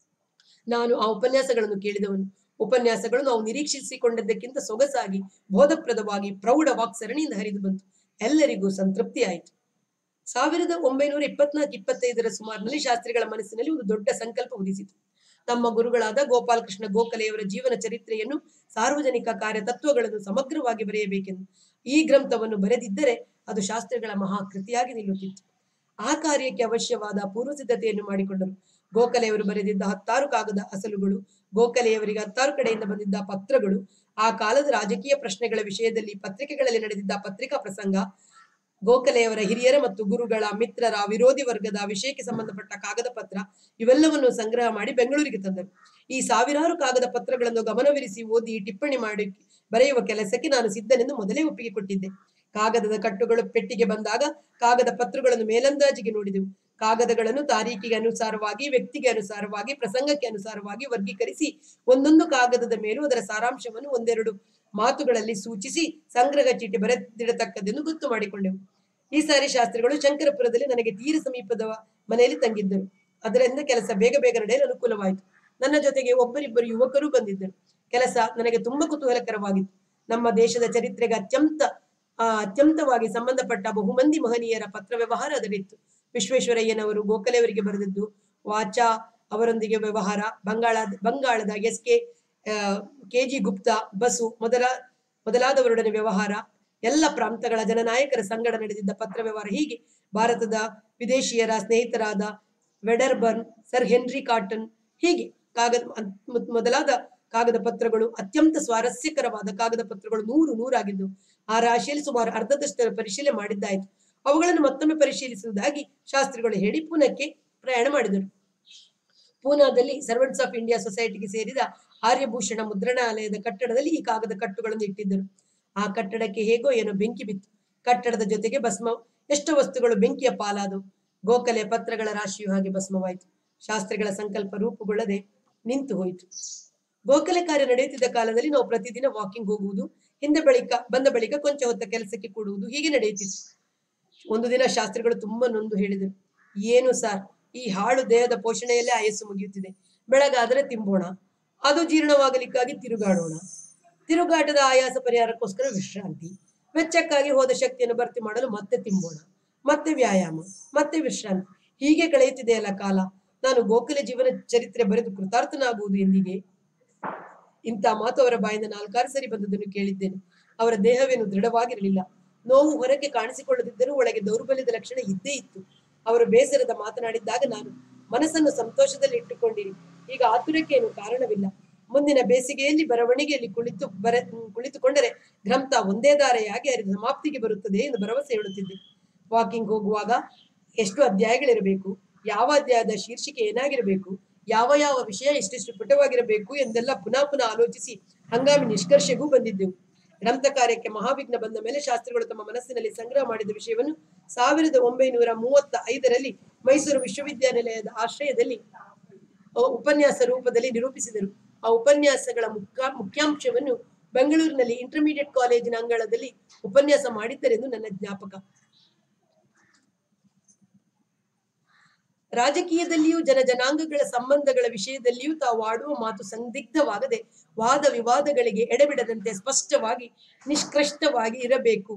ನಾನು ಆ ಉಪನ್ಯಾಸಗಳನ್ನು ಕೇಳಿದವನು ಉಪನ್ಯಾಸಗಳು ನಾವು ನಿರೀಕ್ಷಿಸಿಕೊಂಡದ್ದಕ್ಕಿಂತ ಸೊಗಸಾಗಿ ಬೋಧಪ್ರದವಾಗಿ ಪ್ರೌಢ ವಾಕ್ಸರಣಿಯಿಂದ ಹರಿದು ಬಂತು ಎಲ್ಲರಿಗೂ ಸಂತೃಪ್ತಿ ಆಯಿತು ಸಾವಿರದ ಒಂಬೈನೂರ ಇಪ್ಪತ್ನಾಲ್ಕು ಇಪ್ಪತ್ತೈದರ ಸುಮಾರಿನಲ್ಲಿ ಶಾಸ್ತ್ರಿಗಳ ಮನಸ್ಸಿನಲ್ಲಿ ಒಂದು ದೊಡ್ಡ ಸಂಕಲ್ಪ ಉದಿಸಿತು ನಮ್ಮ ಗುರುಗಳಾದ ಗೋಪಾಲಕೃಷ್ಣ ಗೋಖಲೆಯವರ ಜೀವನ ಚರಿತ್ರೆಯನ್ನು ಸಾರ್ವಜನಿಕ ಕಾರ್ಯ ತತ್ವಗಳನ್ನು ಸಮಗ್ರವಾಗಿ ಬರೆಯಬೇಕೆಂದು ಈ ಗ್ರಂಥವನ್ನು ಬರೆದಿದ್ದರೆ ಅದು ಶಾಸ್ತ್ರಿಗಳ ಮಹಾಕೃತಿಯಾಗಿ ನಿಲ್ಲುತ್ತಿತ್ತು ಆ ಕಾರ್ಯಕ್ಕೆ ಅವಶ್ಯವಾದ ಪೂರ್ವ ಸಿದ್ಧತೆಯನ್ನು ಮಾಡಿಕೊಂಡರು ಗೋಖಲೆಯವರು ಬರೆದಿದ್ದ ಹತ್ತಾರು ಕಾಗದ ಅಸಲುಗಳು ಗೋಖಲೆಯವರಿಗೆ ಹತ್ತಾರು ಕಡೆಯಿಂದ ಬಂದಿದ್ದ ಪತ್ರಗಳು ಆ ಕಾಲದ ರಾಜಕೀಯ ಪ್ರಶ್ನೆಗಳ ವಿಷಯದಲ್ಲಿ ಪತ್ರಿಕೆಗಳಲ್ಲಿ ನಡೆದಿದ್ದ ಪತ್ರಿಕಾ ಪ್ರಸಂಗ ಗೋಖಲೆಯವರ ಹಿರಿಯರ ಮತ್ತು ಗುರುಗಳ ಮಿತ್ರರ ವಿರೋಧಿ ವರ್ಗದ ವಿಷಯಕ್ಕೆ ಸಂಬಂಧಪಟ್ಟ ಕಾಗದ ಪತ್ರ ಇವೆಲ್ಲವನ್ನು ಸಂಗ್ರಹ ಮಾಡಿ ಬೆಂಗಳೂರಿಗೆ ತಂದರು ಈ ಸಾವಿರಾರು ಕಾಗದ ಪತ್ರಗಳನ್ನು ಗಮನವಿರಿಸಿ ಓದಿ ಟಿಪ್ಪಣಿ ಮಾಡಿ ಬರೆಯುವ ಕೆಲಸಕ್ಕೆ ನಾನು ಸಿದ್ಧನೆಂದು ಮೊದಲೇ ಒಪ್ಪಿಗೆ ಕೊಟ್ಟಿದ್ದೆ ಕಾಗದದ ಕಟ್ಟುಗಳು ಪೆಟ್ಟಿಗೆ ಬಂದಾಗ ಕಾಗದ ಪತ್ರಗಳನ್ನು ಮೇಲಂದಾಜಿಗೆ ನೋಡಿದೆವು ಕಾಗದಗಳನ್ನು ತಾರೀಕಿಗೆ ಅನುಸಾರವಾಗಿ ವ್ಯಕ್ತಿಗೆ ಅನುಸಾರವಾಗಿ ಪ್ರಸಂಗಕ್ಕೆ ಅನುಸಾರವಾಗಿ ವರ್ಗೀಕರಿಸಿ ಒಂದೊಂದು ಕಾಗದದ ಮೇಲೂ ಅದರ ಸಾರಾಂಶವನ್ನು ಒಂದೆರಡು ಮಾತುಗಳಲ್ಲಿ ಸೂಚಿಸಿ ಸಂಗ್ರಹ ಚೀಟಿ ಬರೆದಿಡತಕ್ಕದ್ದೆಂದು ಗೊತ್ತು ಮಾಡಿಕೊಂಡೆವು ಈ ಸಾರಿ ಶಾಸ್ತ್ರಿಗಳು ಶಂಕರಪುರದಲ್ಲಿ ನನಗೆ ತೀರ ಸಮೀಪದ ಮನೆಯಲ್ಲಿ ತಂಗಿದ್ದರು ಅದರಿಂದ ಕೆಲಸ ಬೇಗ ಬೇಗ ನಡೆಯಲು ಅನುಕೂಲವಾಯಿತು ನನ್ನ ಜೊತೆಗೆ ಒಬ್ಬರಿಬ್ಬರು ಯುವಕರು ಬಂದಿದ್ದರು ಕೆಲಸ ನನಗೆ ತುಂಬಾ ಕುತೂಹಲಕರವಾಗಿತ್ತು ನಮ್ಮ ದೇಶದ ಚರಿತ್ರೆಗೆ ಅತ್ಯಂತ ಆ ಅತ್ಯಂತವಾಗಿ ಸಂಬಂಧಪಟ್ಟ ಬಹುಮಂದಿ ಮಹನೀಯರ ಪತ್ರ ವ್ಯವಹಾರ ಅದರಿತ್ತು ವಿಶ್ವೇಶ್ವರಯ್ಯನವರು ಗೋಖಲೆಯವರಿಗೆ ಬರೆದದ್ದು ವಾಚಾ ಅವರೊಂದಿಗೆ ವ್ಯವಹಾರ ಬಂಗಾಳ ಬಂಗಾಳದ S K K G Gupta Basu ಮೊದಲ ಮೊದಲಾದವರೊಡನೆ ವ್ಯವಹಾರ ಎಲ್ಲ ಪ್ರಾಂತಗಳ ಜನನಾಯಕರ ಸಂಗಡ ನಡೆದಿದ್ದ ಪತ್ರ ವ್ಯವಹಾರ ಹೀಗೆ ಭಾರತದ ವಿದೇಶಿಯರ ಸ್ನೇಹಿತರಾದ ವೆಡರ್ಬರ್ನ್ ಸರ್ ಹೆನ್ರಿ ಕಾಟನ್ ಹೀಗೆ ಕಾಗದ ಮೊದಲಾದ ಕಾಗದ ಪತ್ರಗಳು ಅತ್ಯಂತ ಸ್ವಾರಸ್ಯಕರವಾದ ಕಾಗದ ಪತ್ರಗಳು ನೂರು ನೂರಾಗಿದ್ದವು ಆ ರಾಶಿಯಲ್ಲಿ ಸುಮಾರು ಅರ್ಧದಷ್ಟರ ಪರಿಶೀಲನೆ ಮಾಡಿದ್ದಾಯಿತು ಅವುಗಳನ್ನು ಮತ್ತೊಮ್ಮೆ ಪರಿಶೀಲಿಸುವುದಾಗಿ ಶಾಸ್ತ್ರಿಗಳು ಹೇಳಿ ಪೂನಕ್ಕೆ ಪ್ರಯಾಣ ಮಾಡಿದರು ಪೂನಾದಲ್ಲಿ ಸರ್ವೆಂಟ್ಸ್ ಆಫ್ ಇಂಡಿಯಾ ಸೊಸೈಟಿಗೆ ಸೇರಿದ ಆರ್ಯಭೂಷಣ ಮುದ್ರಣಾಲಯದ ಕಟ್ಟಡದಲ್ಲಿ ಈ ಕಾಗದ ಕಟ್ಟುಗಳನ್ನು ಇಟ್ಟಿದ್ದರು ಆ ಕಟ್ಟಡಕ್ಕೆ ಹೇಗೋ ಏನೋ ಬೆಂಕಿ ಬಿತ್ತು ಕಟ್ಟಡದ ಜೊತೆಗೆ ಭಸ್ಮ ಎಷ್ಟೋ ವಸ್ತುಗಳು ಬೆಂಕಿಯ ಪಾಲಾದವು ಗೋಖಲೆ ಪತ್ರಗಳ ರಾಶಿಯು ಹಾಗೆ ಭಸ್ಮವಾಯಿತು ಶಾಸ್ತ್ರಿಗಳ ಸಂಕಲ್ಪ ರೂಪುಗೊಳ್ಳದೆ ನಿಂತು ಹೋಯಿತು ಗೋಖಲೆ ಕಾರ್ಯ ನಡೆಯುತ್ತಿದ್ದ ಕಾಲದಲ್ಲಿ ನಾವು ಪ್ರತಿದಿನ ವಾಕಿಂಗ್ ಹೋಗುವುದು ಹಿಂದೆ ಬಳಿಕ ಬಂದ ಬಳಿಕ ಕೊಂಚ ಹೊತ್ತ ಕೆಲಸಕ್ಕೆ ಕೂಡುವುದು ಹೀಗೆ ನಡೆಯುತ್ತಿತ್ತು ಒಂದು ದಿನ ಶಾಸ್ತ್ರಿಗಳು ತುಂಬಾ ನೊಂದು ಹೇಳಿದರು ಏನು ಸಾರ್ ಈ ಹಾಳು ದೇಹದ ಪೋಷಣೆಯಲ್ಲೇ ಆಯಸ್ಸು ಮುಗಿಯುತ್ತಿದೆ ಬೆಳಗಾದರೆ ತಿಂಬೋಣ ಅದು ಜೀರ್ಣವಾಗಲಿಕ್ಕಾಗಿ ತಿರುಗಾಡೋಣ ತಿರುಗಾಟದ ಆಯಾಸ ಪರಿಹಾರಕ್ಕೋಸ್ಕರ ವಿಶ್ರಾಂತಿ ವೆಚ್ಚಕ್ಕಾಗಿ ಹೋದ ಶಕ್ತಿಯನ್ನು ಭರ್ತಿ ಮಾಡಲು ಮತ್ತೆ ತಿಂಬೋಣ ಮತ್ತೆ ವ್ಯಾಯಾಮ ಮತ್ತೆ ವಿಶ್ರಾಂತಿ ಹೀಗೆ ಕಳೆಯುತ್ತಿದೆಯಲ್ಲ ಕಾಲ ನಾನು ಗೋಖಲೆ ಜೀವನ ಚರಿತ್ರೆ ಬರೆದು ಕೃತಾರ್ಥನಾಗುವುದು ಎಂದಿಗೆ ಇಂಥ ಮಾತು ಅವರ ಬಾಯಿಂದ ನಾಲ್ಕಾರು ಸರಿ ಬಂದದನ್ನು ಕೇಳಿದ್ದೇನೆ ಅವರ ದೇಹವೇನು ದೃಢವಾಗಿರಲಿಲ್ಲ ನೋವು ಹೊರಗೆ ಕಾಣಿಸಿಕೊಳ್ಳದಿದ್ದರೂ ಒಳಗೆ ದೌರ್ಬಲ್ಯದ ಲಕ್ಷಣ ಇದ್ದೇ ಇತ್ತು ಅವರು ಬೇಸರದ ಮಾತನಾಡಿದ್ದಾಗ ನಾನು ಮನಸ್ಸನ್ನು ಸಂತೋಷದಲ್ಲಿ ಇಟ್ಟುಕೊಂಡಿರಿ ಈಗ ಆತುರಕ್ಕೇನು ಕಾರಣವಿಲ್ಲ ಮುಂದಿನ ಬೇಸಿಗೆಯಲ್ಲಿ ಬರವಣಿಗೆಯಲ್ಲಿ ಕುಳಿತು ಬರ ಕುಳಿತುಕೊಂಡರೆ ಗ್ರಂಥ ಒಂದೇ ದಾರೆಯಾಗಿ ಹರಿದ ಸಮಾಪ್ತಿಗೆ ಬರುತ್ತದೆ ಎಂದು ಭರವಸೆ ಹೇಳುತ್ತಿದ್ದೆ ವಾಕಿಂಗ್ ಹೋಗುವಾಗ ಎಷ್ಟು ಅಧ್ಯಾಯಗಳಿರಬೇಕು ಯಾವ ಅಧ್ಯಾಯದ ಶೀರ್ಷಿಕೆ ಏನಾಗಿರಬೇಕು ಯಾವ ಯಾವ ವಿಷಯ ಎಷ್ಟೆಷ್ಟು ಪುಟವಾಗಿರಬೇಕು ಎಂದೆಲ್ಲ ಪುನಃ ಪುನಃ ಆಲೋಚಿಸಿ ಹಂಗಾಮಿ ನಿಷ್ಕರ್ಷೆಗೂ ಬಂದಿದ್ದೆವು ಗ್ರಂಥ ಕಾರ್ಯಕ್ಕೆ ಮಹಾವಿಘ್ನ ಬಂದ ಮೇಲೆ ಶಾಸ್ತ್ರಿಗಳು ತಮ್ಮ ಮನಸ್ಸಿನಲ್ಲಿ ಸಂಗ್ರಹ ಮಾಡಿದ ವಿಷಯವನ್ನು ಸಾವಿರದ ಒಂಬೈನೂರ ಮೂವತ್ತ ಐದರಲ್ಲಿ ಮೈಸೂರು ವಿಶ್ವವಿದ್ಯಾನಿಲಯದ ಆಶ್ರಯದಲ್ಲಿ ಅ, ಉಪನ್ಯಾಸ ರೂಪದಲ್ಲಿ ನಿರೂಪಿಸಿದರು ಆ ಉಪನ್ಯಾಸಗಳ ಮುಖ್ಯ ಮುಖ್ಯಾಂಶವನ್ನು ಬೆಂಗಳೂರಿನಲ್ಲಿ ಇಂಟರ್ಮೀಡಿಯೇಟ್ ಕಾಲೇಜಿನ ಅಂಗಳದಲ್ಲಿ ಉಪನ್ಯಾಸ ಮಾಡಿದ್ದರೆಂದು ನನ್ನ ಜ್ಞಾಪಕ ರಾಜಕೀಯದಲ್ಲಿಯೂ ಜನ ಜನಾಂಗಗಳ ಸಂಬಂಧಗಳ ವಿಷಯದಲ್ಲಿಯೂ ತಾವು ಆಡುವ ಮಾತು ಸಂದಿಗ್ಧವಾಗದೆ ವಾದ ವಿವಾದಗಳಿಗೆ ಎಡೆಬಿಡದಂತೆ ಸ್ಪಷ್ಟವಾಗಿ ನಿಷ್ಕೃಷ್ಟವಾಗಿ ಇರಬೇಕು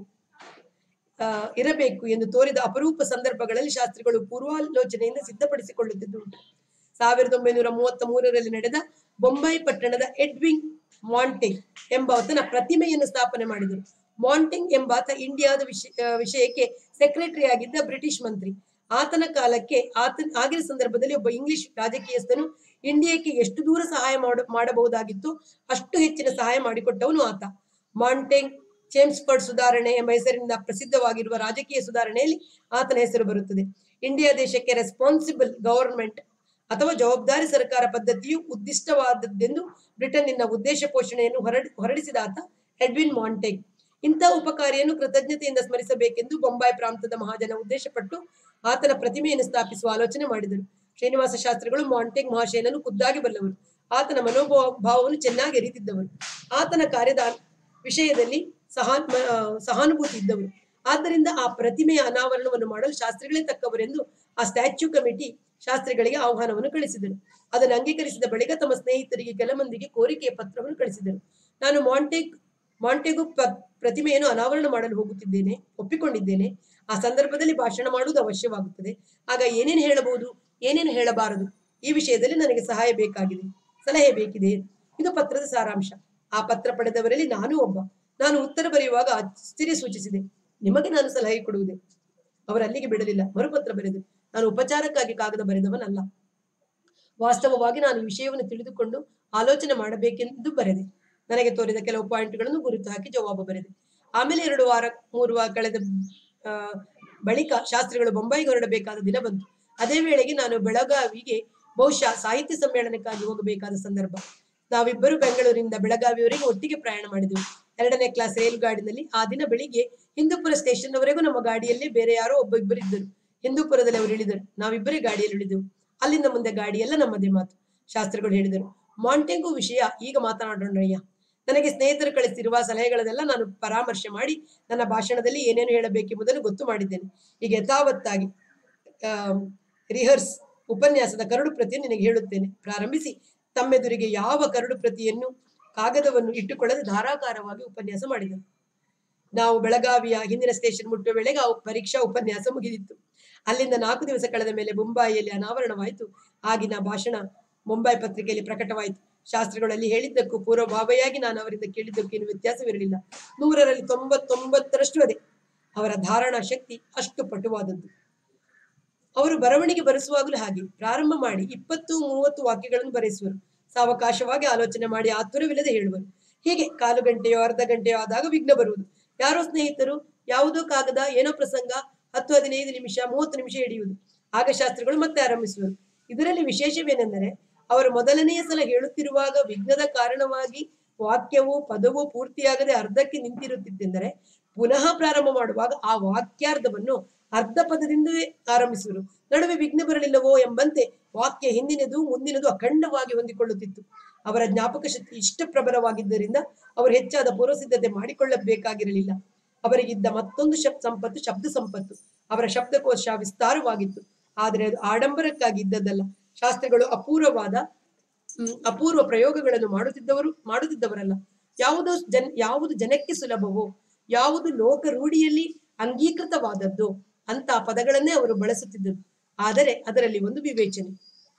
ಆ, ಇರಬೇಕು ಎಂದು ತೋರಿದ ಅಪರೂಪ ಸಂದರ್ಭಗಳಲ್ಲಿ ಶಾಸ್ತ್ರಿಗಳು ಪೂರ್ವಾಲೋಚನೆಯಿಂದ ಸಿದ್ಧಪಡಿಸಿಕೊಳ್ಳುತ್ತಿದ್ದು ಉಂಟು ಸಾವಿರದ ಒಂಬೈನೂರ ಮೂವತ್ತ ಮೂರರಲ್ಲಿ ನಡೆದ ಬೊಂಬೈ ಪಟ್ಟಣದ ಎಡ್ವಿನ್ ಮಾಂಟೆಂಗ್ ಎಂಬಾತನ ಪ್ರತಿಮೆಯನ್ನು ಸ್ಥಾಪನೆ ಮಾಡಿದರು ಮಾಂಟೆಂಗ್ ಎಂಬಾತ ಇಂಡಿಯಾದ ವಿಷಯ ಆ, ವಿಷಯಕ್ಕೆ ಸೆಕ್ರೆಟರಿ ಆಗಿದ್ದ ಬ್ರಿಟಿಷ್ ಮಂತ್ರಿ ಆತನ ಕಾಲಕ್ಕೆ ಆತ ಆಗಿನ ಸಂದರ್ಭದಲ್ಲಿ ಒಬ್ಬ ಇಂಗ್ಲಿಷ್ ರಾಜಕೀಯಸ್ಥನು ಇಂಡಿಯಾಕ್ಕೆ ಎಷ್ಟು ದೂರ ಸಹಾಯ ಮಾಡ ಮಾಡಬಹುದಾಗಿತ್ತು ಅಷ್ಟು ಹೆಚ್ಚಿನ ಸಹಾಯ ಮಾಡಿಕೊಟ್ಟವನು ಆತ ಮಾಂಟೆಂಗ್ ಚೇಮ್ಸ್ಫರ್ಡ್ ಸುಧಾರಣೆ ಎಂಬ ಹೆಸರಿನಿಂದ ಪ್ರಸಿದ್ಧವಾಗಿರುವ ರಾಜಕೀಯ ಸುಧಾರಣೆಯಲ್ಲಿ ಆತನ ಹೆಸರು ಬರುತ್ತದೆ ಇಂಡಿಯಾ ದೇಶಕ್ಕೆ ರೆಸ್ಪಾನ್ಸಿಬಲ್ ಗವರ್ಮೆಂಟ್ ಅಥವಾ ಜವಾಬ್ದಾರಿ ಸರ್ಕಾರ ಪದ್ಧತಿಯು ಉದ್ದಿಷ್ಟವಾದದ್ದೆಂದು ಬ್ರಿಟನ್ನಿನ ಉದ್ದೇಶ ಪೋಷಣೆಯನ್ನು ಹೊರಡಿ ಹೊರಡಿಸಿದ ಆತ ಎಡ್ವಿನ್ ಮಾಂಟೆಗ್ ಇಂಥ ಉಪಕಾರಿಯನ್ನು ಕೃತಜ್ಞತೆಯಿಂದ ಸ್ಮರಿಸಬೇಕೆಂದು ಬೊಂಬಾಯಿ ಪ್ರಾಂತದ ಮಹಾಜನ ಉದ್ದೇಶಪಟ್ಟು ಆತನ ಪ್ರತಿಮೆಯನ್ನು ಸ್ಥಾಪಿಸುವ ಆಲೋಚನೆ ಮಾಡಿದರು ಶ್ರೀನಿವಾಸ ಶಾಸ್ತ್ರಿಗಳು ಮಾಂಟೆಗ್ ಮಹಾಶಯನನ್ನು ಖುದ್ದಾಗಿ ಬಲ್ಲವರು ಆತನ ಮನೋಭಾವ ಭಾವವನ್ನು ಚೆನ್ನಾಗಿ ಅರಿತಿದ್ದವರು ಆತನ ಕಾರ್ಯದ ವಿಷಯದಲ್ಲಿ ಸಹಾ ಆ, ಸಹಾನುಭೂತಿ ಇದ್ದವರು ಆದ್ದರಿಂದ ಆ ಪ್ರತಿಮೆಯ ಅನಾವರಣವನ್ನು ಮಾಡಲು ಶಾಸ್ತ್ರಿಗಳೇ ತಕ್ಕವರೆಂದು ಆ ಸ್ಟ್ಯಾಚ್ಯೂ ಕಮಿಟಿ ಶಾಸ್ತ್ರಿಗಳಿಗೆ ಆಹ್ವಾನವನ್ನು ಕಳಿಸಿದರು ಅದನ್ನು ಅಂಗೀಕರಿಸಿದ ಬಳಿಕ ತಮ್ಮ ಸ್ನೇಹಿತರಿಗೆ ಕೆಲ ಮಂದಿಗೆ ಕೋರಿಕೆಯ ಪತ್ರವನ್ನು ಕಳಿಸಿದರು ನಾನು ಮಾಂಟೆಗ್ ಮಾಂಟೆಗು ಪ- ಪ್ರತಿಮೆಯನ್ನು ಅನಾವರಣ ಮಾಡಲು ಹೋಗುತ್ತಿದ್ದೇನೆ ಒಪ್ಪಿಕೊಂಡಿದ್ದೇನೆ ಆ ಸಂದರ್ಭದಲ್ಲಿ ಭಾಷಣ ಮಾಡುವುದು ಅವಶ್ಯವಾಗುತ್ತದೆ ಆಗ ಏನೇನು ಹೇಳಬಹುದು ಏನೇನು ಹೇಳಬಾರದು ಈ ವಿಷಯದಲ್ಲಿ ನನಗೆ ಸಹಾಯ ಬೇಕಾಗಿದೆ ಸಲಹೆ ಬೇಕಿದೆ ಇದು ಪತ್ರದ ಸಾರಾಂಶ ಆ ಪತ್ರ ಪಡೆದವರಲ್ಲಿ ನಾನು ಒಬ್ಬ ನಾನು ಉತ್ತರ ಬರೆಯುವಾಗ ಆಶ್ಚರ್ಯ ಸೂಚಿಸಿದೆ ನಿಮಗೆ ನಾನು ಸಲಹೆ ಕೊಡುವುದೇ ಅವರು ಅಲ್ಲಿಗೆ ಬಿಡಲಿಲ್ಲ ಮರುಪತ್ರ ಬರೆದು ನಾನು ಉಪಚಾರಕ್ಕಾಗಿ ಕಾಗದ ಬರೆದವನಲ್ಲ ವಾಸ್ತವವಾಗಿ ನಾನು ಈ ವಿಷಯವನ್ನು ತಿಳಿದುಕೊಂಡು ಆಲೋಚನೆ ಮಾಡಬೇಕೆಂದು ಬರೆದೆ ನನಗೆ ತೋರಿದ ಕೆಲವು ಪಾಯಿಂಟ್ಗಳನ್ನು ಗುರುತು ಹಾಕಿ ಜವಾಬು ಬರೆದೆ ಆಮೇಲೆ ಎರಡು ವಾರ ಮೂರು ವಾರ ಕಳೆದ ಆ, ಬಳಿಕ ಶಾಸ್ತ್ರಿಗಳು ಬೊಂಬೈಗೆ ಹೊರಡಬೇಕಾದ ದಿನ ಬಂತು ಅದೇ ವೇಳೆಗೆ ನಾನು ಬೆಳಗಾವಿಗೆ ಬಹುಶಃ ಸಾಹಿತ್ಯ ಸಮ್ಮೇಳನಕ್ಕಾಗಿ ಹೋಗಬೇಕಾದ ಸಂದರ್ಭ ನಾವಿಬ್ಬರು ಬೆಂಗಳೂರಿನಿಂದ ಬೆಳಗಾವಿಯವರೆಗೆ ಒಟ್ಟಿಗೆ ಪ್ರಯಾಣ ಮಾಡಿದೆವು ಎರಡನೇ ಕ್ಲಾಸ್ ರೈಲು ಗಾಡಿನಲ್ಲಿ ಆ ದಿನ ಬೆಳಿಗ್ಗೆ ಹಿಂದೂಪುರ ಸ್ಟೇಷನ್ ವರೆಗೂ ನಮ್ಮ ಗಾಡಿಯಲ್ಲಿ ಬೇರೆ ಯಾರೋ ಒಬ್ಬ ಇಬ್ಬರು ಇದ್ದರು ಹಿಂದೂಪುರದಲ್ಲಿ ಅವರು ಇಳಿದರು ನಾವಿಬ್ಬರೇ ಗಾಡಿಯಲ್ಲಿ ಇಳಿದೆವು ಅಲ್ಲಿಂದ ಮುಂದೆ ಗಾಡಿಯೆಲ್ಲ ನಮ್ಮದೇ ಮಾತು ಶಾಸ್ತ್ರಿಗಳು ಹೇಳಿದರು ಮಾಂಟೆಂಗು ವಿಷಯ ಈಗ ಮಾತನಾಡೋಣಯ್ಯ ನನಗೆ ಸ್ನೇಹಿತರು ಕಳಿಸಿರುವ ಸಲಹೆಗಳನ್ನೆಲ್ಲ ನಾನು ಪರಾಮರ್ಶೆ ಮಾಡಿ ನನ್ನ ಭಾಷಣದಲ್ಲಿ ಏನೇನು ಹೇಳಬೇಕೆಂಬುದನ್ನು ಗೊತ್ತು ಮಾಡಿದ್ದೇನೆ ಈಗ ಯಥಾವತ್ತಾಗಿ ರಿಹರ್ಸ್ ಉಪನ್ಯಾಸದ ಕರಡು ಪ್ರತಿಯನ್ನು ನಿನಗೆ ಹೇಳುತ್ತೇನೆ ಪ್ರಾರಂಭಿಸಿ ತಮ್ಮೆದುರಿಗೆ ಯಾವ ಕರಡು ಪ್ರತಿಯನ್ನು ಕಾಗದವನ್ನು ಇಟ್ಟುಕೊಳ್ಳದೆ ಧಾರಾಕಾರವಾಗಿ ಉಪನ್ಯಾಸ ಮಾಡಿದನು ನಾವು ಬೆಳಗಾವಿಯ ಹಿಂದಿನ ಸ್ಟೇಷನ್ ಮುಟ್ಟುವ ವೇಳೆಗೆ ಆ ಪರೀಕ್ಷಾ ಉಪನ್ಯಾಸ ಮುಗಿದಿತ್ತು ಅಲ್ಲಿಂದ ನಾಲ್ಕು ದಿವಸ ಕಳೆದ ಮೇಲೆ ಮುಂಬಯಿಯಲ್ಲಿ ಅನಾವರಣವಾಯಿತು ಆಗಿನ ಭಾಷಣ ಮುಂಬೈ ಪತ್ರಿಕೆಯಲ್ಲಿ ಪ್ರಕಟವಾಯಿತು ಶಾಸ್ತ್ರಿಗಳಲ್ಲಿ ಹೇಳಿದ್ದಕ್ಕೂ ಪೂರ್ವಭಾವಿಯಾಗಿ ನಾನು ಅವರಿಂದ ಕೇಳಿದ್ದಕ್ಕೂ ಏನು ವ್ಯತ್ಯಾಸವಿರಲಿಲ್ಲ ನೂರರಲ್ಲಿ ತೊಂಬತ್ತೊಂಬತ್ತರಷ್ಟು ಅದೇ ಅವರ ಧಾರಣಾ ಶಕ್ತಿ ಅಷ್ಟು ಪಟುವಾದದ್ದು ಅವರು ಬರವಣಿಗೆ ಬರೆಸುವಾಗಲೂ ಹಾಗೆ ಪ್ರಾರಂಭ ಮಾಡಿ ಇಪ್ಪತ್ತು ಮೂವತ್ತು ವಾಕ್ಯಗಳನ್ನು ಬರೆಸುವರು ಸಾವಕಾಶವಾಗಿ ಆಲೋಚನೆ ಮಾಡಿ ಆತುರವಿಲ್ಲದೆ ಹೇಳುವರು ಹೀಗೆ ಕಾಲು ಗಂಟೆಯೋ ಅರ್ಧ ಗಂಟೆಯೋ ಆದಾಗ ವಿಘ್ನ ಬರುವುದು ಯಾರೋ ಸ್ನೇಹಿತರು ಯಾವುದೋ ಕಾಗದ ಏನೋ ಪ್ರಸಂಗ ಹತ್ತು ಹದಿನೈದು ನಿಮಿಷ ಮೂವತ್ತು ನಿಮಿಷ ಹಿಡಿಯುವುದು ಆಗ ಶಾಸ್ತ್ರಿಗಳು ಮತ್ತೆ ಆರಂಭಿಸುವರು ಇದರಲ್ಲಿ ವಿಶೇಷವೇನೆಂದರೆ ಅವರು ಮೊದಲನೆಯ ಸಲ ಹೇಳುತ್ತಿರುವಾಗ ವಿಘ್ನದ ಕಾರಣವಾಗಿ ವಾಕ್ಯವು ಪದವು ಪೂರ್ತಿಯಾಗದೆ ಅರ್ಧಕ್ಕೆ ನಿಂತಿರುತ್ತಿತ್ತೆಂದರೆ ಪುನಃ ಪ್ರಾರಂಭ ಮಾಡುವಾಗ ಆ ವಾಕ್ಯಾರ್ಧವನ್ನು ಅರ್ಧ ಪದದಿಂದಲೇ ಆರಂಭಿಸುವರು ನಡುವೆ ವಿಘ್ನ ಬರಲಿಲ್ಲವೋ ಎಂಬಂತೆ ವಾಕ್ಯ ಹಿಂದಿನದು ಮುಂದಿನದು ಅಖಂಡವಾಗಿ ಹೊಂದಿಕೊಳ್ಳುತ್ತಿತ್ತು ಅವರ ಜ್ಞಾಪಕ ಶಕ್ತಿ ಇಷ್ಟ ಪ್ರಬಲವಾಗಿದ್ದರಿಂದ ಅವರು ಹೆಚ್ಚಾದ ಪೂರ್ವಸಿದ್ಧತೆ ಮಾಡಿಕೊಳ್ಳಬೇಕಾಗಿರಲಿಲ್ಲ ಅವರಿಗಿದ್ದ ಮತ್ತೊಂದು ಶಬ್ದ ಸಂಪತ್ತು ಶಬ್ದ ಸಂಪತ್ತು ಅವರ ಶಬ್ದಕೋಶ ವಿಸ್ತಾರವಾಗಿತ್ತು ಆದರೆ ಅದು ಆಡಂಬರಕ್ಕಾಗಿ ಇದ್ದದ್ದಲ್ಲ ಶಾಸ್ತ್ರಿಗಳು ಅಪೂರ್ವವಾದ ಹ್ಮ್, ಅಪೂರ್ವ ಪ್ರಯೋಗಗಳನ್ನು ಮಾಡುತ್ತಿದ್ದವರು ಮಾಡುತ್ತಿದ್ದವರಲ್ಲ ಯಾವುದು ಜನ್ ಯಾವುದು ಜನಕ್ಕೆ ಸುಲಭವೋ ಯಾವುದು ಲೋಕ ರೂಢಿಯಲ್ಲಿ ಅಂಗೀಕೃತವಾದದ್ದು ಅಂತ ಪದಗಳನ್ನೇ ಅವರು ಬಳಸುತ್ತಿದ್ದರು ಆದರೆ ಅದರಲ್ಲಿ ಒಂದು ವಿವೇಚನೆ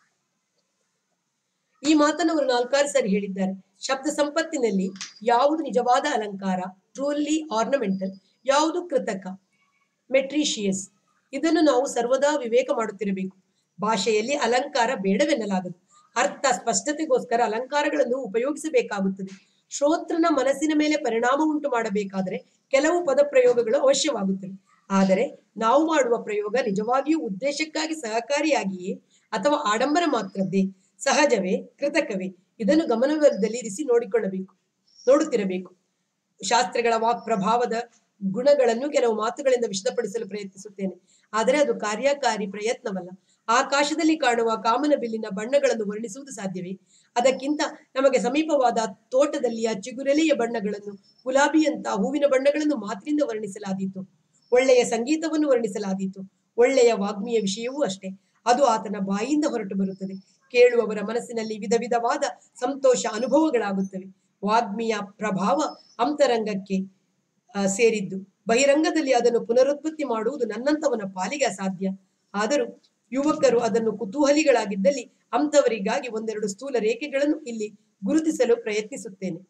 ಈ ಮಾತನ್ನು ಅವರು ನಾಲ್ಕಾರು ಸಾರಿ ಹೇಳಿದ್ದಾರೆ ಶಬ್ದ ಸಂಪತ್ತಿನಲ್ಲಿ ಯಾವುದು ನಿಜವಾದ ಅಲಂಕಾರ ಟ್ರೂಲಿ ಆರ್ನಮೆಂಟಲ್ ಯಾವುದು ಕೃತಕ ಮೆಟ್ರಿಷಿಯಸ್ ಇದನ್ನು ನಾವು ಸರ್ವದಾ ವಿವೇಕ ಮಾಡುತ್ತಿರಬೇಕು ಭಾಷೆಯಲ್ಲಿ ಅಲಂಕಾರ ಬೇಡವೆನ್ನಲಾಗದು ಅರ್ಥ ಸ್ಪಷ್ಟತೆಗೋಸ್ಕರ ಅಲಂಕಾರಗಳನ್ನು ಉಪಯೋಗಿಸಬೇಕಾಗುತ್ತದೆ ಶ್ರೋತ್ರನ ಮನಸ್ಸಿನ ಮೇಲೆ ಪರಿಣಾಮ ಉಂಟು ಮಾಡಬೇಕಾದರೆ ಕೆಲವು ಪದ ಪ್ರಯೋಗಗಳು ಅವಶ್ಯವಾಗುತ್ತವೆ ಆದರೆ ನಾವು ಮಾಡುವ ಪ್ರಯೋಗ ನಿಜವಾಗಿಯೂ ಉದ್ದೇಶಕ್ಕಾಗಿ ಸಹಕಾರಿಯಾಗಿಯೇ ಅಥವಾ ಆಡಂಬರ ಮಾತ್ರದ್ದೇ ಸಹಜವೇ ಕೃತಕವೇ ಇದನ್ನು ಗಮನದಲ್ಲಿರಿಸಿ ನೋಡಿಕೊಳ್ಳಬೇಕು ನೋಡುತ್ತಿರಬೇಕು ಶಾಸ್ತ್ರಗಳ ವಾಕ್ ಪ್ರಭಾವದ ಗುಣಗಳನ್ನು ಕೆಲವು ಮಾತುಗಳಿಂದ ವಿಶದಪಡಿಸಲು ಪ್ರಯತ್ನಿಸುತ್ತೇನೆ ಆದರೆ ಅದು ಕಾರ್ಯಕಾರಿ ಪ್ರಯತ್ನವಲ್ಲ ಆಕಾಶದಲ್ಲಿ ಕಾಣುವ ಕಾಮನ ಬಿಲ್ಲಿನ ಬಣ್ಣಗಳನ್ನು ವರ್ಣಿಸುವುದು ಸಾಧ್ಯವೇ ಅದಕ್ಕಿಂತ ನಮಗೆ ಸಮೀಪವಾದ ತೋಟದಲ್ಲಿಯ ಚಿಗುರೆಲೆಯ ಬಣ್ಣಗಳನ್ನು ಗುಲಾಬಿಯಂತ ಹೂವಿನ ಬಣ್ಣಗಳನ್ನು ಮಾತಿನಿಂದ ವರ್ಣಿಸಲಾದೀತು ಒಳ್ಳೆಯ ಸಂಗೀತವನ್ನು ವರ್ಣಿಸಲಾದೀತು ಒಳ್ಳೆಯ ವಾಗ್ಮಿಯ ವಿಷಯವೂ ಅಷ್ಟೇ ಅದು ಆತನ ಬಾಯಿಂದ ಹೊರಟು ಬರುತ್ತದೆ ಕೇಳುವವರ ಮನಸ್ಸಿನಲ್ಲಿ ವಿಧ ವಿಧವಾದ ಸಂತೋಷ ಅನುಭವಗಳಾಗುತ್ತವೆ ವಾಗ್ಮಿಯ ಪ್ರಭಾವ ಅಂತರಂಗಕ್ಕೆ ಆ, ಸೇರಿದ್ದು ಬಹಿರಂಗದಲ್ಲಿ ಅದನ್ನು ಪುನರುತ್ಪತ್ತಿ ಮಾಡುವುದು ನನ್ನಂತವನ ಪಾಲಿಗೆ ಅಸಾಧ್ಯ ಆದರೂ ಯುವಕರು ಅದನ್ನು ಕುತೂಹಲಿಗಳಾಗಿದ್ದಲ್ಲಿ ಅಂಥವರಿಗಾಗಿ ಒಂದೆರಡು ಸ್ಥೂಲ ರೇಖೆಗಳನ್ನು ಇಲ್ಲಿ ಗುರುತಿಸಲು ಪ್ರಯತ್ನಿಸುತ್ತೇನೆ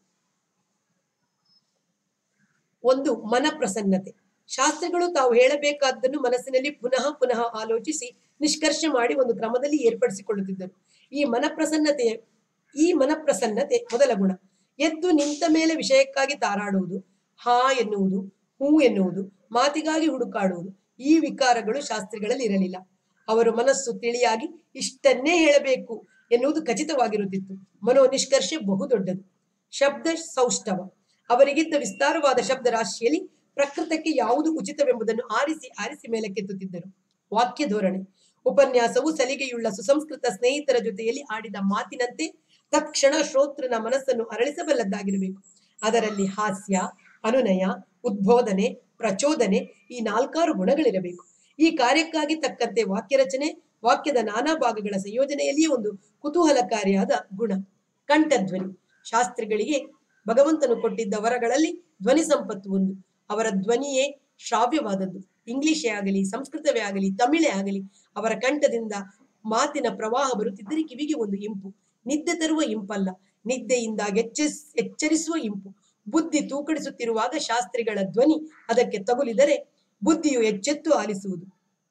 ಒಂದು ಮನ ಪ್ರಸನ್ನತೆ ಶಾಸ್ತ್ರಗಳು ತಾವು ಹೇಳಬೇಕಾದ್ದನ್ನು ಮನಸ್ಸಿನಲ್ಲಿ ಪುನಃ ಪುನಃ ಆಲೋಚಿಸಿ ನಿಷ್ಕರ್ಷ ಮಾಡಿ ಒಂದು ಕ್ರಮದಲ್ಲಿ ಏರ್ಪಡಿಸಿಕೊಳ್ಳುತ್ತಿದ್ದರು ಈ ಮನಪ್ರಸನ್ನತೆಯ ಈ ಮನಪ್ರಸನ್ನತೆ ಮೊದಲ ಗುಣ ಎದ್ದು ನಿಂತ ಮೇಲೆ ವಿಷಯಕ್ಕಾಗಿ ತಾರಾಡುವುದು ಹಾ ಎನ್ನುವುದು ಹೂ ಎನ್ನುವುದು ಮಾತಿಗಾಗಿ ಹುಡುಕಾಡುವುದು ಈ ವಿಕಾರಗಳು ಶಾಸ್ತ್ರಿಗಳಲ್ಲಿ ಇರಲಿಲ್ಲ ಅವರು ಮನಸ್ಸು ತಿಳಿಯಾಗಿ ಇಷ್ಟನ್ನೇ ಹೇಳಬೇಕು ಎನ್ನುವುದು ಖಚಿತವಾಗಿರುತ್ತಿತ್ತು ಮನೋ ನಿಷ್ಕರ್ಷೆ ಬಹುದೊಡ್ಡದು ಶಬ್ದ ಸೌಷ್ಠವ ಅವರಿಗಿದ್ದ ವಿಸ್ತಾರವಾದ ಶಬ್ದ ರಾಶಿಯಲ್ಲಿ ಪ್ರಕೃತಕ್ಕೆ ಯಾವುದು ಉಚಿತವೆಂಬುದನ್ನು ಆರಿಸಿ ಆರಿಸಿ ಮೇಲಕ್ಕೆತ್ತುತ್ತಿದ್ದರು ವಾಕ್ಯ ಧೋರಣೆ ಉಪನ್ಯಾಸವು ಸಲಿಗೆಯುಳ್ಳ ಸುಸಂಸ್ಕೃತ ಸ್ನೇಹಿತರ ಜೊತೆಯಲ್ಲಿ ಆಡಿದ ಮಾತಿನಂತೆ ತತ್ಕ್ಷಣ ಶ್ರೋತೃನ ಮನಸ್ಸನ್ನು ಅರಳಿಸಬಲ್ಲದ್ದಾಗಿರಬೇಕು ಅದರಲ್ಲಿ ಹಾಸ್ಯ ಅನುನಯ ಉದ್ಬೋಧನೆ ಪ್ರಚೋದನೆ ಈ ನಾಲ್ಕಾರು ಗುಣಗಳಿರಬೇಕು ಈ ಕಾರ್ಯಕ್ಕಾಗಿ ತಕ್ಕಂತೆ ವಾಕ್ಯ ರಚನೆ ವಾಕ್ಯದ ನಾನಾ ಭಾಗಗಳ ಸಂಯೋಜನೆಯಲ್ಲಿಯೇ ಒಂದು ಕುತೂಹಲಕಾರಿಯಾದ ಗುಣ ಕಂಠಧ್ವನಿ ಶಾಸ್ತ್ರಿಗಳಿಗೆ ಭಗವಂತನು ಕೊಟ್ಟಿದ್ದ ವರಗಳಲ್ಲಿ ಧ್ವನಿ ಸಂಪತ್ತು ಒಂದು ಅವರ ಧ್ವನಿಯೇ ಶ್ರಾವ್ಯವಾದದ್ದು ಇಂಗ್ಲಿಷೇ ಆಗಲಿ ಸಂಸ್ಕೃತವೇ ಆಗಲಿ ತಮಿಳೇ ಆಗಲಿ ಅವರ ಕಂಠದಿಂದ ಮಾತಿನ ಪ್ರವಾಹ ಬರುತ್ತಿದ್ದರೆ ಕಿವಿಗೆ ಒಂದು ಇಂಪು ನಿದ್ದೆ ತರುವ ಇಂಪಲ್ಲ ನಿದ್ದೆಯಿಂದ ಎಚ್ಚರಿಸ್ ಎಚ್ಚರಿಸುವ ಇಂಪು ಬುದ್ಧಿ ತೂಕಡಿಸುತ್ತಿರುವಾಗ ಶಾಸ್ತ್ರಿಗಳ ಧ್ವನಿ ಅದಕ್ಕೆ ತಗುಲಿದರೆ ಬುದ್ಧಿಯು ಎಚ್ಚೆತ್ತು ಆಲಿಸುವುದು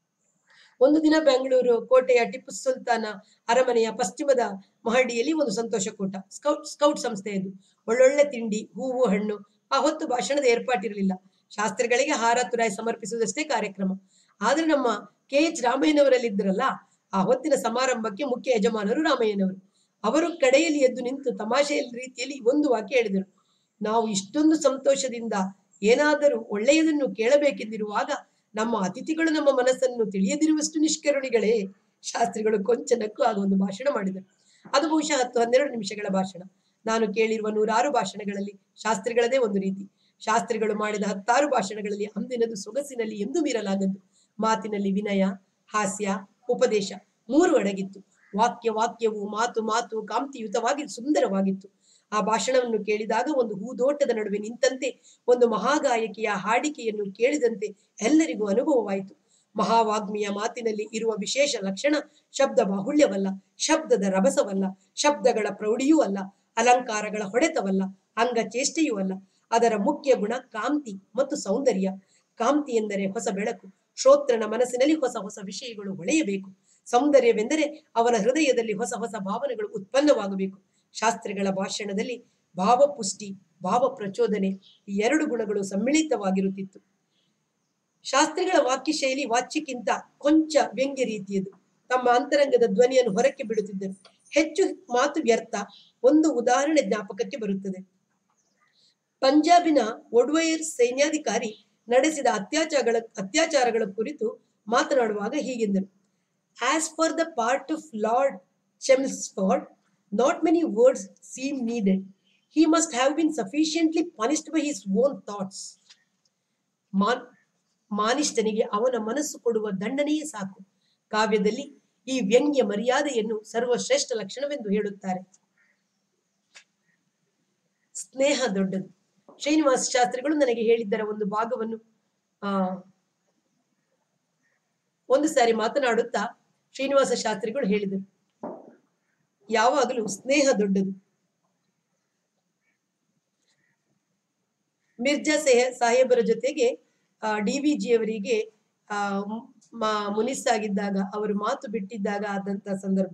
ಒಂದು ದಿನ ಬೆಂಗಳೂರು ಕೋಟೆಯ ಟಿಪ್ಪು ಸುಲ್ತಾನ ಅರಮನೆಯ ಪಶ್ಚಿಮದ ಮಹಡಿಯಲ್ಲಿ ಒಂದು ಸಂತೋಷ ಕೂಟ ಸ್ಕೌಟ್ ಸ್ಕೌಟ್ ಸಂಸ್ಥೆಯದು ಒಳ್ಳೊಳ್ಳೆ ತಿಂಡಿ ಹೂವು ಹಣ್ಣು ಆ ಹೊತ್ತು ಭಾಷಣದ ಏರ್ಪಾಟಿರಲಿಲ್ಲ ಶಾಸ್ತ್ರಿಗಳಿಗೆ ಹಾರ ತುರಾಯಿ ಸಮರ್ಪಿಸುವುದಷ್ಟೇ ಕಾರ್ಯಕ್ರಮ ಆದ್ರೆ ನಮ್ಮ ಕೆ ಎಚ್ ರಾಮಯ್ಯನವರಲ್ಲಿದ್ದರಲ್ಲ ಆ ಹೊತ್ತಿನ ಸಮಾರಂಭಕ್ಕೆ ಮುಖ್ಯ ಯಜಮಾನರು ರಾಮಯ್ಯನವರು ಅವರು ಕಡೆಯಲ್ಲಿ ಎದ್ದು ನಿಂತು ತಮಾಷೆಯ ರೀತಿಯಲ್ಲಿ ಒಂದು ವಾಕ್ಯ ಹೇಳಿದರು ನಾವು ಇಷ್ಟೊಂದು ಸಂತೋಷದಿಂದ ಏನಾದರೂ ಒಳ್ಳೆಯದನ್ನು ಕೇಳಬೇಕೆಂದಿರುವಾಗ ನಮ್ಮ ಅತಿಥಿಗಳು ನಮ್ಮ ಮನಸ್ಸನ್ನು ತಿಳಿಯದಿರುವಷ್ಟು ನಿಷ್ಕರುಣಿಗಳೇ ಶಾಸ್ತ್ರಿಗಳು ಕೊಂಚ ನಕ್ಕು ಆಗ ಒಂದು ಭಾಷಣ ಮಾಡಿದರು ಅದು ಬಹುಶಃ ಹತ್ತು ಹನ್ನೆರಡು ನಿಮಿಷಗಳ ಭಾಷಣ ನಾನು ಕೇಳಿರುವ ನೂರಾರು ಭಾಷಣಗಳಲ್ಲಿ ಶಾಸ್ತ್ರಿಗಳದೇ ಒಂದು ರೀತಿ ಶಾಸ್ತ್ರಿಗಳು ಮಾಡಿದ ಹತ್ತಾರು ಭಾಷಣಗಳಲ್ಲಿ ಅಂದಿನದು ಸೊಗಸಿನಲ್ಲಿ ಎಂದೂ ಮೀರಲಾಗದ್ದು ಮಾತಿನಲ್ಲಿ ವಿನಯ ಹಾಸ್ಯ ಉಪದೇಶ ಮೂರು ಅಡಗಿತ್ತು ವಾಕ್ಯ ವಾಕ್ಯವು ಮಾತು ಮಾತು ಕಾಂತಿಯುತವಾಗಿ ಸುಂದರವಾಗಿತ್ತು ಆ ಭಾಷಣವನ್ನು ಕೇಳಿದಾಗ ಒಂದು ಹೂದೋಟದ ನಡುವೆ ನಿಂತಂತೆ ಒಂದು ಮಹಾಗಾಯಕಿಯ ಹಾಡಿಕೆಯನ್ನು ಕೇಳಿದಂತೆ ಎಲ್ಲರಿಗೂ ಅನುಭವವಾಯಿತು ಮಹಾವಾಗ್ಮಿಯ ಮಾತಿನಲ್ಲಿ ಇರುವ ವಿಶೇಷ ಲಕ್ಷಣ ಶಬ್ದ ಬಾಹುಳ್ಯವಲ್ಲ ಶಬ್ದದ ರಭಸವಲ್ಲ ಶಬ್ದಗಳ ಪ್ರೌಢಿಯೂ ಅಲ್ಲ ಅಲಂಕಾರಗಳ ಹೊಡೆತವಲ್ಲ ಅಂಗ ಚೇಷ್ಟೆಯೂ ಅಲ್ಲ ಅದರ ಮುಖ್ಯ ಗುಣ ಕಾಂತಿ ಮತ್ತು ಸೌಂದರ್ಯ ಕಾಂತಿ ಎಂದರೆ ಹೊಸ ಬೆಳಕು ಶ್ರೋತ್ರನ ಮನಸ್ಸಿನಲ್ಲಿ ಹೊಸ ಹೊಸ ವಿಷಯಗಳು ಹೊಳೆಯಬೇಕು ಸೌಂದರ್ಯವೆಂದರೆ ಅವನ ಹೃದಯದಲ್ಲಿ ಹೊಸ ಹೊಸ ಭಾವನೆಗಳು ಉತ್ಪನ್ನವಾಗಬೇಕು ಶಾಸ್ತ್ರಿಗಳ ಭಾಷಣದಲ್ಲಿ ಭಾವಪುಷ್ಟಿ ಭಾವ ಪ್ರಚೋದನೆ ಈ ಎರಡು ಗುಣಗಳು ಸಮ್ಮಿಳಿತವಾಗಿರುತ್ತಿತ್ತು ಶಾಸ್ತ್ರಿಗಳ ವಾಕ್ಯ ಶೈಲಿ ವಾಚ್ಯಕ್ಕಿಂತ ಕೊಂಚ ವ್ಯಂಗ್ಯ ರೀತಿಯದು ತಮ್ಮ ಅಂತರಂಗದ ಧ್ವನಿಯನ್ನು ಹೊರಕ್ಕೆ ಬಿಡುತ್ತಿದ್ದರು ಹೆಚ್ಚು ಮಾತು ವ್ಯರ್ಥ ಒಂದು ಉದಾಹರಣೆ ಜ್ಞಾಪಕಕ್ಕೆ ಬರುತ್ತದೆ ಪಂಜಾಬಿನ ಒಡ್ವೈರ್ ಸೈನ್ಯಾಧಿಕಾರಿ ನಡೆಸಿದ ಅತ್ಯಾಚಾರಗಳ ಅತ್ಯಾಚಾರಗಳ ಕುರಿತು ಮಾತನಾಡುವಾಗ ಹೀಗೆಂದರು as far the part of lord Chelmsford not many words seem needed he must have been sufficiently punished by his own thoughts. ಮಾನ್ ಮಾನಿಷ್ಠನಿಗೆ ಅವನ ಮನಸ್ಸು ಕೊಡುವ ದಂಡನೆಯೇ ಸಾಕು ಕಾವ್ಯದಲ್ಲಿ ಈ ವ್ಯಂಗ್ಯ ಮರ್ಯಾದೆಯನ್ನು ಸರ್ವಶ್ರೇಷ್ಠ ಲಕ್ಷಣವೆಂದು ಹೇಳುತ್ತಾರೆ ಸ್ನೇಹ ದೊಡ್ಡದು ಶ್ರೀನಿವಾಸ ಶಾಸ್ತ್ರಿಗಳು ನನಗೆ ಹೇಳಿದ್ದರ ಒಂದು ಭಾಗವನ್ನು ಆ ಒಂದು ಸಾರಿ ಮಾತನಾಡುತ್ತಾ ಶ್ರೀನಿವಾಸ ಶಾಸ್ತ್ರಿಗಳು ಹೇಳಿದರು ಯಾವಾಗಲೂ ಸ್ನೇಹ ದೊಡ್ಡದು ಮಿರ್ಜಾ ಸೆಹ ಸಾಹೇಬರ ಜೊತೆಗೆ ಡಿ ವಿ ಜಿ ಅವರಿಗೆ ಆ ಮ- ಮುನಿಸ್ಸಾಗಿದ್ದಾಗ ಅವರು ಮಾತು ಬಿಟ್ಟಿದ್ದಾಗ ಆದಂತ ಸಂದರ್ಭ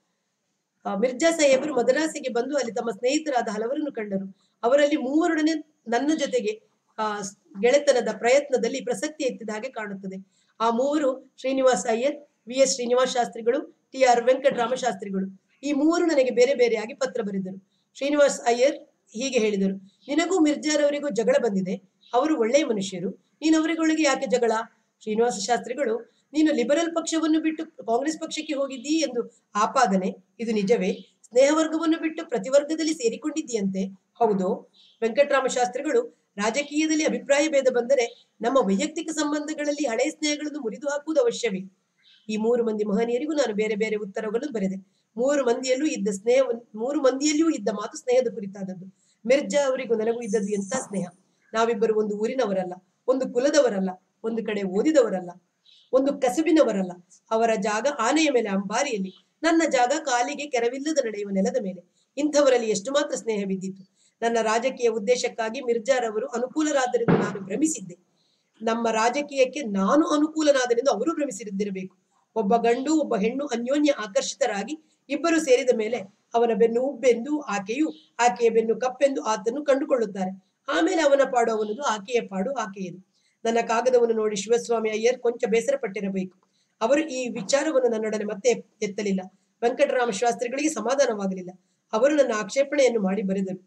ಆ, ಮಿರ್ಜಾ ಸಾಹೇಬರು ಮದರಾಸಿಗೆ ಬಂದು ಅಲ್ಲಿ ತಮ್ಮ ಸ್ನೇಹಿತರಾದ ಹಲವರನ್ನು ಕಂಡರು ಅವರಲ್ಲಿ ಮೂವರೊಡನೆ ನನ್ನ ಜೊತೆಗೆ ಆ ಸ್- ಗೆಳೆತನದ ಪ್ರಯತ್ನದಲ್ಲಿ ಪ್ರಸಕ್ತಿ ಎತ್ತಿದ ಹಾಗೆ ಕಾಣುತ್ತದೆ ಆ ಮೂವರು ಶ್ರೀನಿವಾಸ ಅಯ್ಯರ್ ವಿ ಎಸ್ ಶ್ರೀನಿವಾಸ ಶಾಸ್ತ್ರಿಗಳು ಟಿ ಆರ್ ವೆಂಕಟರಾಮ ಶಾಸ್ತ್ರಿಗಳು ಈ ಮೂವರು ನನಗೆ ಬೇರೆ ಬೇರೆಯಾಗಿ ಪತ್ರ ಬರೆದರು ಶ್ರೀನಿವಾಸ್ ಅಯ್ಯರ್ ಹೀಗೆ ಹೇಳಿದರು ನಿನಗೂ ಮಿರ್ಜಾರವರಿಗೂ ಜಗಳ ಬಂದಿದೆ ಅವರು ಒಳ್ಳೆಯ ಮನುಷ್ಯರು ನೀನು ಅವರಿಗೊಳಗೆ ಯಾಕೆ ಜಗಳ ಶ್ರೀನಿವಾಸ ಶಾಸ್ತ್ರಿಗಳು ನೀನು ಲಿಬರಲ್ ಪಕ್ಷವನ್ನು ಬಿಟ್ಟು ಕಾಂಗ್ರೆಸ್ ಪಕ್ಷಕ್ಕೆ ಹೋಗಿದ್ದೀ ಎಂದು ಆಪಾದನೆ ಇದು ನಿಜವೇ ಸ್ನೇಹವರ್ಗವನ್ನು ಬಿಟ್ಟು ಪ್ರತಿವರ್ಗದಲ್ಲಿ ಸೇರಿಕೊಂಡಿದ್ದೀಯಂತೆ ಹೌದು ವೆಂಕಟರಾಮ ಶಾಸ್ತ್ರಿಗಳು ರಾಜಕೀಯದಲ್ಲಿ ಅಭಿಪ್ರಾಯ ಭೇದ ಬಂದರೆ ನಮ್ಮ ವೈಯಕ್ತಿಕ ಸಂಬಂಧಗಳಲ್ಲಿ ಹಳೆಯ ಸ್ನೇಹಗಳನ್ನು ಮುರಿದು ಹಾಕುವುದು ಅವಶ್ಯವೇ ಈ ಮೂರು ಮಂದಿ ಮಹನೀಯರಿಗೂ ನಾನು ಬೇರೆ ಬೇರೆ ಉತ್ತರಗಳನ್ನು ಬರೆದೆ ಮೂರು ಮಂದಿಯಲ್ಲೂ ಇದ್ದ ಸ್ನೇಹ ಮೂರು ಮಂದಿಯಲ್ಲಿಯೂ ಇದ್ದ ಮಾತು ಸ್ನೇಹದ ಕುರಿತಾದದ್ದು ಮಿರ್ಜಾ ಅವರಿಗೂ ನನಗೂ ಇದ್ದದ್ದು ಎಂಥ ಸ್ನೇಹ ನಾವಿಬ್ಬರು ಒಂದು ಊರಿನವರಲ್ಲ ಒಂದು ಕುಲದವರಲ್ಲ ಒಂದು ಕಡೆ ಓದಿದವರಲ್ಲ ಒಂದು ಕಸುಬಿನವರಲ್ಲ ಅವರ ಜಾಗ ಆನೆಯ ಮೇಲೆ ಅಂಬಾರಿಯಲ್ಲಿ ನನ್ನ ಜಾಗ ಕಾಲಿಗೆ ಕೆರವಿಲ್ಲದ ನಡೆಯುವ ನೆಲದ ಮೇಲೆ ಇಂಥವರಲ್ಲಿ ಎಷ್ಟು ಮಾತ್ರ ಸ್ನೇಹ ಬಿದ್ದಿತ್ತು ನನ್ನ ರಾಜಕೀಯ ಉದ್ದೇಶಕ್ಕಾಗಿ ಮಿರ್ಜಾರವರು ಅನುಕೂಲರಾದ್ದರಿಂದ ನಾನು ಭ್ರಮಿಸಿದ್ದೆ ನಮ್ಮ ರಾಜಕೀಯಕ್ಕೆ ನಾನು ಅನುಕೂಲನಾದರೆಂದು ಅವರು ಭ್ರಮಿಸಿದ್ದಿರಬೇಕು ಒಬ್ಬ ಗಂಡು ಒಬ್ಬ ಹೆಣ್ಣು ಅನ್ಯೋನ್ಯ ಆಕರ್ಷಿತರಾಗಿ ಇಬ್ಬರು ಸೇರಿದ ಮೇಲೆ ಅವನ ಬೆನ್ನು ಉಬ್ಬೆಂದು ಆಕೆಯು ಆಕೆಯ ಬೆನ್ನು ಕಪ್ಪೆಂದು ಆತನು ಕಂಡುಕೊಳ್ಳುತ್ತಾರೆ ಆಮೇಲೆ ಅವನ ಪಾಡು ಅವನದು ಆಕೆಯ ಪಾಡು ಆಕೆಯದು ನನ್ನ ಕಾಗದವನ್ನು ನೋಡಿ ಶಿವಸ್ವಾಮಿ ಅಯ್ಯರ್ ಕೊಂಚ ಬೇಸರ ಪಟ್ಟಿರಬೇಕು ಅವರು ಈ ವಿಚಾರವನ್ನು ನನ್ನೊಡನೆ ಮತ್ತೆ ಎತ್ತಲಿಲ್ಲ ವೆಂಕಟರಾಮ ಶಾಸ್ತ್ರಿಗಳಿಗೆ ಸಮಾಧಾನವಾಗಲಿಲ್ಲ ಅವರು ನನ್ನ ಆಕ್ಷೇಪಣೆಯನ್ನು ಮಾಡಿ ಬರೆದರು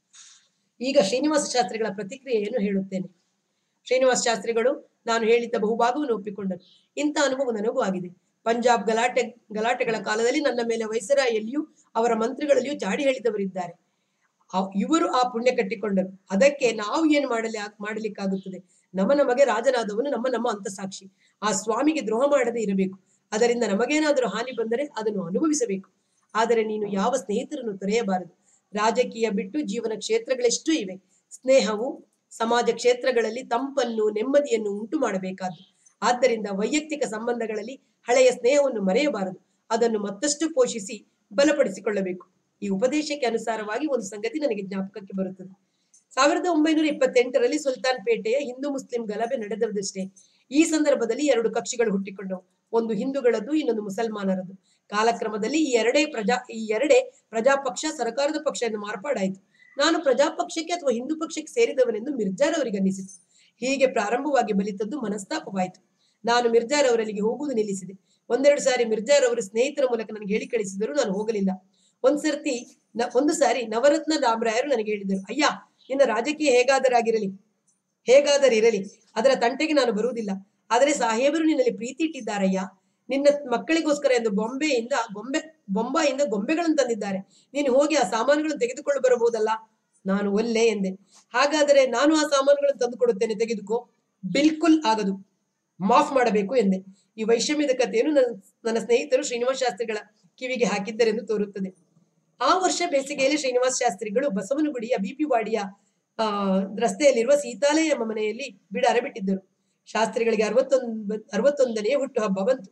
ಈಗ ಶ್ರೀನಿವಾಸ ಶಾಸ್ತ್ರಿಗಳ ಪ್ರತಿಕ್ರಿಯೆಯನ್ನು ಹೇಳುತ್ತೇನೆ ಶ್ರೀನಿವಾಸ ಶಾಸ್ತ್ರಿಗಳು ನಾನು ಹೇಳಿದ್ದ ಬಹುಭಾಗವನ್ನು ಒಪ್ಪಿಕೊಂಡರು ಇಂಥ ಅನುಭವ ನನಗೂ ಆಗಿದೆ ಪಂಜಾಬ್ ಗಲಾಟೆ ಗಲಾಟೆಗಳ ಕಾಲದಲ್ಲಿ ನನ್ನ ಮೇಲೆ ವೈಸರಾಯಲ್ಲಿಯೂ ಅವರ ಮಂತ್ರಿಗಳಲ್ಲಿಯೂ ಚಾಡಿ ಹೇಳಿದವರಿದ್ದಾರೆ ಆ- ಇವರು ಆ ಪುಣ್ಯ ಕಟ್ಟಿಕೊಂಡರು ಅದಕ್ಕೆ ನಾವು ಏನು ಮಾಡಲಿ ಮಾಡಲಿಕ್ಕಾಗುತ್ತದೆ ನಮ್ಮ ನಮಗೆ ರಾಜನಾದವನು ನಮ್ಮ ನಮ್ಮ ಅಂತಸಾಕ್ಷಿ ಆ ಸ್ವಾಮಿಗೆ ದ್ರೋಹ ಮಾಡದೇ ಇರಬೇಕು ಅದರಿಂದ ನಮಗೇನಾದರೂ ಹಾನಿ ಬಂದರೆ ಅದನ್ನು ಅನುಭವಿಸಬೇಕು ಆದರೆ ನೀನು ಯಾವ ಸ್ನೇಹಿತರನ್ನು ತೊರೆಯಬಾರದು ರಾಜಕೀಯ ಬಿಟ್ಟು ಜೀವನ ಕ್ಷೇತ್ರಗಳೆಷ್ಟು ಇವೆ ಸ್ನೇಹವು ಸಮಾಜ ಕ್ಷೇತ್ರಗಳಲ್ಲಿ ತಂಪನ್ನು ನೆಮ್ಮದಿಯನ್ನು ಉಂಟು ಮಾಡಬೇಕಾದ್ದು ಆದ್ದರಿಂದ ವೈಯಕ್ತಿಕ ಸಂಬಂಧಗಳಲ್ಲಿ ಹಳೆಯ ಸ್ನೇಹವನ್ನು ಮರೆಯಬಾರದು ಅದನ್ನು ಮತ್ತಷ್ಟು ಪೋಷಿಸಿ ಬಲಪಡಿಸಿಕೊಳ್ಳಬೇಕು ಈ ಉಪದೇಶಕ್ಕೆ ಅನುಸಾರವಾಗಿ ಒಂದು ಸಂಗತಿ ನನಗೆ ಜ್ಞಾಪಕಕ್ಕೆ ಬರುತ್ತದೆ ಸಾವಿರದ ಒಂಬೈನೂರ ಇಪ್ಪತ್ತೆಂಟರಲ್ಲಿ ಸುಲ್ತಾನ್ ಪೇಟೆಯ ಹಿಂದೂ ಮುಸ್ಲಿಂ ಗಲಭೆ ನಡೆದದಷ್ಟೇ ಈ ಸಂದರ್ಭದಲ್ಲಿ ಎರಡು ಕಕ್ಷಿಗಳು ಹುಟ್ಟಿಕೊಂಡವು ಒಂದು ಹಿಂದೂಗಳದ್ದು ಇನ್ನೊಂದು ಮುಸಲ್ಮಾನರದ್ದು ಕಾಲಕ್ರಮದಲ್ಲಿ ಈ ಎರಡೇ ಪ್ರಜಾ ಈ ಎರಡೇ ಪ್ರಜಾಪಕ್ಷ ಸರ್ಕಾರದ ಪಕ್ಷ ಎಂದು ಮಾರ್ಪಾಡಾಯಿತು ನಾನು ಪ್ರಜಾಪಕ್ಷಕ್ಕೆ ಅಥವಾ ಹಿಂದೂ ಪಕ್ಷಕ್ಕೆ ಸೇರಿದವನೆಂದು ಮಿರ್ಜಾರ್ ಅವರಿಗೆ ಅನ್ನಿಸಿತು ಹೀಗೆ ಪ್ರಾರಂಭವಾಗಿ ಬಲಿತದ್ದು ಮನಸ್ತಾಪವಾಯಿತು ನಾನು ಮಿರ್ಜಾರ್ ಅವರಲ್ಲಿಗೆ ಹೋಗುವುದು ನಿಲ್ಲಿಸಿದೆ ಒಂದೆರಡು ಸಾರಿ ಮಿರ್ಜಾರ್ ಅವರು ಸ್ನೇಹಿತರ ಮೂಲಕ ನನಗೆ ಹೇಳಿ ಕಳಿಸಿದರು ನಾನು ಹೋಗಲಿಲ್ಲ ಒಂದ್ ಸರ್ತಿ ನ- ಒಂದು ಸಾರಿ ನವರತ್ನ ರಾಮರಾಯರು ನನಗೆ ಹೇಳಿದರು ಅಯ್ಯ ನಿನ್ನ ರಾಜಕೀಯ ಹೇಗಾದರಾಗಿರಲಿ ಹೇಗಾದರಿರಲಿ ಅದರ ತಂಟೆಗೆ ನಾನು ಬರುವುದಿಲ್ಲ ಆದರೆ ಸಾಹೇಬರು ನಿನ್ನಲ್ಲಿ ಪ್ರೀತಿ ಇಟ್ಟಿದ್ದಾರಯ್ಯ ನಿನ್ನ ಮಕ್ಕಳಿಗೋಸ್ಕರ ಎಂದು ಬೊಂಬೆಯಿಂದ ಗೊಂಬೆ ಬೊಂಬಾಯಿಂದ ಗೊಂಬೆಗಳನ್ನು ತಂದಿದ್ದಾರೆ ನೀನು ಹೋಗಿ ಆ ಸಾಮಾನುಗಳನ್ನು ತೆಗೆದುಕೊಂಡು ಬರಬಹುದಲ್ಲ ನಾನು ಒಲ್ಲೆ ಎಂದೆ ಹಾಗಾದರೆ ನಾನು ಆ ಸಾಮಾನುಗಳನ್ನು ತಂದು ಕೊಡುತ್ತೇನೆ ತೆಗೆದುಕೋ ಬಿಲ್ಕುಲ್ ಆಗದು ಮಾಫ್ ಮಾಡಬೇಕು ಎಂದೆ ಈ ವೈಷಮ್ಯದ ಕಥೆಯನ್ನು ನನ್ನ ನನ್ನ ಸ್ನೇಹಿತರು ಶ್ರೀನಿವಾಸ ಶಾಸ್ತ್ರಿಗಳ ಕಿವಿಗೆ ಹಾಕಿದ್ದರೆಂದು ತೋರುತ್ತದೆ ಆ ವರ್ಷ ಬೇಸಿಗೆಯಲ್ಲಿ ಶ್ರೀನಿವಾಸ ಶಾಸ್ತ್ರಿಗಳು ಬಸವನಗುಡಿಯ ಬಿಪಿ ವಾಡಿಯ ಆ ರಸ್ತೆಯಲ್ಲಿರುವ ಸೀತಾಲಯ ಎಂಬ ಮನೆಯಲ್ಲಿ ಬಿಡಾರ ಬಿಟ್ಟಿದ್ದರು ಶಾಸ್ತ್ರಿಗಳಿಗೆ ಅರವತ್ತೊಂದು ಅರವತ್ತೊಂದನೆಯ ಹುಟ್ಟುಹಬ್ಬ ಬಂತು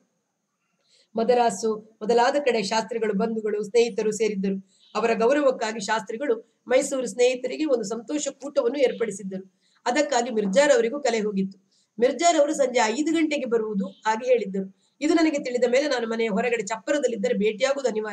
ಮದರಾಸು ಮೊದಲಾದ ಕಡೆ ಶಾಸ್ತ್ರಿಗಳು ಬಂಧುಗಳು ಸ್ನೇಹಿತರು ಸೇರಿದ್ದರು ಅವರ ಗೌರವಕ್ಕಾಗಿ ಶಾಸ್ತ್ರಿಗಳು ಮೈಸೂರು ಸ್ನೇಹಿತರಿಗೆ ಒಂದು ಸಂತೋಷ ಕೂಟವನ್ನು ಏರ್ಪಡಿಸಿದ್ದರು ಅದಕ್ಕಾಗಿ ಮಿರ್ಜಾರ್ ಅವರಿಗೂ ಕಲೆ ಹೋಗಿತ್ತು ಮಿರ್ಜಾರ್ ಅವರು ಸಂಜೆ ಐದು ಗಂಟೆಗೆ ಬರುವುದು ಹಾಗೆ ಹೇಳಿದ್ದರು ಇದು ನನಗೆ ತಿಳಿದ ಮೇಲೆ ನಾನು ಮನೆಯ ಹೊರಗಡೆ ಚಪ್ಪರದಲ್ಲಿದ್ದರೆ ಭೇಟಿಯಾಗುವುದು ಅನಿವಾರ್ಯ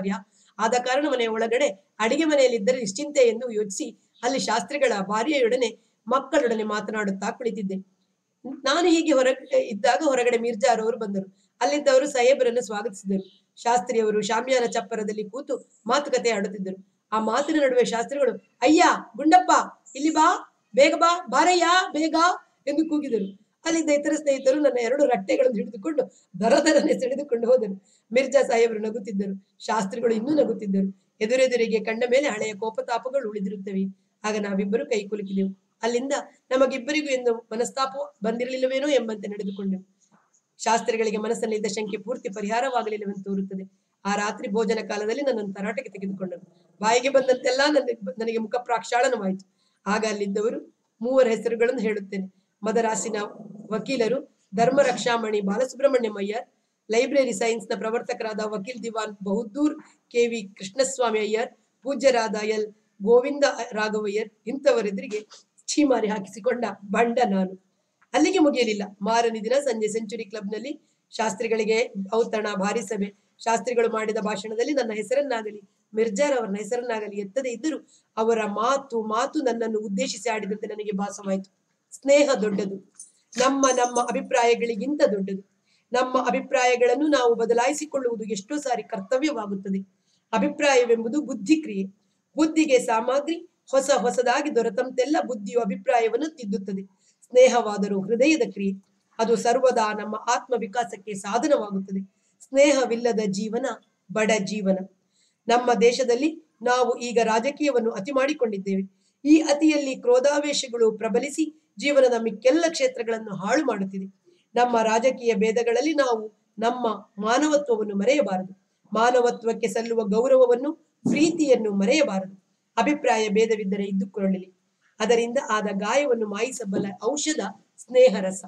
ಆದ ಕಾರಣ ಮನೆಯ ಒಳಗಡೆ ಅಡಿಗೆ ಮನೆಯಲ್ಲಿದ್ದರೆ ನಿಶ್ಚಿಂತೆ ಎಂದು ಯೋಚಿಸಿ ಅಲ್ಲಿ ಶಾಸ್ತ್ರಿಗಳ ಭಾರ್ಯೆಯೊಡನೆ ಮಕ್ಕಳೊಡನೆ ಮಾತನಾಡುತ್ತಾ ಕುಳಿತಿದ್ದೆ ನಾನು ಹೀಗೆ ಹೊರ ಇದ್ದಾಗ ಹೊರಗಡೆ ಮಿರ್ಜಾರವರು ಬಂದರು ಅಲ್ಲಿದ್ದವರು ಸಾಹೇಬರನ್ನು ಸ್ವಾಗತಿಸಿದರು ಶಾಸ್ತ್ರಿಯವರು ಶಾಮಿಯಾನ ಚಪ್ಪರದಲ್ಲಿ ಕೂತು ಮಾತುಕತೆ ಆಡುತ್ತಿದ್ದರು ಆ ಮಾತಿನ ನಡುವೆ ಶಾಸ್ತ್ರಿಗಳು ಅಯ್ಯ ಗುಂಡಪ್ಪ ಇಲ್ಲಿ ಬಾ ಬೇಗ ಬಾ ಬಾರಯ್ಯ ಬೇಗ ಎಂದು ಕೂಗಿದರು ಅಲ್ಲಿದ್ದ ಇತರ ಸ್ನೇಹಿತರು ನನ್ನ ಎರಡು ರಟ್ಟೆಗಳನ್ನು ಹಿಡಿದುಕೊಂಡು ದರದರನೆ ಸೆಳೆದುಕೊಂಡು ಹೋದರು ಮಿರ್ಜಾ ಸಾಹೇಬರು ನಗುತ್ತಿದ್ದರು ಶಾಸ್ತ್ರಿಗಳು ಇನ್ನೂ ನಗುತ್ತಿದ್ದರು ಎದುರೆದುರಿಗೆ ಕಂಡ ಮೇಲೆ ಹಳೆಯ ಕೋಪತಾಪಗಳು ಉಳಿದಿರುತ್ತವೆ ಆಗ ನಾವಿಬ್ಬರು ಕೈ ಕುಲುಕಿದೆವು ಅಲ್ಲಿಂದ ನಮಗಿಬ್ಬರಿಗೂ ಎಂದು ಮನಸ್ತಾಪ ಬಂದಿರಲಿಲ್ಲವೇನೋ ಎಂಬಂತೆ ನಡೆದುಕೊಂಡೆವು ಶಾಸ್ತ್ರಿಗಳಿಗೆ ಮನಸ್ಸಲ್ಲಿದ್ದ ಶಂಕೆ ಪೂರ್ತಿ ಪರಿಹಾರವಾಗಲಿಲ್ಲವೆಂದು ತೋರುತ್ತದೆ ಆ ರಾತ್ರಿ ಭೋಜನ ಕಾಲದಲ್ಲಿ ನನ್ನನ್ನು ತರಾಟೆಗೆ ತೆಗೆದುಕೊಂಡರು ಬಾಯಿಗೆ ಬಂದಂತೆಲ್ಲ ನನ್ನ ನನಗೆ ಮುಖ ಪ್ರಾಕ್ಷಾಳನವಾಯಿತು ಆಗ ಅಲ್ಲಿದ್ದವರು ಮೂವರ ಹೆಸರುಗಳನ್ನು ಹೇಳುತ್ತೇನೆ ಮದರಾಸಿನ ವಕೀಲರು ಧರ್ಮ ರಕ್ಷಾಮಣಿ ಬಾಲಸುಬ್ರಹ್ಮಣ್ಯಂ ಅಯ್ಯರ್ ಲೈಬ್ರರಿ ಸೈನ್ಸ್ನ ಪ್ರವರ್ತಕರಾದ ವಕೀಲ್ ದಿವಾನ್ ಬಹುದ್ದೂರ್ ಕೆ ವಿ ಕೃಷ್ಣಸ್ವಾಮಿ ಅಯ್ಯರ್ ಪೂಜ್ಯರಾದ ಎಲ್ ಗೋವಿಂದ ರಾಘವಯ್ಯರ್ ಇಂಥವರೆದುರಿಗೆ ಛೀಮಾರಿ ಹಾಕಿಸಿಕೊಂಡ ಬಂಡ ನಾನು ಅಲ್ಲಿಗೆ ಮುಗಿಯಲಿಲ್ಲ ಮಾರನೇ ದಿನ ಸಂಜೆ ಸೆಂಚುರಿ ಕ್ಲಬ್ನಲ್ಲಿ ಶಾಸ್ತ್ರಿಗಳಿಗೆ ಔತಣ ಭಾರಿ ಸಭೆ ಶಾಸ್ತ್ರಿಗಳು ಮಾಡಿದ ಭಾಷಣದಲ್ಲಿ ನನ್ನ ಹೆಸರನ್ನಾಗಲಿ ಮಿರ್ಜಾರ್ ಅವರ ಹೆಸರನ್ನಾಗಲಿ ಎತ್ತದೇ ಇದ್ದರೂ ಅವರ ಮಾತು ಮಾತು ನನ್ನನ್ನು ಉದ್ದೇಶಿಸಿ ಆಡಿದಂತೆ ನನಗೆ ಭಾಸವಾಯಿತು ಸ್ನೇಹ ದೊಡ್ಡದು ನಮ್ಮ ನಮ್ಮ ಅಭಿಪ್ರಾಯಗಳಿಗಿಂತ ದೊಡ್ಡದು ನಮ್ಮ ಅಭಿಪ್ರಾಯಗಳನ್ನು ನಾವು ಬದಲಾಯಿಸಿಕೊಳ್ಳುವುದು ಎಷ್ಟೋ ಸಾರಿ ಕರ್ತವ್ಯವಾಗುತ್ತದೆ ಅಭಿಪ್ರಾಯವೆಂಬುದು ಬುದ್ಧಿ ಕ್ರಿಯೆ ಬುದ್ಧಿಗೆ ಸಾಮಗ್ರಿ ಹೊಸ ಹೊಸದಾಗಿ ದೊರೆತಂತೆಲ್ಲ ಬುದ್ಧಿಯು ಅಭಿಪ್ರಾಯವನ್ನು ತಿದ್ದುತ್ತದೆ ಸ್ನೇಹವಾದರೂ ಹೃದಯದ ಕ್ರಿಯೆ ಅದು ಸರ್ವದಾ ನಮ್ಮ ಆತ್ಮ ವಿಕಾಸಕ್ಕೆ ಸಾಧನವಾಗುತ್ತದೆ ಸ್ನೇಹವಿಲ್ಲದ ಜೀವನ ಬಡ ಜೀವನ ನಮ್ಮ ದೇಶದಲ್ಲಿ ನಾವು ಈಗ ರಾಜಕೀಯವನ್ನು ಅತಿ ಮಾಡಿಕೊಂಡಿದ್ದೇವೆ ಈ ಅತಿಯಲ್ಲಿ ಕ್ರೋಧಾವೇಶಗಳು ಪ್ರಬಲಿಸಿ ಜೀವನದ ಮಿಕ್ಕೆಲ್ಲ ಕ್ಷೇತ್ರಗಳನ್ನು ಹಾಳು ಮಾಡುತ್ತಿದೆ ನಮ್ಮ ರಾಜಕೀಯ ಭೇದಗಳಲ್ಲಿ ನಾವು ನಮ್ಮ ಮಾನವತ್ವವನ್ನು ಮರೆಯಬಾರದು ಮಾನವತ್ವಕ್ಕೆ ಸಲ್ಲುವ ಗೌರವವನ್ನು ಪ್ರೀತಿಯನ್ನು ಮರೆಯಬಾರದು ಅಭಿಪ್ರಾಯ ಭೇದವಿದ್ದರೆ ಇದ್ದುಕೊಳ್ಳಲಿ ಅದರಿಂದ ಆದ ಗಾಯವನ್ನು ಮಾಯಿಸಬಲ್ಲ ಔಷಧ ಸ್ನೇಹರಸ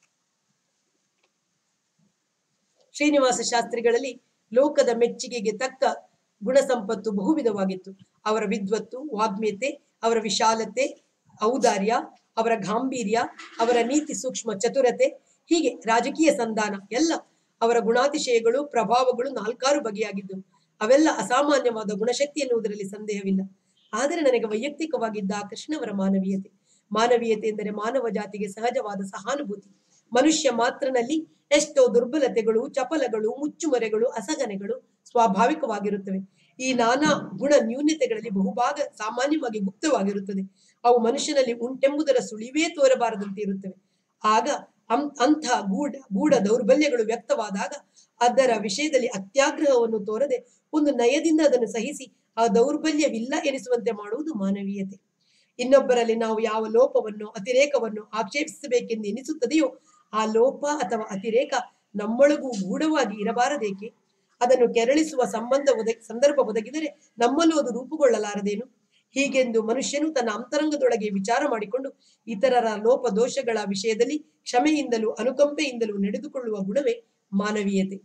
ಶ್ರೀನಿವಾಸ ಶಾಸ್ತ್ರಿಗಳಲ್ಲಿ ಲೋಕದ ಮೆಚ್ಚುಗೆಗೆ ತಕ್ಕ ಗುಣ ಸಂಪತ್ತು ಬಹುವಿಧವಾಗಿತ್ತು ಅವರ ವಿದ್ವತ್ತು ವಾಗ್ಮ್ಯತೆ ಅವರ ವಿಶಾಲತೆ ಔದಾರ್ಯ ಅವರ ಗಾಂಭೀರ್ಯ ಅವರ ನೀತಿ ಸೂಕ್ಷ್ಮ ಚತುರತೆ ಹೀಗೆ ರಾಜಕೀಯ ಸಂಧಾನ ಎಲ್ಲ ಅವರ ಗುಣಾತಿಶಯಗಳು ಪ್ರಭಾವಗಳು ನಾಲ್ಕಾರು ಬಗೆಯಾಗಿದ್ದವು ಅವೆಲ್ಲ ಅಸಾಮಾನ್ಯವಾದ ಗುಣಶಕ್ತಿ ಎನ್ನುವುದರಲ್ಲಿ ಸಂದೇಹವಿಲ್ಲ ಆದರೆ ನನಗೆ ವೈಯಕ್ತಿಕವಾಗಿದ್ದ ಕೃಷ್ಣವರ ಮಾನವೀಯತೆ ಮಾನವೀಯತೆ ಎಂದರೆ ಮಾನವ ಜಾತಿಗೆ ಸಹಜವಾದ ಸಹಾನುಭೂತಿ ಮನುಷ್ಯ ಮಾತ್ರನಲ್ಲಿ ಎಷ್ಟೋ ದುರ್ಬಲತೆಗಳು ಚಪಲಗಳು ಮುಚ್ಚುಮರೆಗಳು ಅಸಹನೆಗಳು ಸ್ವಾಭಾವಿಕವಾಗಿರುತ್ತವೆ ಈ ನಾನಾ ಗುಣ ನ್ಯೂನ್ಯತೆಗಳಲ್ಲಿ ಬಹುಭಾಗ ಸಾಮಾನ್ಯವಾಗಿ ಗುಪ್ತವಾಗಿರುತ್ತದೆ ಅವು ಮನುಷ್ಯನಲ್ಲಿ ಉಂಟೆಂಬುದರ ಸುಳಿವೇ ತೋರಬಾರದಂತೆ ಇರುತ್ತವೆ ಆಗ ಅಂ- ಅಂಥ ಗೂಢ ಗೂಢ ದೌರ್ಬಲ್ಯಗಳು ವ್ಯಕ್ತವಾದಾಗ ಅದರ ವಿಷಯದಲ್ಲಿ ಅತ್ಯಾಗ್ರಹವನ್ನು ತೋರದೆ ಒಂದು ನಯದಿಂದ ಅದನ್ನು ಸಹಿಸಿ ಆ ದೌರ್ಬಲ್ಯವಿಲ್ಲ ಎನಿಸುವಂತೆ ಮಾಡುವುದು ಮಾನವೀಯತೆ ಇನ್ನೊಬ್ಬರಲ್ಲಿ ನಾವು ಯಾವ ಲೋಪವನ್ನು ಅತಿರೇಕವನ್ನು ಆಕ್ಷೇಪಿಸಬೇಕೆಂದು ಎನಿಸುತ್ತದೆಯೋ ಆ ಲೋಪ ಅಥವಾ ಅತಿರೇಕ ನಮ್ಮೊಳಗೂ ಗೂಢವಾಗಿ ಇರಬಾರದೇಕೆ ಅದನ್ನು ಕೆರಳಿಸುವ ಸಂಬಂಧ ಒದಗಿ ಸಂದರ್ಭ ಒದಗಿದರೆ ನಮ್ಮಲ್ಲೂ ಅದು ರೂಪುಗೊಳ್ಳಲಾರದೇನು ಹೀಗೆಂದು ಮನುಷ್ಯನು ತನ್ನ ಅಂತರಂಗದೊಳಗೆ ವಿಚಾರ ಮಾಡಿಕೊಂಡು ಇತರರ ಲೋಪ ದೋಷಗಳ ವಿಷಯದಲ್ಲಿ ಕ್ಷಮೆಯಿಂದಲೂ ಅನುಕಂಪೆಯಿಂದಲೂ ನಡೆದುಕೊಳ್ಳುವ ಗುಣವೇ ಮಾನವೀಯತೆ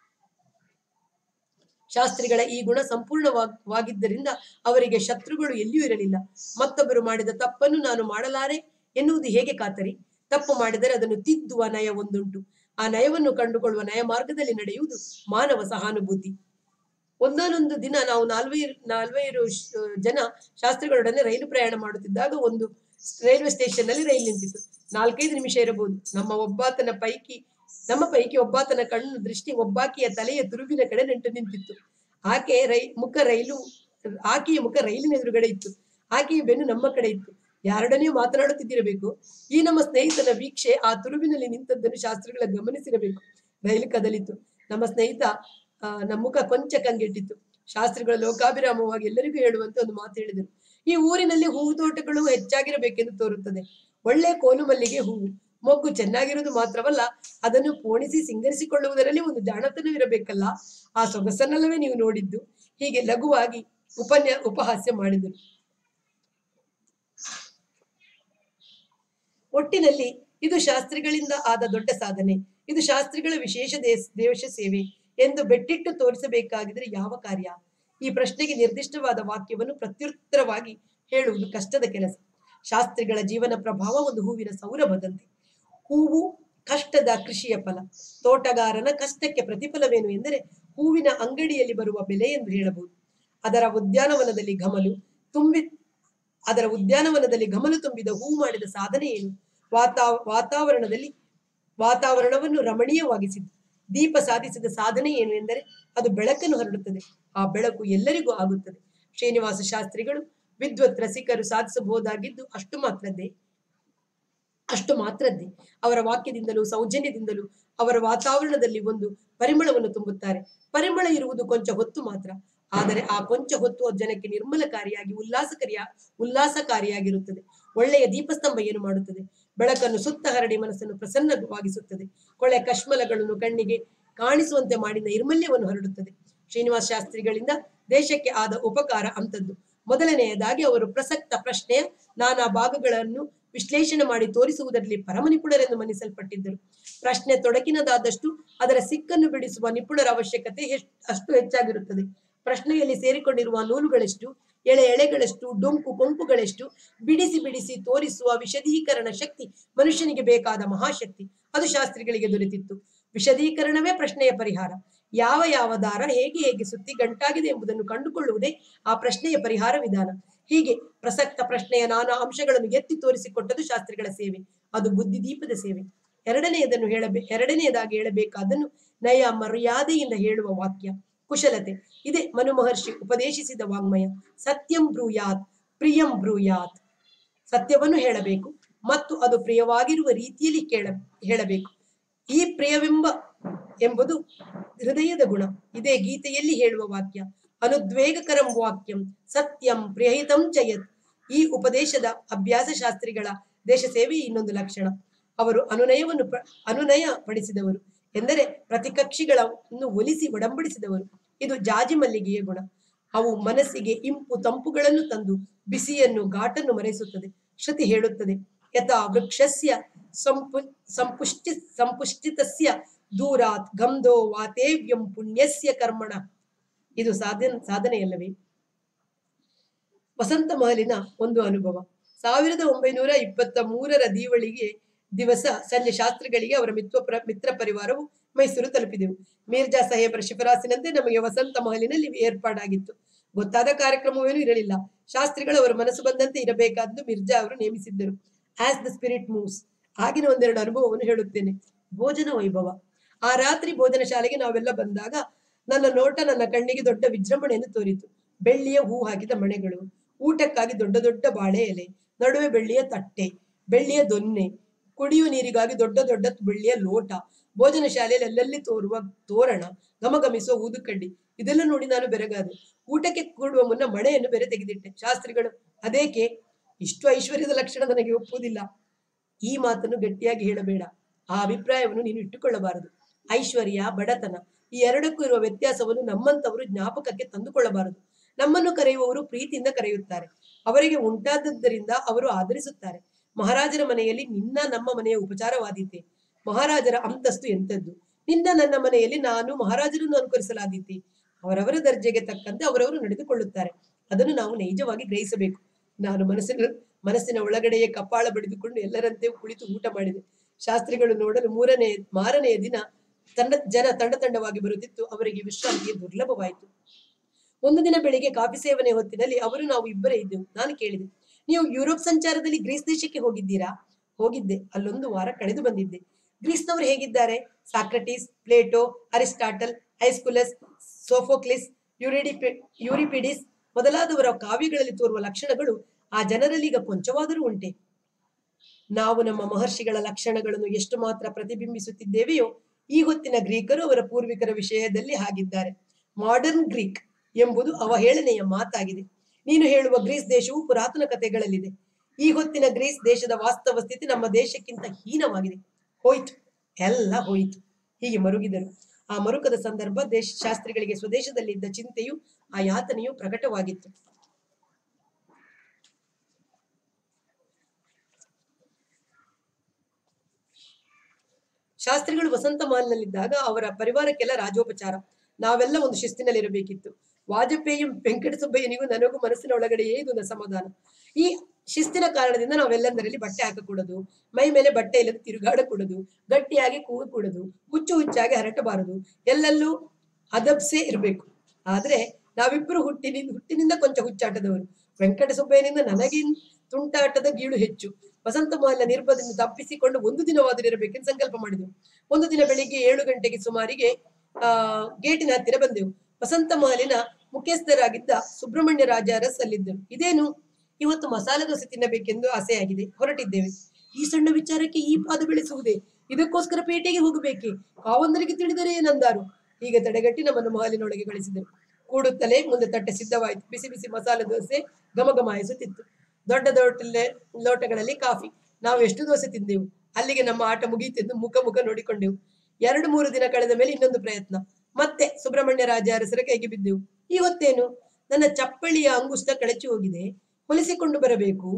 ಶಾಸ್ತ್ರಿಗಳ ಈ ಗುಣ ಸಂಪೂರ್ಣವಾಗಿದ್ದರಿಂದ ಅವರಿಗೆ ಶತ್ರುಗಳು ಎಲ್ಲಿಯೂ ಇರಲಿಲ್ಲ ಮತ್ತೊಬ್ಬರು ಮಾಡಿದ ತಪ್ಪನ್ನು ನಾನು ಮಾಡಲಾರೆ ಎನ್ನುವುದು ಹೇಗೆ ಖಾತರಿ ತಪ್ಪು ಮಾಡಿದರೆ ಅದನ್ನು ತಿದ್ದುವ ನಯ ಒಂದುಂಟು ಆ ನಯವನ್ನು ಕಂಡುಕೊಳ್ಳುವ ನಯ ಮಾರ್ಗದಲ್ಲಿ ನಡೆಯುವುದು ಮಾನವ ಸಹಾನುಭೂತಿ ಒಂದಾನೊಂದು ದಿನ ನಾವು ನಾಲ್ವೈರು ನಾಲ್ವೈರು ಶ- ಜನ ಶಾಸ್ತ್ರಿಗಳೊಡನೆ ರೈಲು ಪ್ರಯಾಣ ಮಾಡುತ್ತಿದ್ದಾಗ ಒಂದು ರೈಲ್ವೆ ಸ್ಟೇಷನ್ ನಲ್ಲಿ ರೈಲು ನಿಂತಿತ್ತು ನಾಲ್ಕೈದು ನಿಮಿಷ ಇರಬಹುದು ನಮ್ಮ ಒಬ್ಬಾತನ ಪೈಕಿ ನಮ್ಮ ಪೈಕಿ ಒಬ್ಬಾತನ ಕಣ್ಣು ದೃಷ್ಟಿ ಒಬ್ಬಾಕಿಯ ತಲೆಯ ತುರುಬಿನ ಕಡೆ ನೆಂಟು ನಿಂತಿತ್ತು ಆಕೆ ರೈ ಮುಖ ರೈಲು ಆಕೆಯ ಮುಖ ರೈಲಿನ ಎದುರುಗಡೆ ಇತ್ತು ಆಕೆಯ ಬೆನ್ನು ನಮ್ಮ ಕಡೆ ಇತ್ತು ಯಾರೊಡನೆಯೂ ಮಾತನಾಡುತ್ತಿದ್ದಿರಬೇಕು ಈ ನಮ್ಮ ಸ್ನೇಹಿತನ ವೀಕ್ಷೆ ಆ ತುರುಬಿನಲ್ಲಿ ನಿಂತದ್ದನ್ನು ಶಾಸ್ತ್ರಿಗಳ ಗಮನಿಸಿರಬೇಕು ರೈಲು ಕದಲಿತು ನಮ್ಮ ಸ್ನೇಹಿತ ಆ, ನಮ್ಮ ಮುಖ ಕೊಂಚ ಕಂಗೆಟ್ಟಿತ್ತು ಶಾಸ್ತ್ರಿಗಳ ಲೋಕಾಭಿರಾಮವಾಗಿ ಎಲ್ಲರಿಗೂ ಹೇಳುವಂತೆ ಒಂದು ಮಾತು ಹೇಳಿದರು ಈ ಊರಿನಲ್ಲಿ ಹೂವು ತೋಟಗಳು ಹೆಚ್ಚಾಗಿರಬೇಕೆಂದು ತೋರುತ್ತದೆ ಒಳ್ಳೆ ಕೋಲು ಮಲ್ಲಿಗೆ ಹೂವು ಮೊಗ್ಗು ಚೆನ್ನಾಗಿರುವುದು ಮಾತ್ರವಲ್ಲ ಅದನ್ನು ಪೋಣಿಸಿ ಸಿಂಗರಿಸಿಕೊಳ್ಳುವುದರಲ್ಲಿ ಒಂದು ಜಾಣತನವಿರಬೇಕಲ್ಲ ಆ ಸೊಗಸನ್ನಲ್ಲವೇ ನೀವು ನೋಡಿದ್ದು ಹೀಗೆ ಲಘುವಾಗಿ ಉಪನ್ಯಾ ಉಪಹಾಸ್ಯ ಮಾಡಿದರು ಒಟ್ಟಿನಲ್ಲಿ ಇದು ಶಾಸ್ತ್ರಿಗಳಿಂದ ಆದ ದೊಡ್ಡ ಸಾಧನೆ ಇದು ಶಾಸ್ತ್ರಿಗಳ ವಿಶೇಷ ದೇಶ ದೇಶ ಸೇವೆ ಎಂದು ಬೆಟ್ಟಿಟ್ಟು ತೋರಿಸಬೇಕಾಗಿದ್ರೆ ಯಾವ ಕಾರ್ಯ ಈ ಪ್ರಶ್ನೆಗೆ ನಿರ್ದಿಷ್ಟವಾದ ವಾಕ್ಯವನ್ನು ಪ್ರತ್ಯುತ್ತರವಾಗಿ ಹೇಳುವುದು ಕಷ್ಟದ ಕೆಲಸ ಶಾಸ್ತ್ರಿಗಳ ಜೀವನ ಪ್ರಭಾವ ಒಂದು ಹೂವಿನ ಸೌರಭದಂತೆ ಹೂವು ಕಷ್ಟದ ಕೃಷಿಯ ಫಲ ತೋಟಗಾರನ ಕಷ್ಟಕ್ಕೆ ಪ್ರತಿಫಲವೇನು ಎಂದರೆ ಹೂವಿನ ಅಂಗಡಿಯಲ್ಲಿ ಬರುವ ಬೆಲೆ ಎಂದು ಹೇಳಬಹುದು ಅದರ ಉದ್ಯಾನವನದಲ್ಲಿ ಘಮಲು ತುಂಬಿ ಅದರ ಉದ್ಯಾನವನದಲ್ಲಿ ಘಮಲು ತುಂಬಿದ ಹೂ ಮಾಡಿದ ಸಾಧನೆ ಏನು ವಾತಾ ವಾತಾವರಣದಲ್ಲಿ ವಾತಾವರಣವನ್ನು ರಮಣೀಯವಾಗಿಸಿದ್ದು ದೀಪ ಸಾಧಿಸಿದ ಸಾಧನೆ ಏನು ಎಂದರೆ ಅದು ಬೆಳಕನ್ನು ಹರಡುತ್ತದೆ ಆ ಬೆಳಕು ಎಲ್ಲರಿಗೂ ಆಗುತ್ತದೆ ಶ್ರೀನಿವಾಸ ಶಾಸ್ತ್ರಿಗಳು ವಿದ್ವತ್ ರಸಿಕರು ಸಾಧಿಸಬಹುದಾಗಿದ್ದು ಅಷ್ಟು ಮಾತ್ರದ್ದೇ ಅಷ್ಟು ಮಾತ್ರದ್ದೇ ಅವರ ವಾಕ್ಯದಿಂದಲೂ ಸೌಜನ್ಯದಿಂದಲೂ ಅವರ ವಾತಾವರಣದಲ್ಲಿ ಒಂದು ಪರಿಮಳವನ್ನು ತುಂಬುತ್ತಾರೆ ಪರಿಮಳ ಇರುವುದು ಕೊಂಚ ಹೊತ್ತು ಮಾತ್ರ ಆದರೆ ಆ ಕೊಂಚ ಹೊತ್ತು ಜನಕ್ಕೆ ನಿರ್ಮಲಕಾರಿಯಾಗಿ ಉಲ್ಲಾಸಕಾರಿಯ ಉಲ್ಲಾಸಕಾರಿಯಾಗಿರುತ್ತದೆ ಒಳ್ಳೆಯ ದೀಪಸ್ತಂಭ ಏನು ಮಾಡುತ್ತದೆ ಬೆಳಕನ್ನು ಸುತ್ತ ಹರಡಿ ಮನಸ್ಸನ್ನು ಪ್ರಸನ್ನವಾಗಿಸುತ್ತದೆ ಕೊಳೆ ಕಶ್ಮಲಗಳನ್ನು ಕಣ್ಣಿಗೆ ಕಾಣಿಸುವಂತೆ ಮಾಡಿ ನೈರ್ಮಲ್ಯವನ್ನು ಹರಡುತ್ತದೆ ಶ್ರೀನಿವಾಸ ಶಾಸ್ತ್ರಿಗಳಿಂದ ದೇಶಕ್ಕೆ ಆದ ಉಪಕಾರ ಅಂತದ್ದು ಮೊದಲನೆಯದಾಗಿ ಅವರು ಪ್ರಸಕ್ತ ಪ್ರಶ್ನೆಯ ನಾನಾ ಭಾಗಗಳನ್ನು ವಿಶ್ಲೇಷಣೆ ಮಾಡಿ ತೋರಿಸುವುದರಲ್ಲಿ ಪರಮ ನಿಪುಣರೆಂದು ಮನ್ನಿಸಲ್ಪಟ್ಟಿದ್ದರು ಪ್ರಶ್ನೆ ತೊಡಕಿನದಾದಷ್ಟು ಅದರ ಸಿಕ್ಕನ್ನು ಬಿಡಿಸುವ ನಿಪುಣರ ಅವಶ್ಯಕತೆ ಹೆಚ್- ಅಷ್ಟು ಹೆಚ್ಚಾಗಿರುತ್ತದೆ ಪ್ರಶ್ನೆಯಲ್ಲಿ ಸೇರಿಕೊಂಡಿರುವ ನೂಲುಗಳೆಷ್ಟು ಎಳೆ ಎಳೆಗಳಷ್ಟು ಡೊಂಕು ಕೊಂಪುಗಳೆಷ್ಟು ಬಿಡಿಸಿ ಬಿಡಿಸಿ ತೋರಿಸುವ ವಿಶದೀಕರಣ ಶಕ್ತಿ ಮನುಷ್ಯನಿಗೆ ಬೇಕಾದ ಮಹಾಶಕ್ತಿ ಅದು ಶಾಸ್ತ್ರಿಗಳಿಗೆ ದೊರೆತಿತ್ತು ವಿಶದೀಕರಣವೇ ಪ್ರಶ್ನೆಯ ಪರಿಹಾರ ಯಾವ ಯಾವ ದಾರ ಹೇಗೆ ಹೇಗೆ ಸುತ್ತಿ ಗಂಟಾಗಿದೆ ಎಂಬುದನ್ನು ಕಂಡುಕೊಳ್ಳುವುದೇ ಆ ಪ್ರಶ್ನೆಯ ಪರಿಹಾರ ವಿಧಾನ ಹೀಗೆ ಪ್ರಸಕ್ತ ಪ್ರಶ್ನೆಯ ನಾನಾ ಅಂಶಗಳನ್ನು ಎತ್ತಿ ತೋರಿಸಿಕೊಟ್ಟದು ಶಾಸ್ತ್ರಿಗಳ ಸೇವೆ ಅದು ಬುದ್ಧಿದೀಪದ ಸೇವೆ ಎರಡನೆಯದನ್ನು ಹೇಳಬೇ ಎರಡನೆಯದಾಗಿ ಹೇಳಬೇಕಾದನ್ನು ನಯ ಮರ್ಯಾದೆಯಿಂದ ಹೇಳುವ ವಾಕ್ಯ ಕುಶಲತೆ ಇದೇ ಮನು ಮಹರ್ಷಿ ಉಪದೇಶಿಸಿದ ವಾಂಗ್ಮಯ ಸತ್ಯಂ ಬ್ರೂಯಾತ್ ಪ್ರಿಯಂ ಬ್ರೂಯಾತ್ ಸತ್ಯವನ್ನು ಹೇಳಬೇಕು ಮತ್ತು ಅದು ಪ್ರಿಯವಾಗಿರುವ ರೀತಿಯಲ್ಲಿ ಕೇಳ ಹೇಳಬೇಕು ಈ ಪ್ರಿಯವೆಂಬ ಎಂಬುದು ಹೃದಯದ ಗುಣ ಇದೇ ಗೀತೆಯಲ್ಲಿ ಹೇಳುವ ವಾಕ್ಯ ಅನುದ್ವೇಗಕರಂ ವಾಕ್ಯಂ ಸತ್ಯಂ ಪ್ರಿಯಹಿತಂ ಚಯತ್ ಈ ಉಪದೇಶದ ಅಭ್ಯಾಸ ಶಾಸ್ತ್ರಿಗಳ ದೇಶ ಸೇವೆ ಇನ್ನೊಂದು ಲಕ್ಷಣ ಅವರು ಅನುನಯವನ್ನು ಪ- ಅನುನಯ ಪಡಿಸಿದವರು ಎಂದರೆ ಪ್ರತಿಕಕ್ಷಿಗಳನ್ನು ಒಲಿಸಿ ಒಡಂಬಡಿಸಿದವರು ಇದು ಜಾಜಿ ಮಲ್ಲಿಗೆಯ ಗುಣ ಅವು ಮನಸ್ಸಿಗೆ ಇಂಪು ತಂಪುಗಳನ್ನು ತಂದು ಬಿಸಿಯನ್ನು ಘಾಟನ್ನು ಮರೆಸುತ್ತದೆ ಶ್ರುತಿ ಹೇಳುತ್ತದೆ ಯಥಾ ವೃಕ್ಷಸ್ಯ ಸಂಪು ಸಂಪುಷ್ಟಿ ಸಂಪುಷ್ಟಿತಸ್ಯ ದೂರಾತ್ ಗಂಧೋ ವಾತೇವ್ಯಂ ಪುಣ್ಯಸ್ಯ ಕರ್ಮಣ ಇದು ಸಾಧನ ಸಾಧನೆಯಲ್ಲವೇ ವಸಂತ ಮಹಲಿನ ಒಂದು ಅನುಭವ ಸಾವಿರದ ಒಂಬೈನೂರ ಇಪ್ಪತ್ತ ಮೂರರ ದೀವಳಿಗೆ ದಿವಸ ಸಂಜೆ ಶಾಸ್ತ್ರಿಗಳಿಗೆ ಅವರ ಮಿತ್ರ ಪ್ರ- ಮಿತ್ರ ಪರಿವಾರವು ಮೈಸೂರು ತಲುಪಿದೆವು ಮೀರ್ಜಾ ಸಾಹೇಬರ ಶಿಫಾರಸಿನಂತೆ ನಮಗೆ ವಸಂತ ಮಹಲಿನಲ್ಲಿ ಏರ್ಪಾಡಾಗಿತ್ತು ಗೊತ್ತಾದ ಕಾರ್ಯಕ್ರಮವೇನೂ ಇರಲಿಲ್ಲ ಶಾಸ್ತ್ರಿಗಳು ಅವರ ಮನಸ್ಸು ಬಂದಂತೆ ಇರಬೇಕಾದ್ದು ಮಿರ್ಜಾ ಅವರು ನೇಮಿಸಿದ್ದರು ಆಸ್ ದ ಸ್ಪಿರಿಟ್ ಮೂವ್ಸ್ ಆಗಿನ ಒಂದೆರಡು ಅನುಭವವನ್ನು ಹೇಳುತ್ತೇನೆ ಭೋಜನ ವೈಭವ ಆ ರಾತ್ರಿ ಭೋಜನ ಶಾಲೆಗೆ ನಾವೆಲ್ಲ ಬಂದಾಗ ನನ್ನ ನೋಟ ನನ್ನ ಕಣ್ಣಿಗೆ ದೊಡ್ಡ ವಿಜೃಂಭಣೆಯನ್ನು ತೋರಿತು ಬೆಳ್ಳಿಯ ಹೂ ಹಾಕಿದ ಮಣೆಗಳು ಊಟಕ್ಕಾಗಿ ದೊಡ್ಡ ದೊಡ್ಡ ಬಾಳೆ ಎಲೆ ನಡುವೆ ಬೆಳ್ಳಿಯ ತಟ್ಟೆ ಬೆಳ್ಳಿಯ ದೊನ್ನೆ ಕುಡಿಯುವ ನೀರಿಗಾಗಿ ದೊಡ್ಡ ದೊಡ್ಡ ಬೆಳ್ಳಿಯ ಲೋಟ ಭೋಜನ ಶಾಲೆಯಲ್ಲಿ ಅಲ್ಲಲ್ಲಿ ತೋರುವ ತೋರಣ ಘಮಘಮಿಸುವ ಊದುಕಡ್ಡಿ ಇದೆಲ್ಲ ನೋಡಿ ನಾನು ಬೆರಗಾದೆ ಊಟಕ್ಕೆ ಕೂಡುವ ಮುನ್ನ ಮಣೆಯನ್ನು ಬೆರೆ ತೆಗೆದಿಟ್ಟೆ ಶಾಸ್ತ್ರಿಗಳು ಅದೇಕೆ ಇಷ್ಟು ಐಶ್ವರ್ಯದ ಲಕ್ಷಣ ನನಗೆ ಒಪ್ಪುವುದಿಲ್ಲ ಈ ಮಾತನ್ನು ಗಟ್ಟಿಯಾಗಿ ಹೇಳಬೇಡ ಆ ಅಭಿಪ್ರಾಯವನ್ನು ನೀನು ಇಟ್ಟುಕೊಳ್ಳಬಾರದು ಐಶ್ವರ್ಯ ಬಡತನ ಈ ಎರಡಕ್ಕೂ ಇರುವ ವ್ಯತ್ಯಾಸವನ್ನು ನಮ್ಮಂತವರು ಜ್ಞಾಪಕಕ್ಕೆ ತಂದುಕೊಳ್ಳಬಾರದು ನಮ್ಮನ್ನು ಕರೆಯುವವರು ಪ್ರೀತಿಯಿಂದ ಕರೆಯುತ್ತಾರೆ ಅವರಿಗೆ ಉಂಟಾದದ್ದರಿಂದ ಅವರು ಆದರಿಸುತ್ತಾರೆ ಮಹಾರಾಜರ ಮನೆಯಲ್ಲಿ ನಿನ್ನ ನಮ್ಮ ಮನೆಯ ಉಪಚಾರವಾದೀತೆ ಮಹಾರಾಜರ ಅಂತಸ್ತು ಎಂತದ್ದು ನಿನ್ನ ನನ್ನ ಮನೆಯಲ್ಲಿ ನಾನು ಮಹಾರಾಜರನ್ನು ಅನುಕರಿಸಲಾದೀತೆ ಅವರವರ ದರ್ಜೆಗೆ ತಕ್ಕಂತೆ ಅವರವರು ನಡೆದುಕೊಳ್ಳುತ್ತಾರೆ ಅದನ್ನು ನಾವು ನೈಜವಾಗಿ ಗ್ರಹಿಸಬೇಕು ನಾನು ಮನಸ್ಸಿನ ಮನಸ್ಸಿನ ಒಳಗಡೆಯೇ ಕಪಾಳ ಬಡಿದುಕೊಂಡು ಎಲ್ಲರಂತೆ ಕುಳಿತು ಊಟ ಮಾಡಿದೆ ಶಾಸ್ತ್ರಿಗಳು ನೋಡಲು ಮೂರನೇ ಮಾರನೆಯ ದಿನ ತಂಡ ಜನ ತಂಡ ತಂಡವಾಗಿ ಬರುತ್ತಿತ್ತು ಅವರಿಗೆ ವಿಶ್ರಾಂತಿಗೆ ದುರ್ಲಭವಾಯಿತು ಒಂದು ದಿನ ಬೆಳಿಗ್ಗೆ ಕಾಫಿ ಸೇವನೆ ಹೊತ್ತಿನಲ್ಲಿ ಅವರು ನಾವು ಇಬ್ಬರೇ ಇದ್ದೆವು ನಾನು ಕೇಳಿದೆ ನೀವು ಯುರೋಪ್ ಸಂಚಾರದಲ್ಲಿ ಗ್ರೀಸ್ ದೇಶಕ್ಕೆ ಹೋಗಿದ್ದೀರಾ ಹೋಗಿದ್ದೆ ಅಲ್ಲೊಂದು ವಾರ ಕಳೆದು ಬಂದಿದ್ದೆ ಗ್ರೀಸ್ನವರು ಹೇಗಿದ್ದಾರೆ Socrates Plato Aristotle Aeschylus Sophocles ಯುರಿಡಿಪಿ ಯೂರಿಪಿಡಿಸ್ ಮೊದಲಾದವರ ಕಾವ್ಯಗಳಲ್ಲಿ ತೋರುವ ಲಕ್ಷಣಗಳು ಆ ಜನರಲ್ಲಿ ಈಗ ಕೊಂಚವಾದರೂ ಉಂಟೆ ನಾವು ನಮ್ಮ ಮಹರ್ಷಿಗಳ ಲಕ್ಷಣಗಳನ್ನು ಎಷ್ಟು ಮಾತ್ರ ಪ್ರತಿಬಿಂಬಿಸುತ್ತಿದ್ದೇವೆಯೋ ಈ ಹೊತ್ತಿನ ಗ್ರೀಕರು ಅವರ ಪೂರ್ವಿಕರ ವಿಷಯದಲ್ಲಿ ಹಾಗಿದ್ದಾರೆ ಮಾಡರ್ನ್ ಗ್ರೀಕ್ ಎಂಬುದು ಅವಹೇಳನೆಯ ಮಾತಾಗಿದೆ ನೀನು ಹೇಳುವ ಗ್ರೀಸ್ ದೇಶವು ಪುರಾತನ ಕಥೆಗಳಲ್ಲಿದೆ ಈ ಹೊತ್ತಿನ ಗ್ರೀಸ್ ದೇಶದ ವಾಸ್ತವ ಸ್ಥಿತಿ ನಮ್ಮ ದೇಶಕ್ಕಿಂತ ಹೀನವಾಗಿದೆ ಹೋಯ್ತು ಎಲ್ಲ ಹೋಯಿತು ಹೀಗೆ ಮರುಗಿದರು ಆ ಮರುಕದ ಸಂದರ್ಭ ದೇಶ ಶಾಸ್ತ್ರಿಗಳಿಗೆ ಸ್ವದೇಶದಲ್ಲಿದ್ದ ಚಿಂತೆಯು ಆ ಯಾತನೆಯು ಪ್ರಕಟವಾಗಿತ್ತು ಶಾಸ್ತ್ರಿಗಳು ವಸಂತ ಮಹಲ್ನಲ್ಲಿದ್ದಾಗ ಅವರ ಪರಿವಾರಕ್ಕೆಲ್ಲ ರಾಜೋಪಚಾರ ನಾವೆಲ್ಲ ಒಂದು ಶಿಸ್ತಿನಲ್ಲಿರಬೇಕಿತ್ತು ವಾಜಪೇಯಿ ವೆಂಕಟಸುಬ್ಬಯ್ಯನಿಗೂ ನನಗೂ ಮನಸ್ಸಿನ ಒಳಗಡೆಯೇ ಇದು ಅಸಮಾಧಾನ ಈ ಶಿಸ್ತಿನ ಕಾರಣದಿಂದ ನಾವೆಲ್ಲಂದರಲ್ಲಿ ಬಟ್ಟೆ ಹಾಕಕೂಡದು ಮೈ ಮೇಲೆ ಬಟ್ಟೆ ಇಲ್ಲದೆ ತಿರುಗಾಡಕೂಡದು ಗಟ್ಟಿಯಾಗಿ ಕೂಗಕೂಡದು ಹುಚ್ಚು ಹುಚ್ಚಾಗಿ ಹರಟಬಾರದು ಎಲ್ಲೆಲ್ಲೂ ಅದಬ್ಸೆ ಇರಬೇಕು ಆದ್ರೆ ನಾವಿಬ್ಬರು ಹುಟ್ಟಿನಿಂದ ಹುಟ್ಟಿನಿಂದ ಕೊಂಚ ಹುಚ್ಚಾಟದವರು ವೆಂಕಟ ಸುಬ್ಬಯ್ಯನಿಂದ ನನಗೆ ತುಂಟಾಟದ ಗೀಳು ಹೆಚ್ಚು ವಸಂತ ಮಾಲ ನಿರ್ಬದಿಂದ ತಪ್ಪಿಸಿಕೊಂಡು ಒಂದು ದಿನವಾದರೂ ಇರಬೇಕೆಂದು ಸಂಕಲ್ಪ ಮಾಡಿದೆವು ಒಂದು ದಿನ ಬೆಳಿಗ್ಗೆ ಏಳು ಗಂಟೆಗೆ ಸುಮಾರಿಗೆ ಆ ಗೇಟಿನ ಹತ್ತಿರ ಬಂದೆವು ವಸಂತ ಮಾಲಿನ ಮುಖ್ಯಸ್ಥರಾಗಿದ್ದ ಸುಬ್ರಹ್ಮಣ್ಯ ರಾಜ ಅರಸಲ್ಲಿದ್ದರು ಇದೇನು ಇವತ್ತು ಮಸಾಲೆ ದೋಸೆ ತಿನ್ನಬೇಕೆಂದು ಆಸೆಯಾಗಿದೆ ಹೊರಟಿದ್ದೇವೆ ಈ ಸಣ್ಣ ವಿಚಾರಕ್ಕೆ ಈ ಪಾದ ಬೆಳೆಸುವುದೇ ಇದಕ್ಕೋಸ್ಕರ ಪೇಟೆಗೆ ಹೋಗಬೇಕೆ ಕಾವಂದರಿಗೆ ತಿಳಿದರೆ ಏನಂದಾರು ಈಗ ತಡೆಗಟ್ಟಿ ನಮ್ಮನ್ನು ಮಾಲಿನೊಳಗೆ ಕಳಿಸಿದರು ಕೂಡುತ್ತಲೇ ಮುಂದೆ ತಟ್ಟೆ ಸಿದ್ಧವಾಯಿತು ಬಿಸಿ ಬಿಸಿ ಮಸಾಲೆ ದೋಸೆ ಘಮಘಮಾಯಿಸುತ್ತಿತ್ತು ದೊಡ್ಡ ದೊಡ್ಡ ಲೇ- ಲೋಟಗಳಲ್ಲಿ ಕಾಫಿ ನಾವು ಎಷ್ಟು ದೋಸೆ ತಿಂದೆವು ಅಲ್ಲಿಗೆ ನಮ್ಮ ಆಟ ಮುಗಿಯಿತೆಂದು ಮುಖ ಮುಖ ನೋಡಿಕೊಂಡೆವು ಎರಡು ಮೂರು ದಿನ ಕಳೆದ ಮೇಲೆ ಇನ್ನೊಂದು ಪ್ರಯತ್ನ ಮತ್ತೆ ಸುಬ್ರಹ್ಮಣ್ಯ ರಾಜ ಅರಸರ ಕೈಗೆ ಬಿದ್ದೆವು ಈ ಹೊತ್ತೇನು ನನ್ನ ಚಪ್ಪಳಿಯ ಅಂಗುಷ್ಟ ಕಳಚಿ ಹೋಗಿದೆ ಹೊಲಿಸಿಕೊಂಡು ಬರಬೇಕು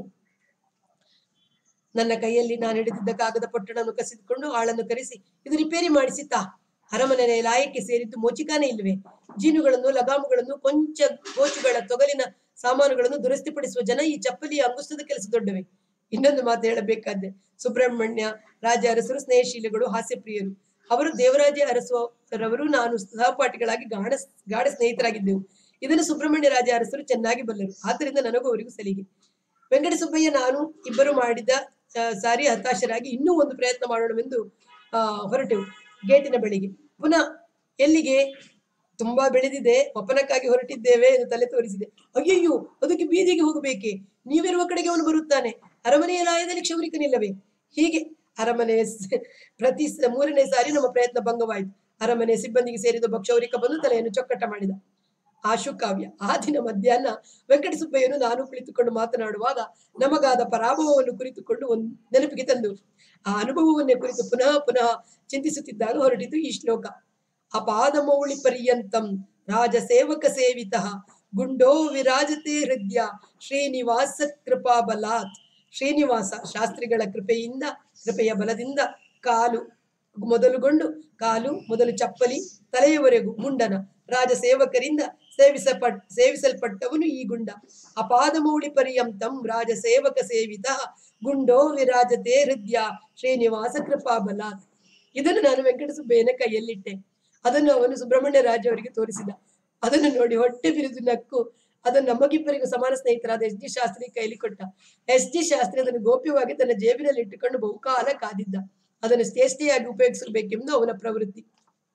ನನ್ನ ಕೈಯಲ್ಲಿ ನಾನು ಹಿಡಿದಿದ್ದ ಕಾಗದ ಪೊಟ್ಟಣವನ್ನು ಕಸಿದುಕೊಂಡು ಆಳನ್ನು ಕರೆಸಿ ಇದು ರಿಪೇರಿ ಮಾಡಿಸಿ ತಾ ಅರಮನೆ ಲಾಯಕ್ಕೆ ಸೇರಿದ್ದು ಮೋಚಿಕಾನೆ ಇಲ್ವೇ ಜೀನುಗಳನ್ನು ಲಗಾಮುಗಳನ್ನು ಕೊಂಚ ಗೋಚುಗಳ ತೊಗಲಿನ ಸಾಮಾನುಗಳನ್ನು ದುರಸ್ತಿಪಡಿಸುವ ಜನ ಈ ಚಪ್ಪಲಿಯ ಅಂಗುಷ್ಟದ ಕೆಲಸ ದೊಡ್ಡವೆ ಇನ್ನೊಂದು ಮಾತು ಹೇಳಬೇಕಾದ್ರೆ ಸುಬ್ರಹ್ಮಣ್ಯ ರಾಜ ಅರಸರು ಸ್ನೇಹಶೀಲಗಳು ಹಾಸ್ಯಪ್ರಿಯರು ಅವರು ದೇವರಾಜ ಅರಸರವರು ನಾನು ಸಹಪಾಠಿಗಳಾಗಿ ಗಾಢ ಗಾಢ ಸ್ನೇಹಿತರಾಗಿದ್ದೆವು ಇದನ್ನು ಸುಬ್ರಹ್ಮಣ್ಯ ರಾಜ ಅರಸರು ಚೆನ್ನಾಗಿ ಬಲ್ಲರು ಆದ್ದರಿಂದ ನನಗೂ ಅವರಿಗೂ ಸಲಿಗೆ ವೆಂಕಟ ಸುಬ್ಬಯ್ಯ ನಾನು ಇಬ್ಬರು ಮಾಡಿದ ಆ, ಸಾರಿ ಹತಾಶರಾಗಿ ಇನ್ನೂ ಒಂದು ಪ್ರಯತ್ನ ಮಾಡೋಣವೆಂದು ಆ, ಹೊರಟೆವು ಗೇಟಿನ ಬಳಿಗೆ ಪುನಃ ಎಲ್ಲಿಗೆ ತುಂಬಾ ಬೆಳೆದಿದೆ ಒಪ್ಪನಕ್ಕಾಗಿ ಹೊರಟಿದ್ದೇವೆ ಎಂದು ತಲೆ ತೋರಿಸಿದೆ ಅಯ್ಯಯ್ಯೋ ಅದಕ್ಕೆ ಬೀದಿಗೆ ಹೋಗಬೇಕೆ ನೀವಿರುವ ಕಡೆಗೆ ಅವನು ಬರುತ್ತಾನೆ ಅರಮನೆಯ ಲಾಯದಲ್ಲಿ ಕ್ಷೌರಿಕನಿಲ್ಲವೇ ಹೀಗೆ ಅರಮನೆ ಸ- ಪ್ರತಿ ಸ- ಮೂರನೇ ಸಾರಿ ನಮ್ಮ ಪ್ರಯತ್ನ ಭಂಗವಾಯಿತು ಅರಮನೆ ಸಿಬ್ಬಂದಿಗೆ ಸೇರಿದ ಒಬ್ಬ ಕ್ಷೌರಿಕ ಬಂದು ತಲೆಯನ್ನು ಚೊಕ್ಕಟ ಮಾಡಿದ ಆಶುಕಾವ್ಯ ಆ ದಿನ ಮಧ್ಯಾಹ್ನ ವೆಂಕಟಸುಬ್ಬಯ್ಯನು ನಾನು ಕುಳಿತುಕೊಂಡು ಮಾತನಾಡುವಾಗ ನಮಗಾದ ಪರಾಭವವನ್ನು ಕುರಿತುಕೊಂಡು ಒಂದು ನೆನಪಿಗೆ ತಂದು ಆ ಅನುಭವವನ್ನೇ ಕುರಿತು ಪುನಃ ಪುನಃ ಚಿಂತಿಸುತ್ತಿದ್ದಾಗ ಹೊರಟಿತು ಈ ಶ್ಲೋಕ ಅಪಾದಮೌಳಿ ಪರ್ಯಂತಂ ರಾಜ ಸೇವಕ ಸೇವಿತ ಗುಂಡೋ ವಿರಾಜತೆ ಹೃದಯ ಶ್ರೀನಿವಾಸ ಕೃಪಾ ಬಲಾತ್ ಶ್ರೀನಿವಾಸ ಶಾಸ್ತ್ರಿಗಳ ಕೃಪೆಯಿಂದ ಕೃಪೆಯ ಬಲದಿಂದ ಕಾಲು ಮೊದಲುಗೊಂಡು ಕಾಲು ಮೊದಲು ಚಪ್ಪಲಿ ತಲೆಯವರೆಗೂ ಮುಂಡನ ರಾಜ ಸೇವಕರಿಂದ ಸೇವಿಸಪಟ್ ಸೇವಿಸಲ್ಪಟ್ಟವನು ಈ ಗುಂಡ ಅಪಾದಮೌಳಿ ಪರ್ಯಂತಂ ರಾಜ ಸೇವಕ ಸೇವಿತ ಗುಂಡೋ ವಿರಾಜತೆ ಹೃದಯ ಶ್ರೀನಿವಾಸ ಕೃಪಾ ಬಲಾತ್ ಇದನ್ನು ನಾನು ವೆಂಕಟಸುಬ್ಬಯ್ಯನ ಕೈಯಲ್ಲಿಟ್ಟೆ ಅದನ್ನು ಅವನು ಸುಬ್ರಹ್ಮಣ್ಯ ರಾಜ ಅವರಿಗೆ ತೋರಿಸಿದ ಅದನ್ನು ನೋಡಿ ಹೊಟ್ಟೆ ಬಿರಿದು ನಕ್ಕು ಅದನ್ನು ನಮಗಿಬ್ಬರಿಗೂ ಸಮಾನ ಸ್ನೇಹಿತರಾದ ಎಸ್ ಡಿ ಶಾಸ್ತ್ರಿ ಕೈಲಿ ಕೊಟ್ಟ ಎಸ್ ಡಿ ಶಾಸ್ತ್ರಿ ಅದನ್ನು ಗೋಪ್ಯವಾಗಿ ತನ್ನ ಜೇಬಿನಲ್ಲಿ ಇಟ್ಟುಕೊಂಡು ಬಹುಕಾಲ ಕಾದಿದ್ದ ಅದನ್ನು ಚೇಷ್ಟೆಯಾಗಿ ಉಪಯೋಗಿಸಬೇಕೆಂದು ಅವನ ಪ್ರವೃತ್ತಿ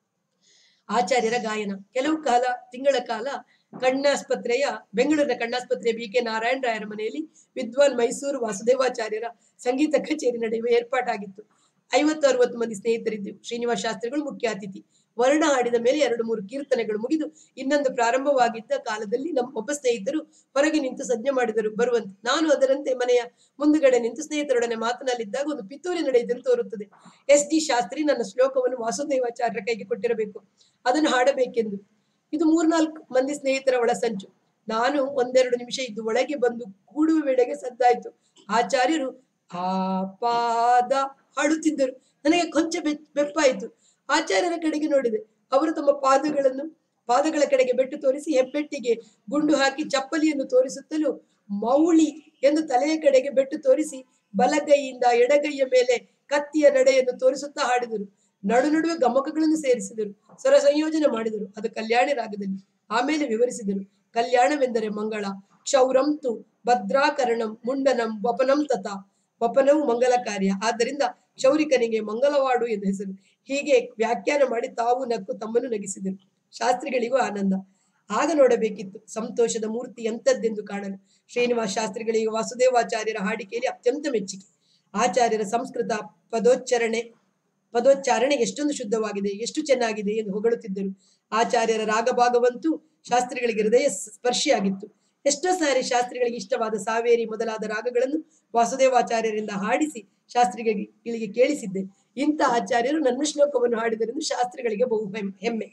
ಆಚಾರ್ಯರ ಗಾಯನ ಕೆಲವು ಕಾಲ ತಿಂಗಳ ಕಾಲ ಕಣ್ಣಾಸ್ಪತ್ರೆಯ ಬೆಂಗಳೂರಿನ ಕಣ್ಣಾಸ್ಪತ್ರೆಯ ಬಿ ಕೆ ನಾರಾಯಣ ರಾಯರ ಮನೆಯಲ್ಲಿ ವಿದ್ವಾನ್ ಮೈಸೂರು ವಾಸುದೇವಾಚಾರ್ಯರ ಸಂಗೀತ ಕಚೇರಿ ನಡೆಯುವ ಏರ್ಪಾಟಾಗಿತ್ತು ಐವತ್ತು ಅರವತ್ತು ಮಂದಿ ಸ್ನೇಹಿತರಿದ್ದೆವು ಶ್ರೀನಿವಾಸ ಶಾಸ್ತ್ರಿಗಳು ಮುಖ್ಯ ಅತಿಥಿ ವರ್ಣ ಹಾಡಿದ ಮೇಲೆ ಎರಡು ಮೂರು ಕೀರ್ತನೆಗಳು ಮುಗಿದು ಇನ್ನೊಂದು ಪ್ರಾರಂಭವಾಗಿದ್ದ ಕಾಲದಲ್ಲಿ ನಮ್ಮ ಒಬ್ಬ ಸ್ನೇಹಿತರು ಹೊರಗೆ ನಿಂತು ಸಜ್ಜೆ ಮಾಡಿದರು ಬರುವಂತೆ ನಾನು ಅದರಂತೆ ಮನೆಯ ಮುಂದುಗಡೆ ನಿಂತು ಸ್ನೇಹಿತರೊಡನೆ ಮಾತನಾಡಿದ್ದಾಗ ಒಂದು ಪಿತೂರಿ ನಡೆಯುವುದನ್ನು ತೋರುತ್ತದೆ ಎಸ್ ಡಿ ಶಾಸ್ತ್ರಿ ನನ್ನ ಶ್ಲೋಕವನ್ನು ವಾಸುದೇವಾಚಾರ್ಯರ ಕೈಗೆ ಕೊಟ್ಟಿರಬೇಕು ಅದನ್ನು ಹಾಡಬೇಕೆಂದು ಇದು ಮೂರ್ನಾಲ್ಕು ಮಂದಿ ಸ್ನೇಹಿತರ ಒಳಸಂಚು ನಾನು ಒಂದೆರಡು ನಿಮಿಷ ಇದ್ದು ಒಳಗೆ ಬಂದು ಕೂಡುವ ವೇಳೆಗೆ ಸದ್ದಾಯ್ತು ಆಚಾರ್ಯರು ಆ ಪಾದ ಹಾಡುತ್ತಿದ್ದರು ನನಗೆ ಕೊಂಚ ಬೆ- ಬೆಪ್ಪಾಯಿತು ಆಚಾರ್ಯರ ಕಡೆಗೆ ನೋಡಿದೆ ಅವರು ತಮ್ಮ ಪಾದಗಳನ್ನು ಪಾದಗಳ ಕಡೆಗೆ ಬೆಟ್ಟು ತೋರಿಸಿ ಹೆಬ್ಬೆಟ್ಟಿಗೆ ಗುಂಡು ಹಾಕಿ ಚಪ್ಪಲಿಯನ್ನು ತೋರಿಸುತ್ತಲೂ ಮೌಳಿ ಎಂದು ತಲೆಯ ಕಡೆಗೆ ಬೆಟ್ಟು ತೋರಿಸಿ ಬಲಗೈಯಿಂದ ಎಡಗೈಯ ಮೇಲೆ ಕತ್ತಿಯ ನಡೆಯನ್ನು ತೋರಿಸುತ್ತಾ ಹಾಡಿದರು ನಡು ನಡುವೆ ಗಮಕಗಳನ್ನು ಸೇರಿಸಿದರು ಸ್ವರ ಸಂಯೋಜನೆ ಮಾಡಿದರು ಅದು ಕಲ್ಯಾಣಿ ರಾಗದಲ್ಲಿ ಆಮೇಲೆ ವಿವರಿಸಿದರು ಕಲ್ಯಾಣವೆಂದರೆ ಮಂಗಳ ಕ್ಷೌರಂತು ಭದ್ರಾಕರಣಂ ಮುಂಡನಂ ವಪನಂ ತಥಾ ವಪನವು ಮಂಗಲ ಕಾರ್ಯ ಆದ್ದರಿಂದ ಕ್ಷೌರಿಕನಿಗೆ ಮಂಗಲವಾಡು ಎಂದು ಹೆಸರು ಹೀಗೆ ವ್ಯಾಖ್ಯಾನ ಮಾಡಿ ತಾವು ನಕ್ಕು ತಮ್ಮನ್ನು ನಗಿಸಿದರು ಶಾಸ್ತ್ರಿಗಳಿಗೂ ಆನಂದ ಆಗ ನೋಡಬೇಕಿತ್ತು ಸಂತೋಷದ ಮೂರ್ತಿ ಎಂಥದ್ದೆಂದು ಕಾಣಲು ಶ್ರೀನಿವಾಸ ಶಾಸ್ತ್ರಿಗಳಿಗೆ ವಾಸುದೇವಾಚಾರ್ಯರ ಹಾಡಿಕೆಯಲ್ಲಿ ಅತ್ಯಂತ ಮೆಚ್ಚುಗೆ ಆಚಾರ್ಯರ ಸಂಸ್ಕೃತ ಪದೋಚ್ಚಾರಣೆ ಪದೋಚ್ಚಾರಣೆ ಎಷ್ಟೊಂದು ಶುದ್ಧವಾಗಿದೆ ಎಷ್ಟು ಚೆನ್ನಾಗಿದೆ ಎಂದು ಹೊಗಳುತ್ತಿದ್ದರು ಆಚಾರ್ಯರ ರಾಗಭಾಗವಂತೂ ಶಾಸ್ತ್ರಿಗಳಿಗೆ ಹೃದಯ ಸ್ಪರ್ಶಿಯಾಗಿತ್ತು ಎಷ್ಟೋ ಸಾರಿ ಶಾಸ್ತ್ರಿಗಳಿಗೆ ಇಷ್ಟವಾದ ಸಾವೇರಿ ಮೊದಲಾದ ರಾಗಗಳನ್ನು ವಾಸುದೇವಾಚಾರ್ಯರಿಂದ ಹಾಡಿಸಿ ಶಾಸ್ತ್ರಿಗಳಿಗೆ ಕೇಳಿಸಿದ್ದೆ ಇಂಥ ಆಚಾರ್ಯರು ನನ್ನ ಶ್ಲೋಕವನ್ನು ಹಾಡಿದರೆಂದು ಶಾಸ್ತ್ರಿಗಳಿಗೆ ಬಹು ಹೆಮ್- ಹೆಮ್ಮೆ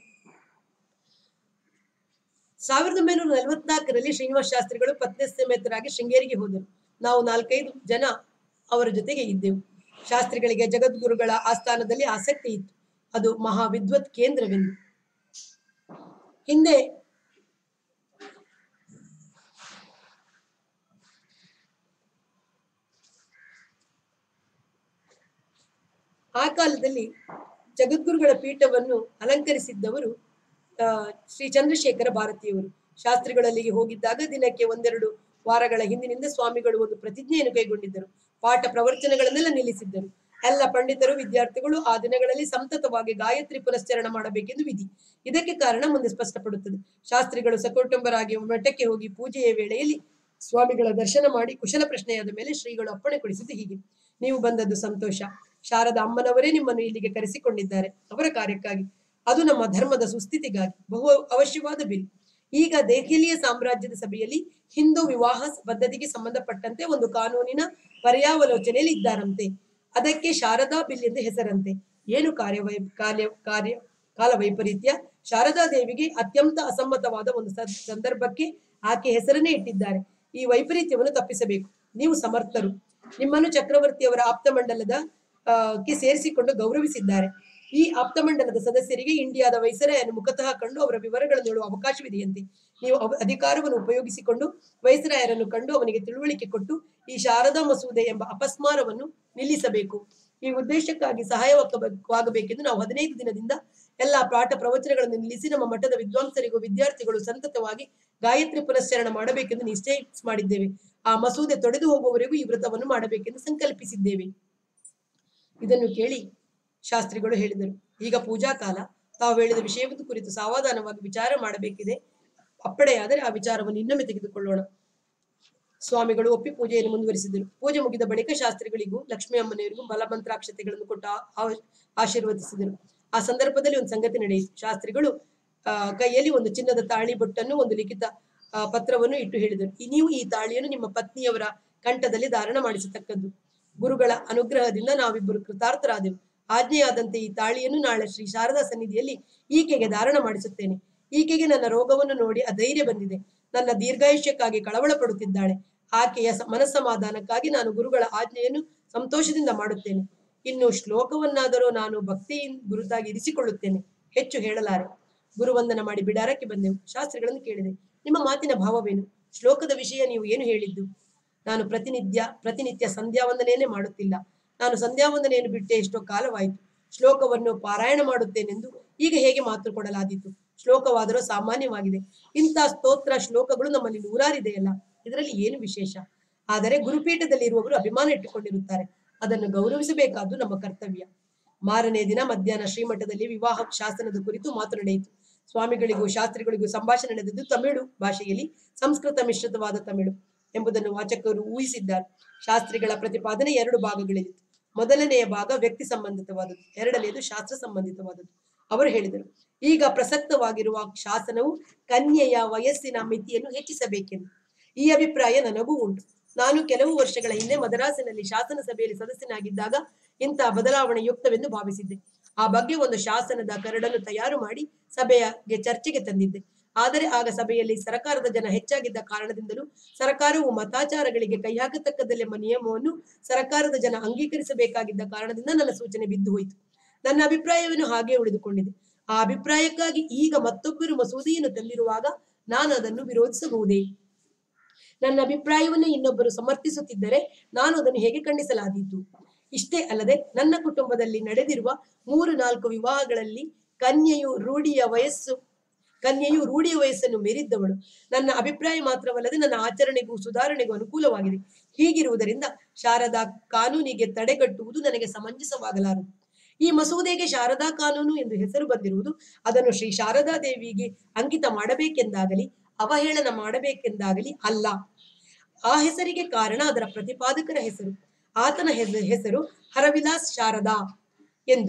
ಸಾವಿರದ ಒಂಬೈನೂರ ನಲವತ್ನಾಲ್ಕರಲ್ಲಿ ಶ್ರೀನಿವಾಸ ಶಾಸ್ತ್ರಿಗಳು ಪತ್ನಿ ಸಮೇತರಾಗಿ ಶೃಂಗೇರಿಗೆ ಹೋದರು ನಾವು ನಾಲ್ಕೈದು ಜನ ಅವರ ಜೊತೆಗೆ ಇದ್ದೆವು ಶಾಸ್ತ್ರಿಗಳಿಗೆ ಜಗದ್ಗುರುಗಳ ಆಸ್ಥಾನದಲ್ಲಿ ಆಸಕ್ತಿ ಇತ್ತು ಅದು ಮಹಾ ವಿದ್ವತ್ ಕೇಂದ್ರವೆಂದು ಹಿಂದೆ ಆ ಕಾಲದಲ್ಲಿ ಜಗದ್ಗುರುಗಳ ಪೀಠವನ್ನು ಅಲಂಕರಿಸಿದ್ದವರು ಆ, ಶ್ರೀ ಚಂದ್ರಶೇಖರ ಭಾರತೀಯವರು ಶಾಸ್ತ್ರಿಗಳಲ್ಲಿಗೆ ಹೋಗಿದ್ದಾಗ ದಿನಕ್ಕೆ ಒಂದೆರಡು ವಾರಗಳ ಹಿಂದಿನಿಂದ ಸ್ವಾಮಿಗಳು ಒಂದು ಪ್ರತಿಜ್ಞೆಯನ್ನು ಕೈಗೊಂಡಿದ್ದರು ಪಾಠ ಪ್ರವಚನಗಳನ್ನೆಲ್ಲ ನಿಲ್ಲಿಸಿದ್ದರು ಎಲ್ಲ ಪಂಡಿತರು ವಿದ್ಯಾರ್ಥಿಗಳು ಆ ದಿನಗಳಲ್ಲಿ ಸಂತತವಾಗಿ ಗಾಯತ್ರಿ ಪುನಶ್ಚರಣ ಮಾಡಬೇಕೆಂದು ವಿಧಿ ಇದಕ್ಕೆ ಕಾರಣ ಮುಂದೆ ಸ್ಪಷ್ಟಪಡುತ್ತದೆ ಶಾಸ್ತ್ರಿಗಳು ಸಕುಟುಂಬರಾಗಿ ಮಠಕ್ಕೆ ಹೋಗಿ ಪೂಜೆಯ ವೇಳೆಯಲ್ಲಿ ಸ್ವಾಮಿಗಳ ದರ್ಶನ ಮಾಡಿ ಕುಶಲ ಪ್ರಶ್ನೆಯಾದ ಮೇಲೆ ಶ್ರೀಗಳು ಅಪ್ಪಣೆ ಕೊಡಿಸಿದ್ದು ಹೀಗೆ ನೀವು ಬಂದದ್ದು ಸಂತೋಷ ಶಾರದ ಅಮ್ಮನವರೇ ನಿಮ್ಮನ್ನು ಇಲ್ಲಿಗೆ ಕರೆಸಿಕೊಂಡಿದ್ದಾರೆ ಅವರ ಕಾರ್ಯಕ್ಕಾಗಿ ಅದು ನಮ್ಮ ಧರ್ಮದ ಸುಸ್ಥಿತಿಗಾಗಿ ಬಹು ಅವಶ್ಯವಾದ ಬಿಲ್ ಈಗ ದೆಹಲಿಯ ಸಾಮ್ರಾಜ್ಯದ ಸಭೆಯಲ್ಲಿ ಹಿಂದೂ ವಿವಾಹ ಪದ್ಧತಿಗೆ ಸಂಬಂಧಪಟ್ಟಂತೆ ಒಂದು ಕಾನೂನಿನ ಪರ್ಯಾವಲೋಚನೆಯಲ್ಲಿ ಇದ್ದಾರಂತೆ ಅದಕ್ಕೆ ಶಾರದಾ ಬಿಲ್ ಎಂದು ಹೆಸರಂತೆ ಏನು ಕಾರ್ಯವೈ ಕಾರ್ಯ ಕಾರ್ಯ ಕಾಲ ವೈಪರೀತ್ಯ ಶಾರದಾ ದೇವಿಗೆ ಅತ್ಯಂತ ಅಸಮ್ಮತವಾದ ಒಂದು ಸ- ಸಂದರ್ಭಕ್ಕೆ ಆಕೆ ಹೆಸರನ್ನೇ ಇಟ್ಟಿದ್ದಾರೆ ಈ ವೈಪರೀತ್ಯವನ್ನು ತಪ್ಪಿಸಬೇಕು ನೀವು ಸಮರ್ಥರು ನಿಮ್ಮನ್ನು ಚಕ್ರವರ್ತಿಯವರ ಆಪ್ತ ಮಂಡಲದ ಆ, ಕ್ಕೆ ಸೇರಿಸಿಕೊಂಡು ಗೌರವಿಸಿದ್ದಾರೆ ಈ ಆಪ್ತ ಮಂಡಲದ ಸದಸ್ಯರಿಗೆ ಇಂಡಿಯಾದ ವೈಸರಾಯನ್ನು ಮುಖತಃ ಕಂಡು ಅವರ ವಿವರಗಳನ್ನು ಹೇಳುವ ಅವಕಾಶವಿದೆಯಂತೆ ನೀವು ಅವ- ಅಧಿಕಾರವನ್ನು ಉಪಯೋಗಿಸಿಕೊಂಡು ವೈಸರಾಯರನ್ನು ಕಂಡು ಅವನಿಗೆ ತಿಳುವಳಿಕೆ ಕೊಟ್ಟು ಈ ಶಾರದಾ ಮಸೂದೆ ಎಂಬ ಅಪಸ್ಮಾರವನ್ನು ನಿಲ್ಲಿಸಬೇಕು ಈ ಉದ್ದೇಶಕ್ಕಾಗಿ ಸಹಾಯವಾಗಬೇಕೆಂದು ನಾವು ಹದಿನೈದು ದಿನದಿಂದ ಎಲ್ಲಾ ಪಾಠ ಪ್ರವಚನಗಳನ್ನು ನಿಲ್ಲಿಸಿ ನಮ್ಮ ಮಠದ ವಿದ್ವಾಂಸರಿಗೂ ವಿದ್ಯಾರ್ಥಿಗಳು ಸಂತತವಾಗಿ ಗಾಯತ್ರಿ ಪುನಶ್ಚರಣ ಮಾಡಬೇಕೆಂದು ನಿಶ್ಚಯ ಮಾಡಿದ್ದೇವೆ ಆ ಮಸೂದೆ ತೊಡೆದು ಹೋಗುವವರೆಗೂ ಈ ವ್ರತವನ್ನು ಮಾಡಬೇಕೆಂದು ಸಂಕಲ್ಪಿಸಿದ್ದೇವೆ ಇದನ್ನು ಕೇಳಿ ಶಾಸ್ತ್ರಿಗಳು ಹೇಳಿದರು ಈಗ ಪೂಜಾ ಕಾಲ ತಾವು ಹೇಳಿದ ವಿಷಯವನ್ನು ಕುರಿತು ಸಾವಧಾನವಾಗಿ ವಿಚಾರ ಮಾಡಬೇಕಿದೆ ಅಪ್ಪಣೆಯಾದರೆ ಆ ವಿಚಾರವನ್ನು ಇನ್ನೊಮ್ಮೆ ತೆಗೆದುಕೊಳ್ಳೋಣ ಸ್ವಾಮಿಗಳು ಒಪ್ಪಿ ಪೂಜೆಯನ್ನು ಮುಂದುವರಿಸಿದರು ಪೂಜೆ ಮುಗಿದ ಬಳಿಕ ಶಾಸ್ತ್ರಿಗಳಿಗೂ ಲಕ್ಷ್ಮೀ ಅಮ್ಮನವರಿಗೂ ಬಲಮಂತ್ರಾಕ್ಷತೆಗಳನ್ನು ಕೊಟ್ಟು ಆ- ಆ- ಆಶೀರ್ವದಿಸಿದರು ಆ ಸಂದರ್ಭದಲ್ಲಿ ಒಂದು ಸಂಗತಿ ನಡೆಯಿತು ಶಾಸ್ತ್ರಿಗಳು ಆ, ಕೈಯಲ್ಲಿ ಒಂದು ಚಿನ್ನದ ತಾಳಿ ಬೊಟ್ಟನ್ನು ಒಂದು ಲಿಖಿತ ಆ, ಪತ್ರವನ್ನು ಇಟ್ಟು ಹೇಳಿದರು ಈ- ನೀವು ಈ ತಾಳಿಯನ್ನು ನಿಮ್ಮ ಪತ್ನಿಯವರ ಕಂಠದಲ್ಲಿ ಧಾರಣ ಮಾಡಿಸತಕ್ಕದ್ದು ಗುರುಗಳ ಅನುಗ್ರಹದಿಂದ ನಾವಿಬ್ಬರು ಕೃತಾರ್ಥರಾದೆವು ಆಜ್ಞೆಯಾದಂತೆ ಈ ತಾಳಿಯನ್ನು ನಾಳೆ ಶ್ರೀ ಶಾರದಾ ಸನ್ನಿಧಿಯಲ್ಲಿ ಈಕೆಗೆ ಧಾರಣ ಮಾಡಿಸುತ್ತೇನೆ ಈಕೆಗೆ ನನ್ನ ರೋಗವನ್ನು ನೋಡಿ ಅಧೈರ್ಯ ಬಂದಿದೆ ನನ್ನ ದೀರ್ಘಾಯುಷ್ಯಕ್ಕಾಗಿ ಕಳವಳ ಪಡುತ್ತಿದ್ದಾಳೆ ಆಕೆಯ ಸ- ಮನಸ್ಸಮಾಧಾನಕ್ಕಾಗಿ ನಾನು ಗುರುಗಳ ಆಜ್ಞೆಯನ್ನು ಸಂತೋಷದಿಂದ ಮಾಡುತ್ತೇನೆ ಇನ್ನು ಶ್ಲೋಕವನ್ನಾದರೂ ನಾನು ಭಕ್ತಿ ಗುರುತಾಗಿ ಇರಿಸಿಕೊಳ್ಳುತ್ತೇನೆ ಹೆಚ್ಚು ಹೇಳಲಾರೆ ಗುರುವಂದನ ಮಾಡಿ ಬಿಡಾರಕ್ಕೆ ಬಂದೆವು ಶಾಸ್ತ್ರಿಗಳನ್ನು ಕೇಳಿದೆ ನಿಮ್ಮ ಮಾತಿನ ಭಾವವೇನು ಶ್ಲೋಕದ ವಿಷಯ ನೀವು ಏನು ಹೇಳಿದ್ದು ನಾನು ಪ್ರತಿನಿತ್ಯ ಪ್ರತಿನಿತ್ಯ ಸಂಧ್ಯಾ ವಂದನೆಯನ್ನೇ ಮಾಡುತ್ತಿಲ್ಲ ನಾನು ಸಂಧ್ಯಾ ವಂದನೆಯನ್ನು ಬಿಟ್ಟೆ ಎಷ್ಟೋ ಕಾಲವಾಯಿತು ಶ್ಲೋಕವನ್ನು ಪಾರಾಯಣ ಮಾಡುತ್ತೇನೆಂದು ಈಗ ಹೇಗೆ ಮಾತು ಕೊಡಲಾದೀತು ಶ್ಲೋಕವಾದರೂ ಸಾಮಾನ್ಯವಾಗಿದೆ ಇಂಥ ಸ್ತೋತ್ರ ಶ್ಲೋಕಗಳು ನಮ್ಮಲ್ಲಿ ನೂರಾರಿದೆಯಲ್ಲ ಇದರಲ್ಲಿ ಏನು ವಿಶೇಷ ಆದರೆ ಗುರುಪೀಠದಲ್ಲಿ ಇರುವವರು ಅಭಿಮಾನ ಇಟ್ಟುಕೊಂಡಿರುತ್ತಾರೆ ಅದನ್ನು ಗೌರವಿಸಬೇಕಾದ್ದು ನಮ್ಮ ಕರ್ತವ್ಯ ಮಾರನೇ ದಿನ ಮಧ್ಯಾಹ್ನ ಶ್ರೀಮಠದಲ್ಲಿ ವಿವಾಹ ಶಾಸನದ ಕುರಿತು ಮಾತು ನಡೆಯಿತು ಸ್ವಾಮಿಗಳಿಗೂ ಶಾಸ್ತ್ರಿಗಳಿಗೂ ಸಂಭಾಷಣೆ ನಡೆದಿದ್ದು ತಮಿಳು ಭಾಷೆಯಲ್ಲಿ ಸಂಸ್ಕೃತ ಮಿಶ್ರಿತವಾದ ತಮಿಳು ಎಂಬುದನ್ನು ವಾಚಕರು ಊಹಿಸಿದ್ದಾರೆ ಶಾಸ್ತ್ರಿಗಳ ಪ್ರತಿಪಾದನೆ ಎರಡು ಭಾಗಗಳಿತ್ತು ಮೊದಲನೆಯ ಭಾಗ ವ್ಯಕ್ತಿ ಸಂಬಂಧಿತವಾದದ್ದು ಎರಡನೆಯದು ಶಾಸ್ತ್ರ ಸಂಬಂಧಿತವಾದದ್ದು ಅವರು ಹೇಳಿದರು ಈಗ ಪ್ರಸಕ್ತವಾಗಿರುವ ಶಾಸನವು ಕನ್ಯೆಯ ವಯಸ್ಸಿನ ಮಿತಿಯನ್ನು ಹೆಚ್ಚಿಸಬೇಕೆಂದು ಈ ಅಭಿಪ್ರಾಯ ನನಗೂ ಉಂಟು ನಾನು ಕೆಲವು ವರ್ಷಗಳ ಹಿಂದೆ ಮದರಾಸಿನಲ್ಲಿ ಶಾಸನ ಸಭೆಯಲ್ಲಿ ಸದಸ್ಯನಾಗಿದ್ದಾಗ ಇಂತಹ ಬದಲಾವಣೆ ಯುಕ್ತವೆಂದು ಭಾವಿಸಿದ್ದೆ ಆ ಬಗ್ಗೆ ಒಂದು ಶಾಸನದ ಕರಡನ್ನು ತಯಾರು ಮಾಡಿ ಸಭೆಯಗೆ ಚರ್ಚೆಗೆ ತಂದಿದ್ದೆ ಆದರೆ ಆಗ ಸಭೆಯಲ್ಲಿ ಸರ್ಕಾರದ ಜನ ಹೆಚ್ಚಾಗಿದ್ದ ಕಾರಣದಿಂದಲೂ ಸರ್ಕಾರವು ಮತಾಚಾರಗಳಿಗೆ ಕೈ ಹಾಕತಕ್ಕದ್ದೆಂಬ ನಿಯಮವನ್ನು ಸರ್ಕಾರದ ಜನ ಅಂಗೀಕರಿಸಬೇಕಾಗಿದ್ದ ಕಾರಣದಿಂದ ನನ್ನ ಸೂಚನೆ ಬಿದ್ದು ಹೋಯಿತು ನನ್ನ ಅಭಿಪ್ರಾಯವನ್ನು ಹಾಗೆ ಉಳಿದುಕೊಂಡಿದೆ ಆ ಅಭಿಪ್ರಾಯಕ್ಕಾಗಿ ಈಗ ಮತ್ತೊಬ್ಬರು ಮಸೂದೆಯನ್ನು ತಂದಿರುವಾಗ ನಾನು ಅದನ್ನು ವಿರೋಧಿಸಬಹುದೇ ನನ್ನ ಅಭಿಪ್ರಾಯವನ್ನು ಇನ್ನೊಬ್ಬರು ಸಮರ್ಥಿಸುತ್ತಿದ್ದರೆ ನಾನು ಅದನ್ನು ಹೇಗೆ ಖಂಡಿಸಲಾದೀತು ಇಷ್ಟೇ ಅಲ್ಲದೆ ನನ್ನ ಕುಟುಂಬದಲ್ಲಿ ನಡೆದಿರುವ ಮೂರು ನಾಲ್ಕು ವಿವಾಹಗಳಲ್ಲಿ ಕನ್ಯೆಯು ರೂಢಿಯ ವಯಸ್ಸು ಕನ್ಯೆಯು ರೂಢಿಯ ವಯಸ್ಸನ್ನು ಮೀರಿದ್ದವಳು ನನ್ನ ಅಭಿಪ್ರಾಯ ಮಾತ್ರವಲ್ಲದೆ ನನ್ನ ಆಚರಣೆಗೂ ಸುಧಾರಣೆಗೂ ಅನುಕೂಲವಾಗಿದೆ ಹೀಗಿರುವುದರಿಂದ ಶಾರದಾ ಕಾನೂನಿಗೆ ತಡೆಗಟ್ಟುವುದು ನನಗೆ ಸಮಂಜಸವಾಗಲಾರದು ಈ ಮಸೂದೆಗೆ ಶಾರದಾ ಕಾನೂನು ಎಂದು ಹೆಸರು ಬಂದಿರುವುದು ಅದನ್ನು ಶ್ರೀ ಶಾರದಾ ದೇವಿಗೆ ಅಂಕಿತ ಮಾಡಬೇಕೆಂದಾಗಲಿ ಅವಹೇಳನ ಮಾಡಬೇಕೆಂದಾಗಲಿ ಅಲ್ಲ ಆ ಹೆಸರಿಗೆ ಕಾರಣ ಅದರ ಪ್ರತಿಪಾದಕರ ಹೆಸರು ಆತನ ಹೆಸ- ಹೆಸರು ಹರವಿಲಾಸ್ ಶಾರದಾ ಎಂದು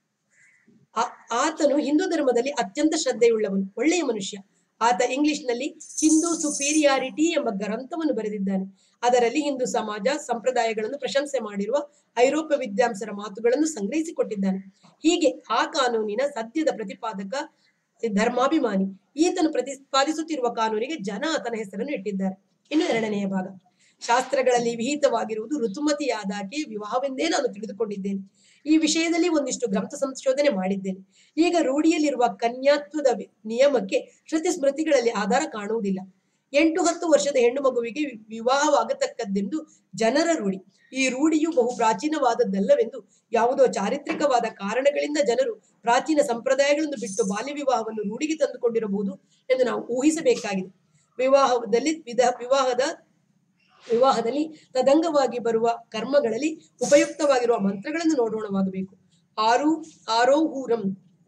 ಆ- ಆತನು ಹಿಂದೂ ಧರ್ಮದಲ್ಲಿ ಅತ್ಯಂತ ಶ್ರದ್ಧೆಯುಳ್ಳವನು ಒಳ್ಳೆಯ ಮನುಷ್ಯ ಆತ ಇಂಗ್ಲಿಷ್ನಲ್ಲಿ ಹಿಂದೂ ಸುಪೀರಿಯಾರಿಟಿ ಎಂಬ ಗ್ರಂಥವನ್ನು ಬರೆದಿದ್ದಾನೆ ಅದರಲ್ಲಿ ಹಿಂದೂ ಸಮಾಜ ಸಂಪ್ರದಾಯಗಳನ್ನು ಪ್ರಶಂಸೆ ಮಾಡಿರುವ ಐರೋಪ್ಯ ವಿದ್ವಾಂಸರ ಮಾತುಗಳನ್ನು ಸಂಗ್ರಹಿಸಿಕೊಟ್ಟಿದ್ದಾನೆ ಹೀಗೆ ಆ ಕಾನೂನಿನ ಸದ್ಯದ ಪ್ರತಿಪಾದಕ ಧರ್ಮಾಭಿಮಾನಿ ಈತನು ಪ್ರತಿಪಾದಿಸುತ್ತಿರುವ ಕಾನೂನಿಗೆ ಜನ ಆತನ ಹೆಸರನ್ನು ಇಟ್ಟಿದ್ದಾರೆ ಇನ್ನು ಎರಡನೆಯ ಭಾಗ ಶಾಸ್ತ್ರಗಳಲ್ಲಿ ವಿಹಿತವಾಗಿರುವುದು ಋತುಮತಿಯಾದಾಕೆ ವಿವಾಹವೆಂದೇ ನಾನು ತಿಳಿದುಕೊಂಡಿದ್ದೇನೆ ಈ ವಿಷಯದಲ್ಲಿ ಒಂದಿಷ್ಟು ಗ್ರಂಥ ಸಂಶೋಧನೆ ಮಾಡಿದ್ದೇನೆ ಈಗ ರೂಢಿಯಲ್ಲಿರುವ ಕನ್ಯಾತ್ವದ ವಿ- ನಿಯಮಕ್ಕೆ ಶ್ರುತಿ ಸ್ಮೃತಿಗಳಲ್ಲಿ ಆಧಾರ ಕಾಣುವುದಿಲ್ಲ ಎಂಟು ಹತ್ತು ವರ್ಷದ ಹೆಣ್ಣು ಮಗುವಿಗೆ ವಿ- ವಿವಾಹವಾಗತಕ್ಕದ್ದೆಂದು ಜನರ ರೂಢಿ ಈ ರೂಢಿಯು ಬಹು ಪ್ರಾಚೀನವಾದದ್ದಲ್ಲವೆಂದು ಯಾವುದೋ ಚಾರಿತ್ರಿಕವಾದ ಕಾರಣಗಳಿಂದ ಜನರು ಪ್ರಾಚೀನ ಸಂಪ್ರದಾಯಗಳನ್ನು ಬಿಟ್ಟು ಬಾಲ್ಯ ವಿವಾಹವನ್ನು ರೂಢಿಗೆ ತಂದುಕೊಂಡಿರಬಹುದು ಎಂದು ನಾವು ಊಹಿಸಬೇಕಾಗಿದೆ ವಿವಾಹದಲ್ಲಿ ವಿಧ ವಿವಾಹದ ವಿವಾಹದಲ್ಲಿ ತದಂಗವಾಗಿ ಬರುವ ಕರ್ಮಗಳಲ್ಲಿ ಉಪಯುಕ್ತವಾಗಿರುವ ಮಂತ್ರಗಳನ್ನು ನೋಡೋಣವಾಗಬೇಕು ಆರು ಆರೋಹೂರಂ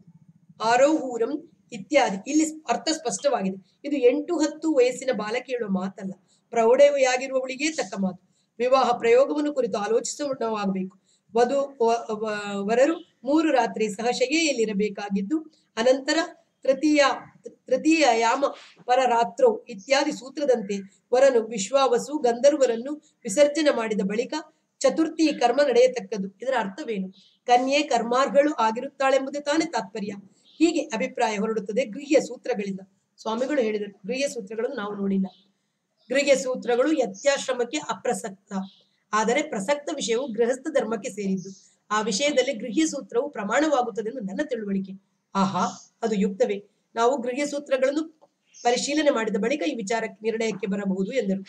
ಆರೋಹೂರಂ ಇತ್ಯಾದಿ ಇಲ್ಲಿ ಅರ್ಥ ಸ್ಪಷ್ಟವಾಗಿದೆ ಇದು ಎಂಟು ಹತ್ತು ವಯಸ್ಸಿನ ಬಾಲಕಿ ಹೇಳುವ ಮಾತಲ್ಲ ಪ್ರೌಢೆಯಾಗಿರುವವಳಿಗೆ ತಕ್ಕ ಮಾತು ವಿವಾಹ ಪ್ರಯೋಗವನ್ನು ಕುರಿತು ಆಲೋಚಿಸುವವಾಗಬೇಕು ವಧು ವ- ವ- ವರರು ಮೂರು ರಾತ್ರಿ ಸಹಶಯೆಯಲ್ಲಿರಬೇಕಾಗಿದ್ದು ಅನಂತರ ತೃತೀಯ ತೃತೀಯ ಯಾಮ ಪರರಾತ್ರೋ ಇತ್ಯಾದಿ ಸೂತ್ರದಂತೆ ವರನು ವಿಶ್ವಾವಸು ಗಂಧರ್ವರನ್ನು ವಿಸರ್ಜನೆ ಮಾಡಿದ ಬಳಿಕ ಚತುರ್ಥಿ ಕರ್ಮ ನಡೆಯತಕ್ಕದ್ದು ಇದರ ಅರ್ಥವೇನು ಕನ್ಯೆ ಕರ್ಮಾರ್ಹಳು ಆಗಿರುತ್ತಾಳೆಂಬುದೇ ತಾನೇ ತಾತ್ಪರ್ಯ ಹೀಗೆ ಅಭಿಪ್ರಾಯ ಹೊರಡುತ್ತದೆ ಗೃಹ್ಯ ಸೂತ್ರಗಳಿಂದ ಸ್ವಾಮಿಗಳು ಹೇಳಿದರು ಗೃಹ್ಯ ಸೂತ್ರಗಳನ್ನು ನಾವು ನೋಡಿಲ್ಲ ಗೃಹ್ಯ ಸೂತ್ರಗಳು ಯತ್ಯಾಶ್ರಮಕ್ಕೆ ಅಪ್ರಸಕ್ತ ಆದರೆ ಪ್ರಸಕ್ತ ವಿಷಯವು ಗೃಹಸ್ಥ ಧರ್ಮಕ್ಕೆ ಸೇರಿದ್ದು ಆ ವಿಷಯದಲ್ಲಿ ಗೃಹ್ಯ ಸೂತ್ರವು ಪ್ರಮಾಣವಾಗುತ್ತದೆ ಎಂದು ನನ್ನ ತಿಳುವಳಿಕೆ ಆಹಾ ಅದು ಯುಕ್ತವೇ ನಾವು ಗೃಹ್ಯ ಸೂತ್ರಗಳನ್ನು ಪರಿಶೀಲನೆ ಮಾಡಿದ ಬಳಿಕ ಈ ವಿಚಾರ ನಿರ್ಣಯಕ್ಕೆ ಬರಬಹುದು ಎಂದರು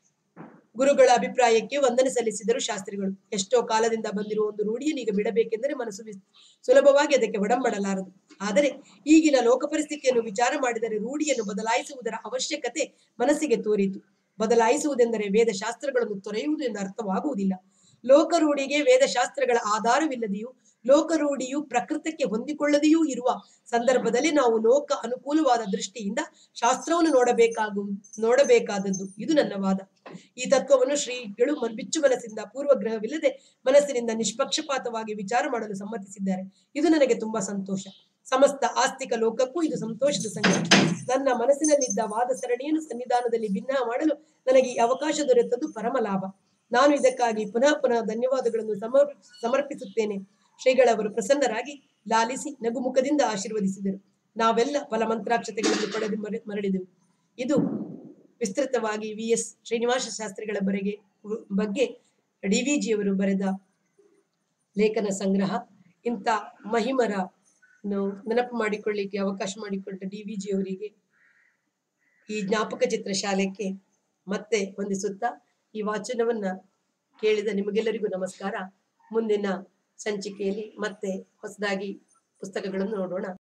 ಗುರುಗಳ ಅಭಿಪ್ರಾಯಕ್ಕೆ ವಂದನೆ ಸಲ್ಲಿಸಿದರು ಶಾಸ್ತ್ರಿಗಳು ಎಷ್ಟೋ ಕಾಲದಿಂದ ಬಂದಿರುವ ಒಂದು ರೂಢಿಯನ್ನು ಈಗ ಬಿಡಬೇಕೆಂದರೆ ಮನಸ್ಸು ವಿಸ್- ಸುಲಭವಾಗಿ ಅದಕ್ಕೆ ಒಡಂಬಡಲಾರದು ಆದರೆ ಈಗಿನ ಲೋಕ ಪರಿಸ್ಥಿತಿಯನ್ನು ವಿಚಾರ ಮಾಡಿದರೆ ರೂಢಿಯನ್ನು ಬದಲಾಯಿಸುವುದರ ಅವಶ್ಯಕತೆ ಮನಸ್ಸಿಗೆ ತೋರಿತು ಬದಲಾಯಿಸುವುದೆಂದರೆ ವೇದ ಶಾಸ್ತ್ರಗಳನ್ನು ತೊರೆಯುವುದು ಎಂದು ಅರ್ಥವಾಗುವುದಿಲ್ಲ ಲೋಕರೂಢಿಗೆ ವೇದಶಾಸ್ತ್ರಗಳ ಆಧಾರವಿಲ್ಲದೆಯೂ ಲೋಕರೂಢಿಯು ಪ್ರಕೃತಕ್ಕೆ ಹೊಂದಿಕೊಳ್ಳದೆಯೂ ಇರುವ ಸಂದರ್ಭದಲ್ಲಿ ನಾವು ಲೋಕ ಅನುಕೂಲವಾದ ದೃಷ್ಟಿಯಿಂದ ಶಾಸ್ತ್ರವನ್ನು ನೋಡಬೇಕಾಗು ನೋಡಬೇಕಾದದ್ದು ಇದು ನನ್ನ ವಾದ ಈ ತತ್ವವನ್ನು ಶ್ರೀಗಳು ಮ- ಬಿಚ್ಚು ಮನಸ್ಸಿಂದ ಪೂರ್ವಗ್ರಹವಿಲ್ಲದೆ ಮನಸ್ಸಿನಿಂದ ನಿಷ್ಪಕ್ಷಪಾತವಾಗಿ ವಿಚಾರ ಮಾಡಲು ಸಮ್ಮತಿಸಿದ್ದಾರೆ ಇದು ನನಗೆ ತುಂಬಾ ಸಂತೋಷ ಸಮಸ್ತ ಆಸ್ತಿಕ ಲೋಕಕ್ಕೂ ಇದು ಸಂತೋಷದ ಸಂಗತಿ ನನ್ನ ಮನಸ್ಸಿನಲ್ಲಿದ್ದ ವಾದ ಸರಣಿಯನ್ನು ಸನ್ನಿಧಾನದಲ್ಲಿ ಭಿನ್ನ ಮಾಡಲು ನನಗೆ ಈ ಅವಕಾಶ ದೊರೆತದ್ದು ಪರಮ ಲಾಭ ನಾನು ಇದಕ್ಕಾಗಿ ಪುನಃ ಪುನಃ ಧನ್ಯವಾದಗಳನ್ನು ಸಮರ್ ಸಮರ್ಪಿಸುತ್ತೇನೆ ಶ್ರೀಗಳವರು ಪ್ರಸನ್ನರಾಗಿ ಲಾಲಿಸಿ ನಗುಮುಖದಿಂದ ಆಶೀರ್ವದಿಸಿದರು ನಾವೆಲ್ಲ ಫಲಮಂತ್ರಾಕ್ಷತೆಗಳನ್ನು ಪಡೆದು ಮರೆ- ಮರಳಿದೆವು ಇದು ವಿಸ್ತೃತವಾಗಿ ವಿ ಎಸ್ ಶ್ರೀನಿವಾಸ ಶಾಸ್ತ್ರಿಗಳ ಬರೆಗೆ ಬಗ್ಗೆ ಡಿ ವಿ ಜಿಯವರು ಬರೆದ ಲೇಖನ ಸಂಗ್ರಹ ಇಂಥ ಮಹಿಮರ ನೆನಪು ಮಾಡಿಕೊಳ್ಳಿಕ್ಕೆ ಅವಕಾಶ ಮಾಡಿಕೊಂಡ ಡಿ ವಿ ಜಿ ಅವರಿಗೆ ಈ ಜ್ಞಾಪಕ ಚಿತ್ರ ಶಾಲೆಗೆ ಮತ್ತೆ ವಂದಿಸುತ್ತಾ ಈ ವಾಚನವನ್ನ ಕೇಳಿದ ನಿಮಗೆಲ್ಲರಿಗೂ ನಮಸ್ಕಾರ ಮುಂದಿನ ಸಂಚಿಕೆಯಲ್ಲಿ ಮತ್ತೆ ಹೊಸದಾಗಿ ಪುಸ್ತಕಗಳನ್ನು ನೋಡೋಣ